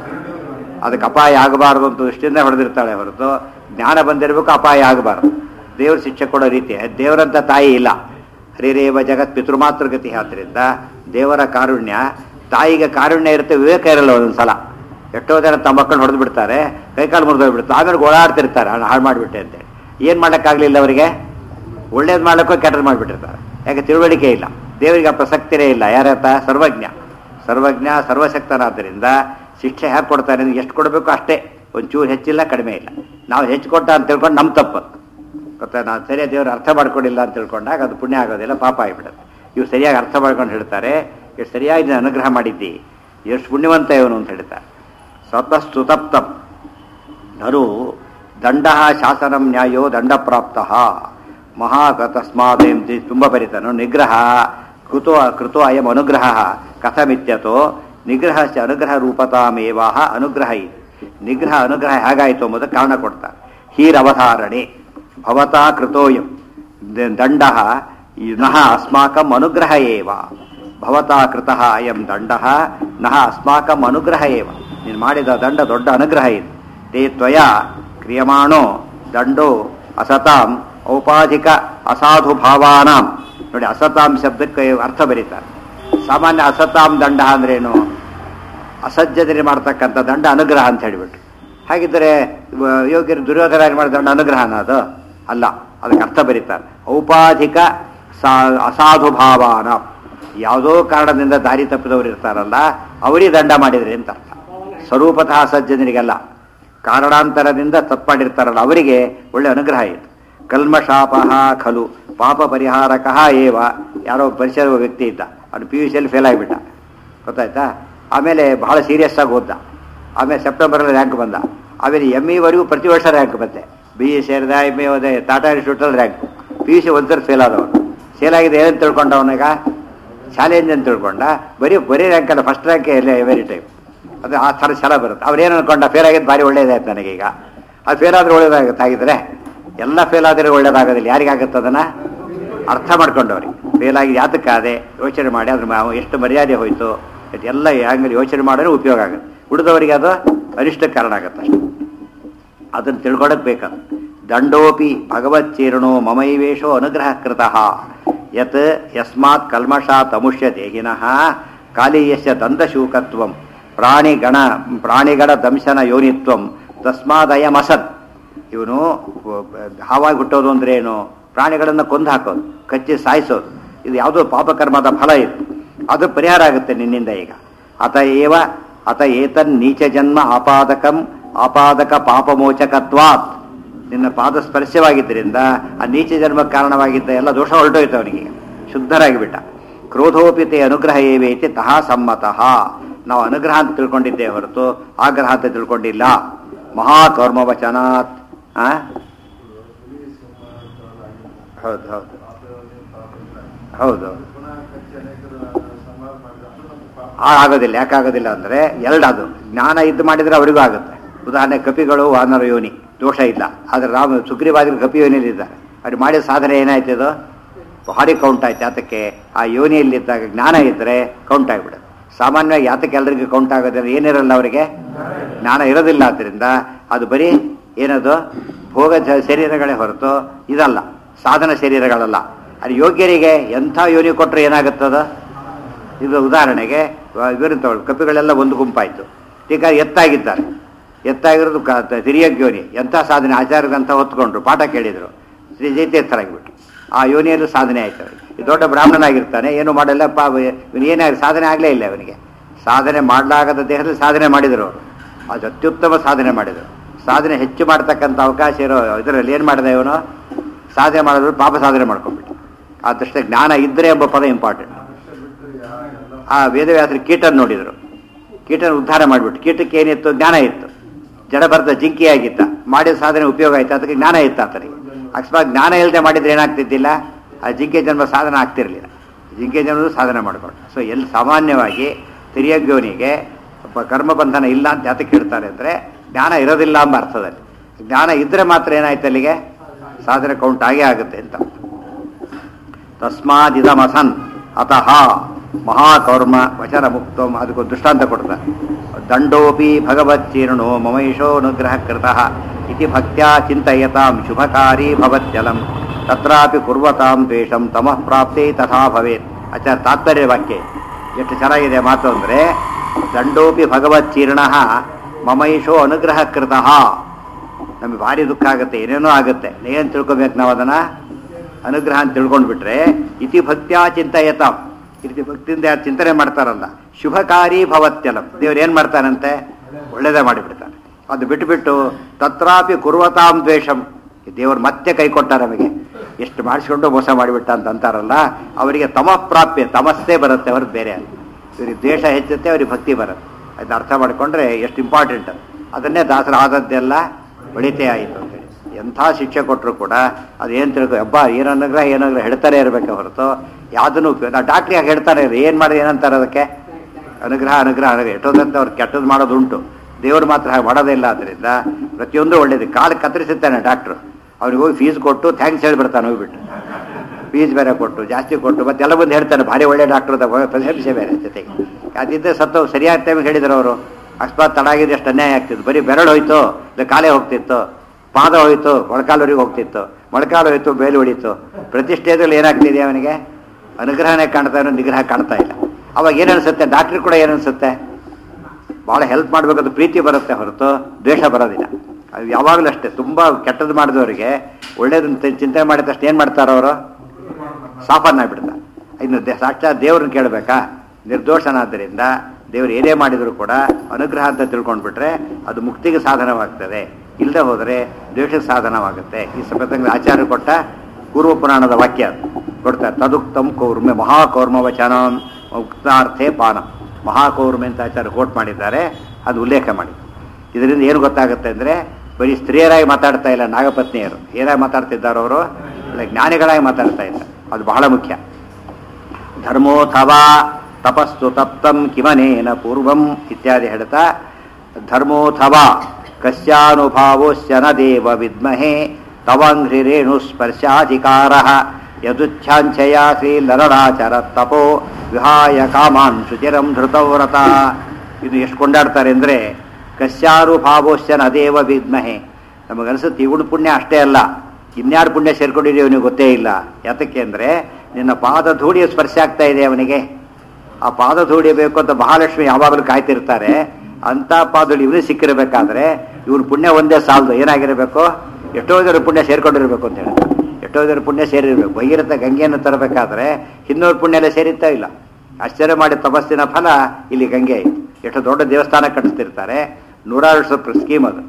ಅದಕ್ಕೆ ಅಪಾಯ ಆಗಬಾರ್ದು ಅಂತ ದೃಷ್ಟಿಯಿಂದ ಹೊಡೆದಿರ್ತಾಳೆ ಹೊರತು ಜ್ಞಾನ ಬಂದಿರಬೇಕು ಅಪಾಯ ಆಗಬಾರ್ದು ದೇವ್ರ ಶಿಕ್ಷೆ ಕೊಡೋ ರೀತಿ ದೇವರಂತ ತಾಯಿ ಇಲ್ಲ ಹರಿರೇವ ಜಗತ್ ಪಿತೃಮಾತೃಗತಿ ಆದ್ದರಿಂದ ದೇವರ ಕಾರುಣ್ಯ ತಾಯಿಗೆ ಕಾರುಣ್ಯ ಇರುತ್ತೆ ವಿವೇಕ ಇರಲ್ಲ ಒಂದೊಂದ್ಸಲ ಎಷ್ಟೋ ಜನ ತಮ್ಮ ಮಕ್ಕಳು ಹೊಡೆದು ಬಿಡ್ತಾರೆ ಕೈಕಾಲು ಮುರಿದೋಗ್ಬಿಡ್ತಾರೆ ಆಮೇಲೆ ಓಡಾಡ್ತಿರ್ತಾರೆ ನಾನು ಹಾಳು ಮಾಡಿಬಿಟ್ಟೆ ಅಂತೇಳಿ ಏನು ಮಾಡೋಕ್ಕಾಗಲಿಲ್ಲ ಅವರಿಗೆ ಒಳ್ಳೇದು ಮಾಡ್ಲಿಕ್ಕೂ ಕೆಟ್ಟದ್ದು ಮಾಡಿಬಿಟ್ಟಿರ್ತಾರೆ ಯಾಕೆ ತಿಳುವಳಿಕೆ ಇಲ್ಲ ದೇವರಿಗೆ ಆ ಪ್ರಸಕ್ತಿರೇ ಇಲ್ಲ ಯಾರತ್ತ ಸರ್ವಜ್ಞ ಸರ್ವಜ್ಞ ಸರ್ವಶಕ್ತನಾದ್ದರಿಂದ ಶಿಕ್ಷೆ ಹೇಗೆ ಕೊಡ್ತಾನೆ ಅಂದ್ರೆ ಎಷ್ಟು ಕೊಡಬೇಕು ಅಷ್ಟೇ ಒಂಚೂರು ಹೆಚ್ಚಿಲ್ಲ ಕಡಿಮೆ ಇಲ್ಲ ನಾವು ಹೆಚ್ಚು ಕೊಟ್ಟ ಅಂತ ತಿಳ್ಕೊಂಡು ನಮ್ಮ ತಪ್ಪು ಗೊತ್ತಾ ನಾವು ಸರಿಯಾಗಿ ದೇವರು ಅರ್ಥ ಮಾಡ್ಕೊಂಡಿಲ್ಲ ಅಂತ ತಿಳ್ಕೊಂಡಾಗ ಅದು ಪುಣ್ಯ ಆಗೋದಿಲ್ಲ ಪಾಪ ಆಗಿಬಿಡುತ್ತೆ ಇವು ಸರಿಯಾಗಿ ಅರ್ಥ ಮಾಡ್ಕೊಂಡು ಹೇಳ್ತಾರೆ ಎಷ್ಟು ಸರಿಯಾಗಿ ನೀನು ಅನುಗ್ರಹ ಮಾಡಿದ್ದಿ ಎಷ್ಟು ಪುಣ್ಯವಂತ ಇವನು ಅಂತ ಹೇಳ್ತಾರೆ ಸ್ವತಃ ಸುತಪ್ತಂ ನರು ದಂಡ ಶಾಸನಂ ನ್ಯಾಯೋ ದಂಡ ಪ್ರಾಪ್ತ ಮಹಾಕತಸ್ಮಾದೇಂ ತುಂಬ ಬರಿತಾನು ನಿಗ್ರಹ ಕೃತೋ ಕೃತೋ ಅಯಂ ಅನುಗ್ರಹ ಕಥಮಿತ್ಯತೋ ನಿಗ್ರಹ ಅನುಗ್ರಹ ರೂಪತಾಮೇವಾಹ ಅನುಗ್ರಹ ಇ ನಿಗ್ರಹ ಅನುಗ್ರಹ ಹೇಗಾಯಿತು ಎಂಬುದಕ್ಕೆ ಕಾರಣ ಕೊಡ್ತಾರೆ ಹೀರವಧಾರಣೆ ಭವತಾ ಕೃತೋಯಂ ದಂಡ ನಃ ಅಸ್ಮಾಕಂ ಅನುಗ್ರಹ ಏವ ಭವತಾ ಕೃತಃ ಅಯಂ ದಂಡ ನಃ ಅಸ್ಮಾಕಂ ಅನುಗ್ರಹ ಏವ ನೀನು ಮಾಡಿದ ದಂಡ ದೊಡ್ಡ ಅನುಗ್ರಹ ಇದು ತೇ ತ್ವಯ ಕ್ರಿಯಮಾಣೋ ದಂಡೋ ಅಸತಾಂ ಔಪಾಧಿಕ ಅಸಾಧು ಭಾವಾನಾಂ ನೋಡಿ ಅಸತಾಂ ಶಬ್ದಕ್ಕೆ ಅರ್ಥ ಬರೀತಾರೆ ಸಾಮಾನ್ಯ ಅಸತಾಂ ದಂಡ ಅಂದ್ರೇನು ಅಸಜ್ಜದಲ್ಲಿ ಮಾಡ್ತಕ್ಕಂಥ ದಂಡ ಅನುಗ್ರಹ ಅಂತ ಹೇಳಿಬಿಟ್ಟು ಹಾಗಿದ್ದರೆ ವ- ಯೋಗ್ಯರು ದುರ್ಯೋಧನ ಮಾಡಿದ ದಂಡ ಅನುಗ್ರಹನ ಅದು ಅಲ್ಲ ಅದಕ್ಕೆ ಅರ್ಥ ಬರೀತಾರೆ ಔಪಾಧಿಕ ಸಾ ಅಸಾಧು ಭಾವಾನ ಯಾವುದೋ ಕಾರಣದಿಂದ ದಾರಿ ತಪ್ಪಿದವರು ಇರ್ತಾರಲ್ಲ ಅವರಿಗೆ ದಂಡ ಮಾಡಿದ್ರಿ ಅಂತ ಅರ್ಥ ಸ್ವರೂಪತಃ ಸಜ್ಜನರಿಗಲ್ಲ ಕಾರಣಾಂತರದಿಂದ ತಪ್ಪು ಮಾಡಿರ್ತಾರಲ್ಲ ಅವರಿಗೆ ಒಳ್ಳೆ ಅನುಗ್ರಹ ಇತ್ತು ಕಲ್ಮಶಾಪಃ ಖಲು ಪಾಪ ಪರಿಹಾರಕಃ ಏವ ಯಾರೋ ಪರಿಚಯ ವ್ಯಕ್ತಿ ಇದ್ದ ಅವನು ಪಿ ಯು ಸಿಯಲ್ಲಿ ಫೇಲ್ ಆಗಿಬಿಟ್ಟ ಗೊತ್ತಾಯ್ತಾ ಆಮೇಲೆ ಬಹಳ ಸೀರಿಯಸ್ ಆಗಿ ಓದ್ದ ಆಮೇಲೆ ಸೆಪ್ಟೆಂಬರಲ್ಲಿ ರ್ಯಾಂಕ್ ಬಂದ ಆಮೇಲೆ ಎಮ್ ಇವರೆಗೂ ಪ್ರತಿ ವರ್ಷ ರ್ಯಾಂಕ್ ಬಂತೆ ಬಿ ಎ ಸೇರಿದ ಎಮ್ ಎ ಓದೆ ಟಾಟಾ ಇನ್ಸ್ಟಿಟ್ಯೂಟಲ್ಲಿ ರ್ಯಾಂಕ್ ಪಿ ಯು ಸಿ ಒಂದ್ಸರಿ ಫೇಲ್ ಆದವನು ಫೇಲ್ ಆಗಿದೆ ಏನಂತ ತಿಳ್ಕೊಂಡ ಅವನೀಗ ಚಾಲೆಂಜ್ ಅಂತ ತಿಳ್ಕೊಂಡ ಬರೀ ಬರೀ ರ್ಯಾಂಕ್ ಅಲ್ಲ ಫಸ್ಟ್ ರ್ಯಾಂಕ್ ಎಲ್ಲ ಎವರಿ ಟೈಮ್ ಅದು ಆ ಥರ ಛಲ ಬರುತ್ತೆ ಅವ್ರು ಏನು ಅನ್ಕೊಂಡ ಫೇಲ್ ಆಗಿದ್ದು ಭಾರಿ ಒಳ್ಳೇದಾಯ್ತು ನನಗೀಗ ಅದು ಫೇಲ್ ಆದ್ರೆ ಒಳ್ಳೇದಾಗುತ್ತೆ ಹಾಗಿದ್ರೆ ಎಲ್ಲ ಫೇಲ್ ಆದರೆ ಒಳ್ಳೇದಾಗೋದಿಲ್ಲ ಯಾರಿಗಾಗುತ್ತೆ ಅದನ್ನು ಅರ್ಥ ಮಾಡ್ಕೊಂಡವ್ರಿ ಫೇಲ್ ಆಗಿ ಯಾತಕ್ಕಾದೆ ಯೋಚನೆ ಮಾಡಿ ಅದ್ರ ಮ- ಎಷ್ಟು ಮರ್ಯಾದೆ ಹೋಯ್ತು ಎಲ್ಲ ಹಂಗೆ ಯೋಚನೆ ಮಾಡಿದ್ರೆ ಉಪಯೋಗ ಆಗುತ್ತೆ ಉಳಿದವರಿಗೆ ಅದು ಅನಿಷ್ಟ ಕಾರಣ ಆಗುತ್ತೆ ಅಷ್ಟೇ ಅದನ್ನು ತಿಳ್ಕೊಳಕ್ ಬೇಕದು ದಂಡೋಪಿ ಭಗವಚ್ಚೀರ್ಣೋ ಮಮೈವೇಶೋ ಅನುಗ್ರಹ ಕೃತಃ ಯತ್ ಯಸ್ಮಾತ್ ಕಲ್ಮಷಾತ್ ಅಮುಷ್ಯ ದೇಹಿನಃ ಕಾಲೀಯಸ್ಯ ದಂತಶೂಕತ್ವಂ ಪ್ರಾಣಿಗಣ ಪ್ರಾಣಿಗಣ ದಂಶನ ಯೋನಿತ್ವಂ ತಸ್ಮಾದಯಮಸತ್ ಇವನು ಹಾವಾಗಿ ಹುಟ್ಟೋದು ಅಂದ್ರೆ ಏನು ಪ್ರಾಣಿಗಳನ್ನು ಕೊಂದು ಹಾಕೋದು ಕಚ್ಚಿ ಸಾಯಿಸೋದು ಇದು ಯಾವುದೋ ಪಾಪಕರ್ಮದ ಫಲ ಇದು ಅದು ಪರಿಹಾರ ಆಗುತ್ತೆ ನಿನ್ನಿಂದ ಈಗ ಅತ ಏವ ಅತ ಏತನ್ ನೀಚ ಜನ್ಮ ಆಪಾದಕಂ ಆಪಾದಕ ಪಾಪಮೋಚಕತ್ವಾತ್ ನಿನ್ನ ಪಾದ ಸ್ಪರ್ಶವಾಗಿದ್ದರಿಂದ ಆ ನೀಚ ಜನ್ಮಕ್ಕೆ ಕಾರಣವಾಗಿದ್ದ ಎಲ್ಲ ದೋಷ ಹೊರಟೋಯ್ತು ಅವನಿಗೆ ಶುದ್ಧರಾಗಿ ಬಿಟ್ಟ ಕ್ರೋಧೋಪಿತೆ ಅನುಗ್ರಹ ಏವೇತಿ ತಹ ಸಮ್ಮತಃ ನಾವು ಅನುಗ್ರಹ ಅಂತ ತಿಳ್ಕೊಂಡಿದ್ದೇವೆ ಹೊರತು ಆಗ್ರಹ ಅಂತ ತಿಳ್ಕೊಂಡಿಲ್ಲ ಮಹಾಕರ್ಮ ವಚನಾತ್ ಆ? ಹೌದು ಹೌದು ಹೌದು ಆ, ಆಗೋದಿಲ್ಲ ಯಾಕಾಗೋದಿಲ್ಲ ಅಂದರೆ ಎರಡದು ಜ್ಞಾನ ಇದ್ದು ಮಾಡಿದರೆ ಅವರಿಗೂ ಆಗುತ್ತೆ ಉದಾಹರಣೆ ಕಪಿಗಳು ವಾನರ ಯೋನಿ ದೋಷ ಇಲ್ಲ ಆದರೆ ರಾಮ ಸುಗ್ರೀವಾದಿಗಳು ಕಪಿ ಯೋನಿಯಲ್ಲಿ ಇದ್ದಾರೆ ಅವ್ರು ಮಾಡಿದ ಸಾಧನೆ ಏನಾಯ್ತು ಇದು ಭಾರಿ ಕೌಂಟ್ ಆಯ್ತು ಯಾತಕ್ಕೆ ಆ ಯೋನಿಯಲ್ಲಿದ್ದಾಗ ಜ್ಞಾನ ಇದ್ದರೆ ಕೌಂಟ್ ಆಗಿಬಿಡುತ್ತೆ ಸಾಮಾನ್ಯವಾಗಿ ಯಾತಕ್ಕೆ ಎಲ್ಲರಿಗೂ ಕೌಂಟ್ ಆಗೋದ್ರೆ ಏನಿರಲ್ಲ ಅವರಿಗೆ ಜ್ಞಾನ ಇರೋದಿಲ್ಲ ಆದ್ದರಿಂದ ಅದು ಬರೀ ಏನದು ಭೋಗ ಜ- ಶರೀರಗಳೇ ಹೊರತು ಇದಲ್ಲ ಸಾಧನ ಶರೀರಗಳಲ್ಲ ಅದು ಯೋಗ್ಯರಿಗೆ ಎಂಥ ಯೋನಿ ಕೊಟ್ಟರೆ ಏನಾಗುತ್ತದ ಇದು ಉದಾಹರಣೆಗೆ ಇವರು ತಗೊಳ್ಳಿ ಕಪಿಗಳೆಲ್ಲ ಒಂದು ಗುಂಪಾಯಿತು ಈಗ ಎತ್ತಾಗಿದ್ದಾರೆ ಎತ್ತಾಗಿರೋದು ಕ ಹಿರಿಯಗ್ ಯೋನಿ ಎಂಥ ಸಾಧನೆ ಆಚಾರ್ಯಗಂತ ಹೊತ್ಕೊಂಡ್ರು ಪಾಠ ಕೇಳಿದರು ಶ್ರೀ ಜೈತೀರ್ಥರಾಗಿಬಿಟ್ರು ಆ ಯೋನಿಯಲ್ಲೂ ಸಾಧನೆ ಆಯ್ತು ಅವರಿಗೆ ಈ ದೊಡ್ಡ ಬ್ರಾಹ್ಮಣನಾಗಿರ್ತಾನೆ ಏನು ಮಾಡಲ್ಲ ಪಾ ಇವನು ಏನಾಗಿ ಸಾಧನೆ ಆಗಲೇ ಇಲ್ಲ ಅವನಿಗೆ ಸಾಧನೆ ಮಾಡಲಾಗದ ದೇಹದಲ್ಲಿ ಸಾಧನೆ ಮಾಡಿದರು ಅವರು ಅದು ಅತ್ಯುತ್ತಮ ಸಾಧನೆ ಮಾಡಿದರು ಸಾಧನೆ ಹೆಚ್ಚು ಮಾಡ್ತಕ್ಕಂಥ ಅವಕಾಶ ಇರೋ ಇದರಲ್ಲಿ ಏನು ಮಾಡಿದೆ ಇವನು ಸಾಧನೆ ಮಾಡಿದ್ರು ಪಾಪ ಸಾಧನೆ ಮಾಡ್ಕೊಂಡ್ಬಿಟ್ಟು ಆ ದೃಷ್ಟಿ ಜ್ಞಾನ ಇದ್ದರೆ ಎಂಬ ಪದ ಇಂಪಾರ್ಟೆಂಟ್ ಆ ವೇದವ್ಯಾಸರು ಕೀಟನ ನೋಡಿದರು ಕೀಟನ ಉದ್ಧಾರ ಮಾಡಿಬಿಟ್ಟು ಕೀಟಕ್ಕೆ ಏನಿತ್ತು ಜ್ಞಾನ ಇತ್ತು ಜಡ ಬರ್ದ ಜಿಂಕಿಯಾಗಿತ್ತ ಮಾಡಿದ ಸಾಧನೆ ಉಪಯೋಗ ಆಯ್ತು ಅದಕ್ಕೆ ಜ್ಞಾನ ಇತ್ತು ಆತನಿಗೆ ಅಕಸ್ಮಾತ್ ಜ್ಞಾನ ಇಲ್ಲದೆ ಮಾಡಿದ್ರೆ ಏನಾಗ್ತಿದ್ದಿಲ್ಲ ಆ ಜಿಂಕೆ ಜನ್ಮ ಸಾಧನ ಆಗ್ತಿರಲಿಲ್ಲ ಜಿಂಕೆ ಜನ್ಮದ ಸಾಧನೆ ಮಾಡಿಕೊಂಡು ಸೊ ಎಲ್ಲಿ ಸಾಮಾನ್ಯವಾಗಿ ತಿರಿಯಗ್ಯೋನಿಗೆ ಒಬ್ಬ ಕರ್ಮಬಂಧನ ಇಲ್ಲ ಅಂತ ಯಾತಕ್ಕೆ ಹೇಳ್ತಾರೆ ಅಂದರೆ ಜ್ಞಾನ ಇರೋದಿಲ್ಲ ಎಂಬ ಅರ್ಥದಲ್ಲಿ ಜ್ಞಾನ ಇದ್ದರೆ ಮಾತ್ರ ಏನಾಯ್ತು ಅಲ್ಲಿಗೆ ಸಾಧನೆ ಕೌಂಟ್ ಆಗೇ ಆಗುತ್ತೆ ಅಂತ ತಸ್ಮಾದಿದಮಸನ್ ಅತಃ ಮಹಾಕೌರ್ಮ ವಚನ ಮುಕ್ತ ಅದಕ್ಕೊಂದು ದೃಷ್ಟಾಂತ ಕೊಡ್ತಾರೆ ದಂಡೋಪಿ ಭಗವಚ್ಚೀರ್ಣೋ ಮಮೈಷೋ ಅನುಗ್ರಹ ಕೃತಃ ಇತಿ ಭಕ್ತ್ಯಾ ಚಿಂತಯತಾಂ ಶುಭಕಾರಿ ಭವತ್ಯಲಂ ತತ್ರಾಪಿ ಕುರ್ವತಾಂ ದ್ವೇಷಂ ತಮಃ ಪ್ರಾಪ್ತಿ ತಥಾ ಭವೇತ್ ಆಚಾರ ತಾತ್ಪರ್ಯ ವಾಕ್ಯ ಎಷ್ಟು ಚೆನ್ನಾಗಿದೆ ಮಾತು ಅಂದರೆ ದಂಡೋಪಿ ಭಗವಚ್ಚೀರ್ಣ ಮಮೈಷೋ ಅನುಗ್ರಹ ಕೃತಃ ನಮಗೆ ಭಾರಿ ದುಃಖ ಆಗುತ್ತೆ ಏನೇನೋ ಆಗುತ್ತೆ ಏನು ತಿಳ್ಕೊಬೇಕು ನಾವು ಅದನ್ನ ಅನುಗ್ರಹ ಅಂತ ತಿಳ್ಕೊಂಡು ಬಿಟ್ರೆ ಇತಿ ಭಕ್ತ್ಯಾ ಚಿಂತಯತ ಈ ರೀತಿ ಭಕ್ತಿಯಿಂದ ಯಾರು ಚಿಂತನೆ ಮಾಡ್ತಾರಲ್ಲ ಶುಭಕಾರಿ ಭವತ್ಯಲಂ ದೇವ್ರು ಏನು ಮಾಡ್ತಾನಂತೆ ಒಳ್ಳೇದೇ ಮಾಡಿಬಿಡ್ತಾನೆ ಅದು ಬಿಟ್ಟುಬಿಟ್ಟು ತತ್ರಾಪಿ ಕುರ್ವತಾಂ ದ್ವೇಷಂ ಈ ದೇವರು ಮತ್ತೆ ಕೈ ಕೊಟ್ಟ ನಮಗೆ ಎಷ್ಟು ಮಾಡಿಸ್ಕೊಂಡು ಮೋಸ ಮಾಡಿಬಿಟ್ಟ ಅಂತ ಅಂತಾರಲ್ಲ ಅವರಿಗೆ ತಮ ಪ್ರಾಪ್ಯ ತಮಸ್ಸೇ ಬರುತ್ತೆ ಅವ್ರಿಗೆ ಬೇರೆ ಅಲ್ಲ ಇವ್ರಿಗೆ ದ್ವೇಷ ಹೆಚ್ಚುತ್ತೆ ಅವ್ರಿಗೆ ಭಕ್ತಿ ಬರುತ್ತೆ ಅದನ್ನ ಅರ್ಥ ಮಾಡಿಕೊಂಡ್ರೆ ಎಷ್ಟು ಇಂಪಾರ್ಟೆಂಟ್ ಅದನ್ನೇ ದಾಸರ ಆದದ್ದೆಲ್ಲ ಒಳಿತೇ ಆಯಿತು ಅಂತೇಳಿ ಎಂಥ ಶಿಕ್ಷೆ ಕೊಟ್ಟರು ಕೂಡ ಅದೇನು ತಿಳ್ಕೊ ಹಬ್ಬ ಏನನ್ನಗ್ರಹ ಏನಾಗ್ರಹ ಹೇಳ್ತಾನೆ ಇರಬೇಕು ಹೊರತು ಯಾವುದನ್ನು ಉಪಯೋಗ ನಾವು ಡಾಕ್ಟ್ರಿಗೆ ಹೇಳ್ತಾನೆ ಇರಿ ಏನು ಮಾಡಿ ಏನಂತಾರೆ ಅದಕ್ಕೆ ಅನುಗ್ರಹ ಅನುಗ್ರಹ ಅನುಗ್ರಹ ಎಷ್ಟೋದಂತ ಅವ್ರು ಕೆಟ್ಟದ್ದು ಮಾಡೋದುಂಟು ದೇವರು ಮಾತ್ರ ಹಾಗೆ ಮಾಡೋದೇ ಇಲ್ಲ ಆದ್ದರಿಂದ ಪ್ರತಿಯೊಂದು ಒಳ್ಳೇದು ಕಾಲು ಕತ್ತರಿಸುತ್ತಾನೆ ಡಾಕ್ಟ್ರು ಅವ್ನಿಗೆ ಹೋಗಿ ಫೀಸ್ ಕೊಟ್ಟು ಥ್ಯಾಂಕ್ಸ್ ಹೇಳಿಬಿಡ್ತಾನೆ ಹೋಗ್ಬಿಟ್ಟು ಫೀಸ್ ಬೇರೆ ಕೊಟ್ಟು ಜಾಸ್ತಿ ಕೊಟ್ಟು ಮತ್ತೆ ಎಲ್ಲ ಬಂದು ಹೇಳ್ತಾನೆ ಭಾರಿ ಒಳ್ಳೆ ಡಾಕ್ಟರ್ ಪ್ರಶಂಸೆ ಬೇರೆ ಜೊತೆಗೆ ಅದಿದ್ದರೆ ಸತ್ತು ಸರಿಯಾದ ಟೈಮಿಗೆ ಹೇಳಿದ್ರು ಅವರು ಅಕಸ್ಮಾತ್ ತಡ ಆಗಿದೆ ಎಷ್ಟು ಅನ್ಯಾಯ ಆಗ್ತಿತ್ತು ಬರೀ ಬೆರಳು ಹೋಯ್ತು ಇಲ್ಲ ಕಾಲೇ ಹೋಗ್ತಿತ್ತು ಪಾದ ಹೋಯ್ತು ಮೊಳಕಾಲವರೆಗೆ ಹೋಗ್ತಿತ್ತು ಮೊಳಕಾಲು ಹೋಯ್ತು ಬೇಲು ಹೊಡಿತು ಪ್ರತಿಷ್ಠೆಯಲ್ಲಿ ಏನಾಗ್ತಿದೆ ಅವನಿಗೆ ಅನುಗ್ರಹನೇ ಕಾಣ್ತಾ ಇರೋ ನಿಗ್ರಹ ಕಾಣ್ತಾ ಇಲ್ಲ ಅವಾಗ ಏನು ಅನ್ಸುತ್ತೆ ಡಾಕ್ಟ್ರಿಗೆ ಕೂಡ ಏನು ಅನ್ಸುತ್ತೆ ಭಾಳ ಹೆಲ್ಪ್ ಮಾಡಬೇಕಂತ ಪ್ರೀತಿ ಬರುತ್ತೆ ಹೊರತು ದ್ವೇಷ ಬರೋದಿಲ್ಲ ಅದು ಯಾವಾಗಲೂ ಅಷ್ಟೇ ತುಂಬ ಕೆಟ್ಟದ್ದು ಮಾಡಿದವರಿಗೆ ಒಳ್ಳೇದನ್ನ ತಿ- ಚಿಂತನೆ ಮಾಡಿದ ತಕ್ಷಣ ಏನು ಮಾಡ್ತಾರೆ ಅವರು ಸಾಫನ್ನ ಬಿಡ್ತಾರೆ ಇನ್ನು ದೇ ಸಾಕ್ಷಾತ್ ದೇವ್ರನ್ನ ಕೇಳಬೇಕಾ ನಿರ್ದೋಷನಾದ್ದರಿಂದ ದೇವರು ಏನೇ ಮಾಡಿದರೂ ಕೂಡ ಅನುಗ್ರಹ ಅಂತ ತಿಳ್ಕೊಂಡ್ಬಿಟ್ರೆ ಅದು ಮುಕ್ತಿಗೆ ಸಾಧನವಾಗ್ತದೆ ಇಲ್ಲದೆ ಹೋದರೆ ದ್ವೇಷಕ್ಕೆ ಸಾಧನವಾಗುತ್ತೆ ಈ ಪ್ರಸಂಗ ಆಚಾರ್ಯ ಕೊಟ್ಟ ಪೂರ್ವ ಪುರಾಣದ ವಾಕ್ಯ ಅದು. ಕೊಡ್ತಾರೆ ತದುಕ್ತಂ ಕೌರ್ಮೆ ಮಹಾಕೌರ್ಮ ವಚನ ಉಕ್ತಾರ್ಥೆ ಪಾನ ಮಹಾಕೌರ್ಮೆ ಅಂತ ಆಚಾರ್ಯ ಕೋಟ್ ಮಾಡಿದ್ದಾರೆ ಅದು ಉಲ್ಲೇಖ ಮಾಡಿ ಇದರಿಂದ ಏನು ಗೊತ್ತಾಗುತ್ತೆ ಅಂದರೆ ಬರೀ ಸ್ತ್ರೀಯರಾಗಿ ಮಾತಾಡ್ತಾ ಇಲ್ಲ ನಾಗಪತ್ನಿಯರು ಏನಾಗಿ ಮಾತಾಡ್ತಿದ್ದಾರೆ ಅವರು ಒಳ್ಳೆ ಜ್ಞಾನಿಗಳಾಗಿ ಮಾತಾಡ್ತಾ ಇದ್ದಾರೆ ಅದು ಬಹಳ ಮುಖ್ಯ ಧರ್ಮೋಥವಾ ತಪಸ್ಸು ತಪ್ತಂ ಕಿಮನೇನ ಪೂರ್ವಂ ಇತ್ಯಾದಿ ಹೇಳ್ತಾ ಧರ್ಮೋಥವಾ ಕಸ್ಯಾನುಭಾವೋಶ್ಚ ನ ದೇವ ವಿದ್ಮಹೇ ತವಂಘ್ರಿರೇಣು ಸ್ಪರ್ಶಾಧಿಕಾರ ಯದುಚ್ಛಾಂಚಯ ಶ್ರೀಲರಡಾಚರ ತಪೋ ವಿಹಾಯ ಕಾಮಾನ್ ಶುಚಿರಂ ಧೃತವ್ರತ ಇದು ಎಷ್ಟು ಕೊಂಡಾಡ್ತಾರೆ ಅಂದರೆ ಕಸ್ಯಾನುಭಾವೋಶ್ಚ ನ ದೇವ ವಿದ್ಮಹೆ ನಮಗನ್ಸುತ್ತೆ ಇವಳು ಪುಣ್ಯ ಅಷ್ಟೇ ಅಲ್ಲ ಇನ್ಯಾರು ಪುಣ್ಯ ಸೇರ್ಕೊಂಡಿದೆಯೋ ಅವನಿಗೆ ಗೊತ್ತೇ ಇಲ್ಲ ಯಾತಕ್ಕೆ ಅಂದರೆ ನಿನ್ನ ಪಾದ ಧೂಳಿಯ ಸ್ಪರ್ಶ ಆಗ್ತಾ ಇದೆ ಅವನಿಗೆ ಆ ಪಾದ ಧೂಳಿ ಬೇಕು ಅಂತ ಮಹಾಲಕ್ಷ್ಮಿ ಯಾವಾಗಲೂ ಕಾಯ್ತಿರ್ತಾರೆ ಅಂಥ ಪಾದಗಳು ಇವನು ಸಿಕ್ಕಿರಬೇಕಾದ್ರೆ ಇವ್ರ ಪುಣ್ಯ ಒಂದೇ ಸಾಲದು ಏನಾಗಿರಬೇಕು ಎಷ್ಟೋ ಜನ ಪುಣ್ಯ ಸೇರ್ಕೊಂಡಿರ್ಬೇಕು ಅಂತ ಹೇಳಿ ಎಷ್ಟೋ ಜನ ಪುಣ್ಯ ಸೇರಿರ್ಬೇಕು ಭಗೀರಥ ಗಂಗೆಯನ್ನು ತರಬೇಕಾದ್ರೆ ಹಿಂದೂರ ಪುಣ್ಯ ಎಲ್ಲ ಸೇರಿತ್ತಾ ಇಲ್ಲ ಆಶ್ಚರ್ಯ ಮಾಡಿ ತಪಸ್ಸಿನ ಫಲ ಇಲ್ಲಿ ಗಂಗೆ ಆಯಿತು ಎಷ್ಟು ದೊಡ್ಡ ದೇವಸ್ಥಾನ ಕಟ್ಟಿಸ್ತಿರ್ತಾರೆ ನೂರಾರು ವರ್ಷ ಸ್ಕೀಮ್ ಅದು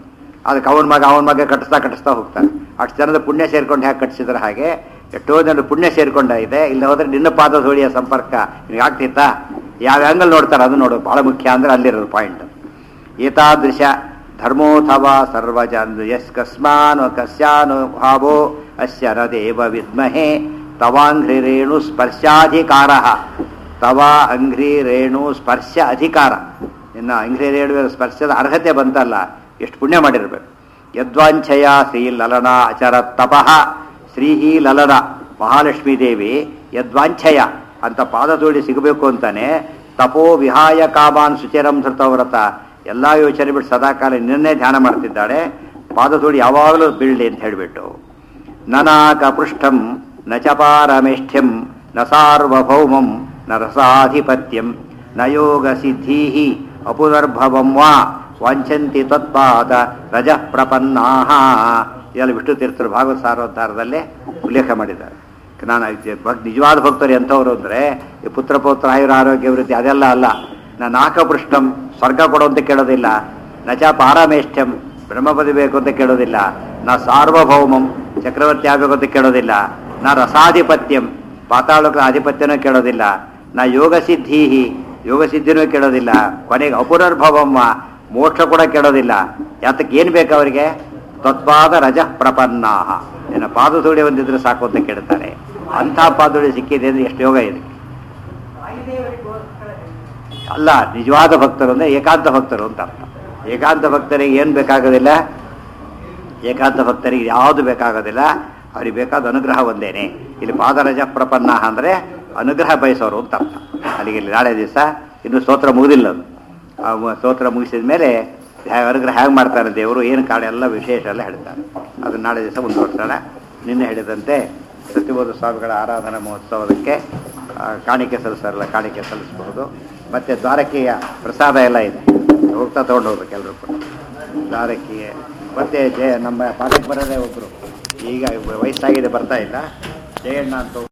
ಅದಕ್ಕೆ ಅವನ ಮಗ ಅವನ ಮಗ ಕಟ್ಟಿಸ್ತಾ ಕಟ್ಟಿಸ್ತಾ ಹೋಗ್ತಾನೆ ಅಷ್ಟು ಜನದ ಪುಣ್ಯ ಸೇರ್ಕೊಂಡು ಹೇಗೆ ಕಟ್ಟಿಸಿದ್ರೆ ಹಾಗೆ ಎಷ್ಟೋ ಜನ ಪುಣ್ಯ ಸೇರ್ಕೊಂಡಾಗಿದೆ ಇಲ್ಲ ಹೋದ್ರೆ ನಿನ್ನ ಪಾದ ಧೂಳಿಯ ಸಂಪರ್ಕ ನಿನಗೆ ಆಗ್ತಿತ್ತಾ ಯಾವ ಆ್ಯಂಗಲ್ ನೋಡ್ತಾರೆ ಅದು ನೋಡು ಬಹಳ ಮುಖ್ಯ ಅಂದ್ರೆ ಅಲ್ಲಿರೋದು ಪಾಯಿಂಟ್ ಏತಾದೃಶ ಧರ್ಮೋಥವ ಸರ್ವಜನ್ ಯಸ್ ಕಸ್ಮಾನು ಕಸ್ಯಾನು ಭಾವೋ ಅಸ್ಯ ನ ದೇವ ವಿದ್ಮಹೆ ತವಾಂಘ್ರಿ ರೇಣು ಸ್ಪರ್ಶಾಧಿಕಾರ ತವ ಅಂಘ್ರಿ ರೇಣು ಸ್ಪರ್ಶ ಅಧಿಕಾರ ಇನ್ನು ಅಂಘ್ರಿ ರೇಣುವಿನ ಸ್ಪರ್ಶದ ಅರ್ಹತೆ ಬಂತಲ್ಲ ಎಷ್ಟು ಪುಣ್ಯ ಮಾಡಿರ್ಬೇಕು ಯದ್ವಾಂಛಯ ಶ್ರೀ ಲಲನ ಅಚರ ತಪಃ ಶ್ರೀಹಿ ಲಲನ ಮಹಾಲಕ್ಷ್ಮೀ ದೇವಿ ಯದ್ವಾಂಛಯ ಅಂತ ಪಾದತೋಡಿ ಸಿಗಬೇಕು ಅಂತಾನೆ ತಪೋ ವಿಹಾಯ ಕಾಮಾನ್ ಸುಚಿರಂ ಧೃತವ್ರತ ಎಲ್ಲ ಯೋಚನೆ ಬಿಟ್ಟು ಸದಾಕಾಲ ನಿನ್ನೆ ಧ್ಯಾನ ಮಾಡ್ತಿದ್ದಾಳೆ ಪಾದತೋಡಿ ಯಾವಾಗಲೂ ಬೀಳಲಿ ಅಂತ ಹೇಳಿಬಿಟ್ಟು ನನಾಕ ಪೃಷ್ಠಂ ನ ಚ ಪಾರಮೇಷ್ಠ್ಯಂ ನ ಸಾರ್ವಭೌಮಂ ನ ರಸಾಧಿಪತ್ಯಂ ನ ಯೋಗ ಸಿದ್ಧೀ ಅಪುನರ್ಭವಂ ವಾ ವಾಂಛಂತಿ ತತ್ಪಾದ ರಜ ಪ್ರಪನ್ನಾಹ ಇದೆಲ್ಲ ವಿಷ್ಣು ತೀರ್ಥರು ಭಾಗವತ ಸಾರೋದ್ಧಾರದಲ್ಲೇ ಉಲ್ಲೇಖ ಮಾಡಿದ್ದಾರೆ ನಾನು ಇದು ಭಕ್ ನಿಜವಾದ ಭಕ್ತರು ಎಂಥವ್ರು ಅಂದರೆ ಈ ಪುತ್ರ ಪೌತ್ರ ಆಯುರ ಆರೋಗ್ಯ ವೃದ್ಧಿ ಅದೆಲ್ಲ ಅಲ್ಲ ನಾ ನಾಕಪೃಷ್ಟಂ ಸ್ವರ್ಗ ಕೊಡುವಂತ ಕೇಳೋದಿಲ್ಲ ನಚ ಪಾರಮೇಷ್ಠ್ಯಂ ಬ್ರಹ್ಮ ಪದವಿ ಬೇಕು ಅಂತ ಕೇಳೋದಿಲ್ಲ ನಾ ಸಾರ್ವಭೌಮಂ ಚಕ್ರವರ್ತಿ ಆಗಬೇಕು ಅಂತ ಕೇಳೋದಿಲ್ಲ ನಾ ರಸಾಧಿಪತ್ಯಂ ಪಾತಾಳಕ ಆಧಿಪತ್ಯನೂ ಕೇಳೋದಿಲ್ಲ ನಾ ಯೋಗ ಸಿದ್ಧೀಹಿ ಯೋಗ ಸಿದ್ಧಿನೂ ಕೇಳೋದಿಲ್ಲ ಕೊನೆಗೆ ಅಪುನರ್ಭವಮ್ಮ ಮೋಕ್ಷ ಕೂಡ ಕೇಳೋದಿಲ್ಲ ಯಾತಕ್ಕೆ ಏನು ಬೇಕು ಅವರಿಗೆ ತತ್ಪಾದ ರಜ ಪ್ರಪನ್ನಾಹ ನಿನ್ನ ಪಾದಧೂಳಿ ಒಂದಿದ್ರೆ ಸಾಕು ಅಂತ ಕೇಳ್ತಾರೆ ಅಂಥ ಪಾದಧೂಳಿ ಸಿಕ್ಕಿದೆ ಅಂದ್ರೆ ಎಷ್ಟು ಯೋಗ ಇದೆ ಅಲ್ಲ ನಿಜವಾದ ಭಕ್ತರು ಅಂದ್ರೆ ಏಕಾಂತ ಭಕ್ತರು ಅಂತ ಅರ್ಥ ಏಕಾಂತ ಭಕ್ತರಿಗೆ ಏನು ಬೇಕಾಗೋದಿಲ್ಲ ಏಕಾಂತ ಭಕ್ತರಿಗೆ ಯಾವುದು ಬೇಕಾಗೋದಿಲ್ಲ ಅವ್ರಿಗೆ ಬೇಕಾದ ಅನುಗ್ರಹ ಒಂದೇನೆ ಇಲ್ಲಿ ಪಾದರಜ ಪ್ರಪನ್ನ ಅಂದರೆ ಅನುಗ್ರಹ ಬಯಸೋರು ಅಂತ ಅರ್ಥ ಅಲ್ಲಿಗೆ ಇಲ್ಲಿ ನಾಳೆ ದಿವಸ ಇನ್ನು ಸ್ತೋತ್ರ ಮುಗಿದಿಲ್ಲ ಅದು ಆ ಮ- ಸ್ತೋತ್ರ ಮುಗಿಸಿದ ಮೇಲೆ ಹ್ಯಾ- ಅನುಗ್ರಹ ಹೇಗೆ ಮಾಡ್ತಾರೆ ದೇವರು ಏನು ಕಾಳು ಎಲ್ಲ ವಿಶೇಷ ಎಲ್ಲ ಹೇಳ್ತಾರೆ ಅದನ್ನು ನಾಳೆ ದಿವಸ ಮುಂದುವರ್ಸೋಣ ನಿನ್ನೆ ಹೇಳಿದಂತೆ ಸತ್ಯಬೋಧ ಸ್ವಾಮಿಗಳ ಆರಾಧನಾ ಮಹೋತ್ಸವಕ್ಕೆ ಆ, ಕಾಣಿಕೆ ಸಲ್ಲಿಸಲ್ಲ ಕಾಣಿಕೆ ಸಲ್ಲಿಸಬಹುದು ಮತ್ತು ದ್ವಾರಕೆಯ ಪ್ರಸಾದ ಎಲ್ಲ ಇದೆ ಹೋಗ್ತಾ ತೊಗೊಂಡು ಹೋಗ್ಬೇಕು ಎಲ್ಲರೂ ಕೂಡ ದ್ವಾರಕೆಗೆ ಮತ್ತೆ ಜಯ ನಮ್ಮ ಪಾಠಕ್ಕೆ ಬರೋದೇ ಒಬ್ಬರು ಈಗ ವಯಸ್ಸಾಗಿದೆ ಬರ್ತಾ ಇಲ್ಲ ಜಯಣ್ಣ ಅಂತ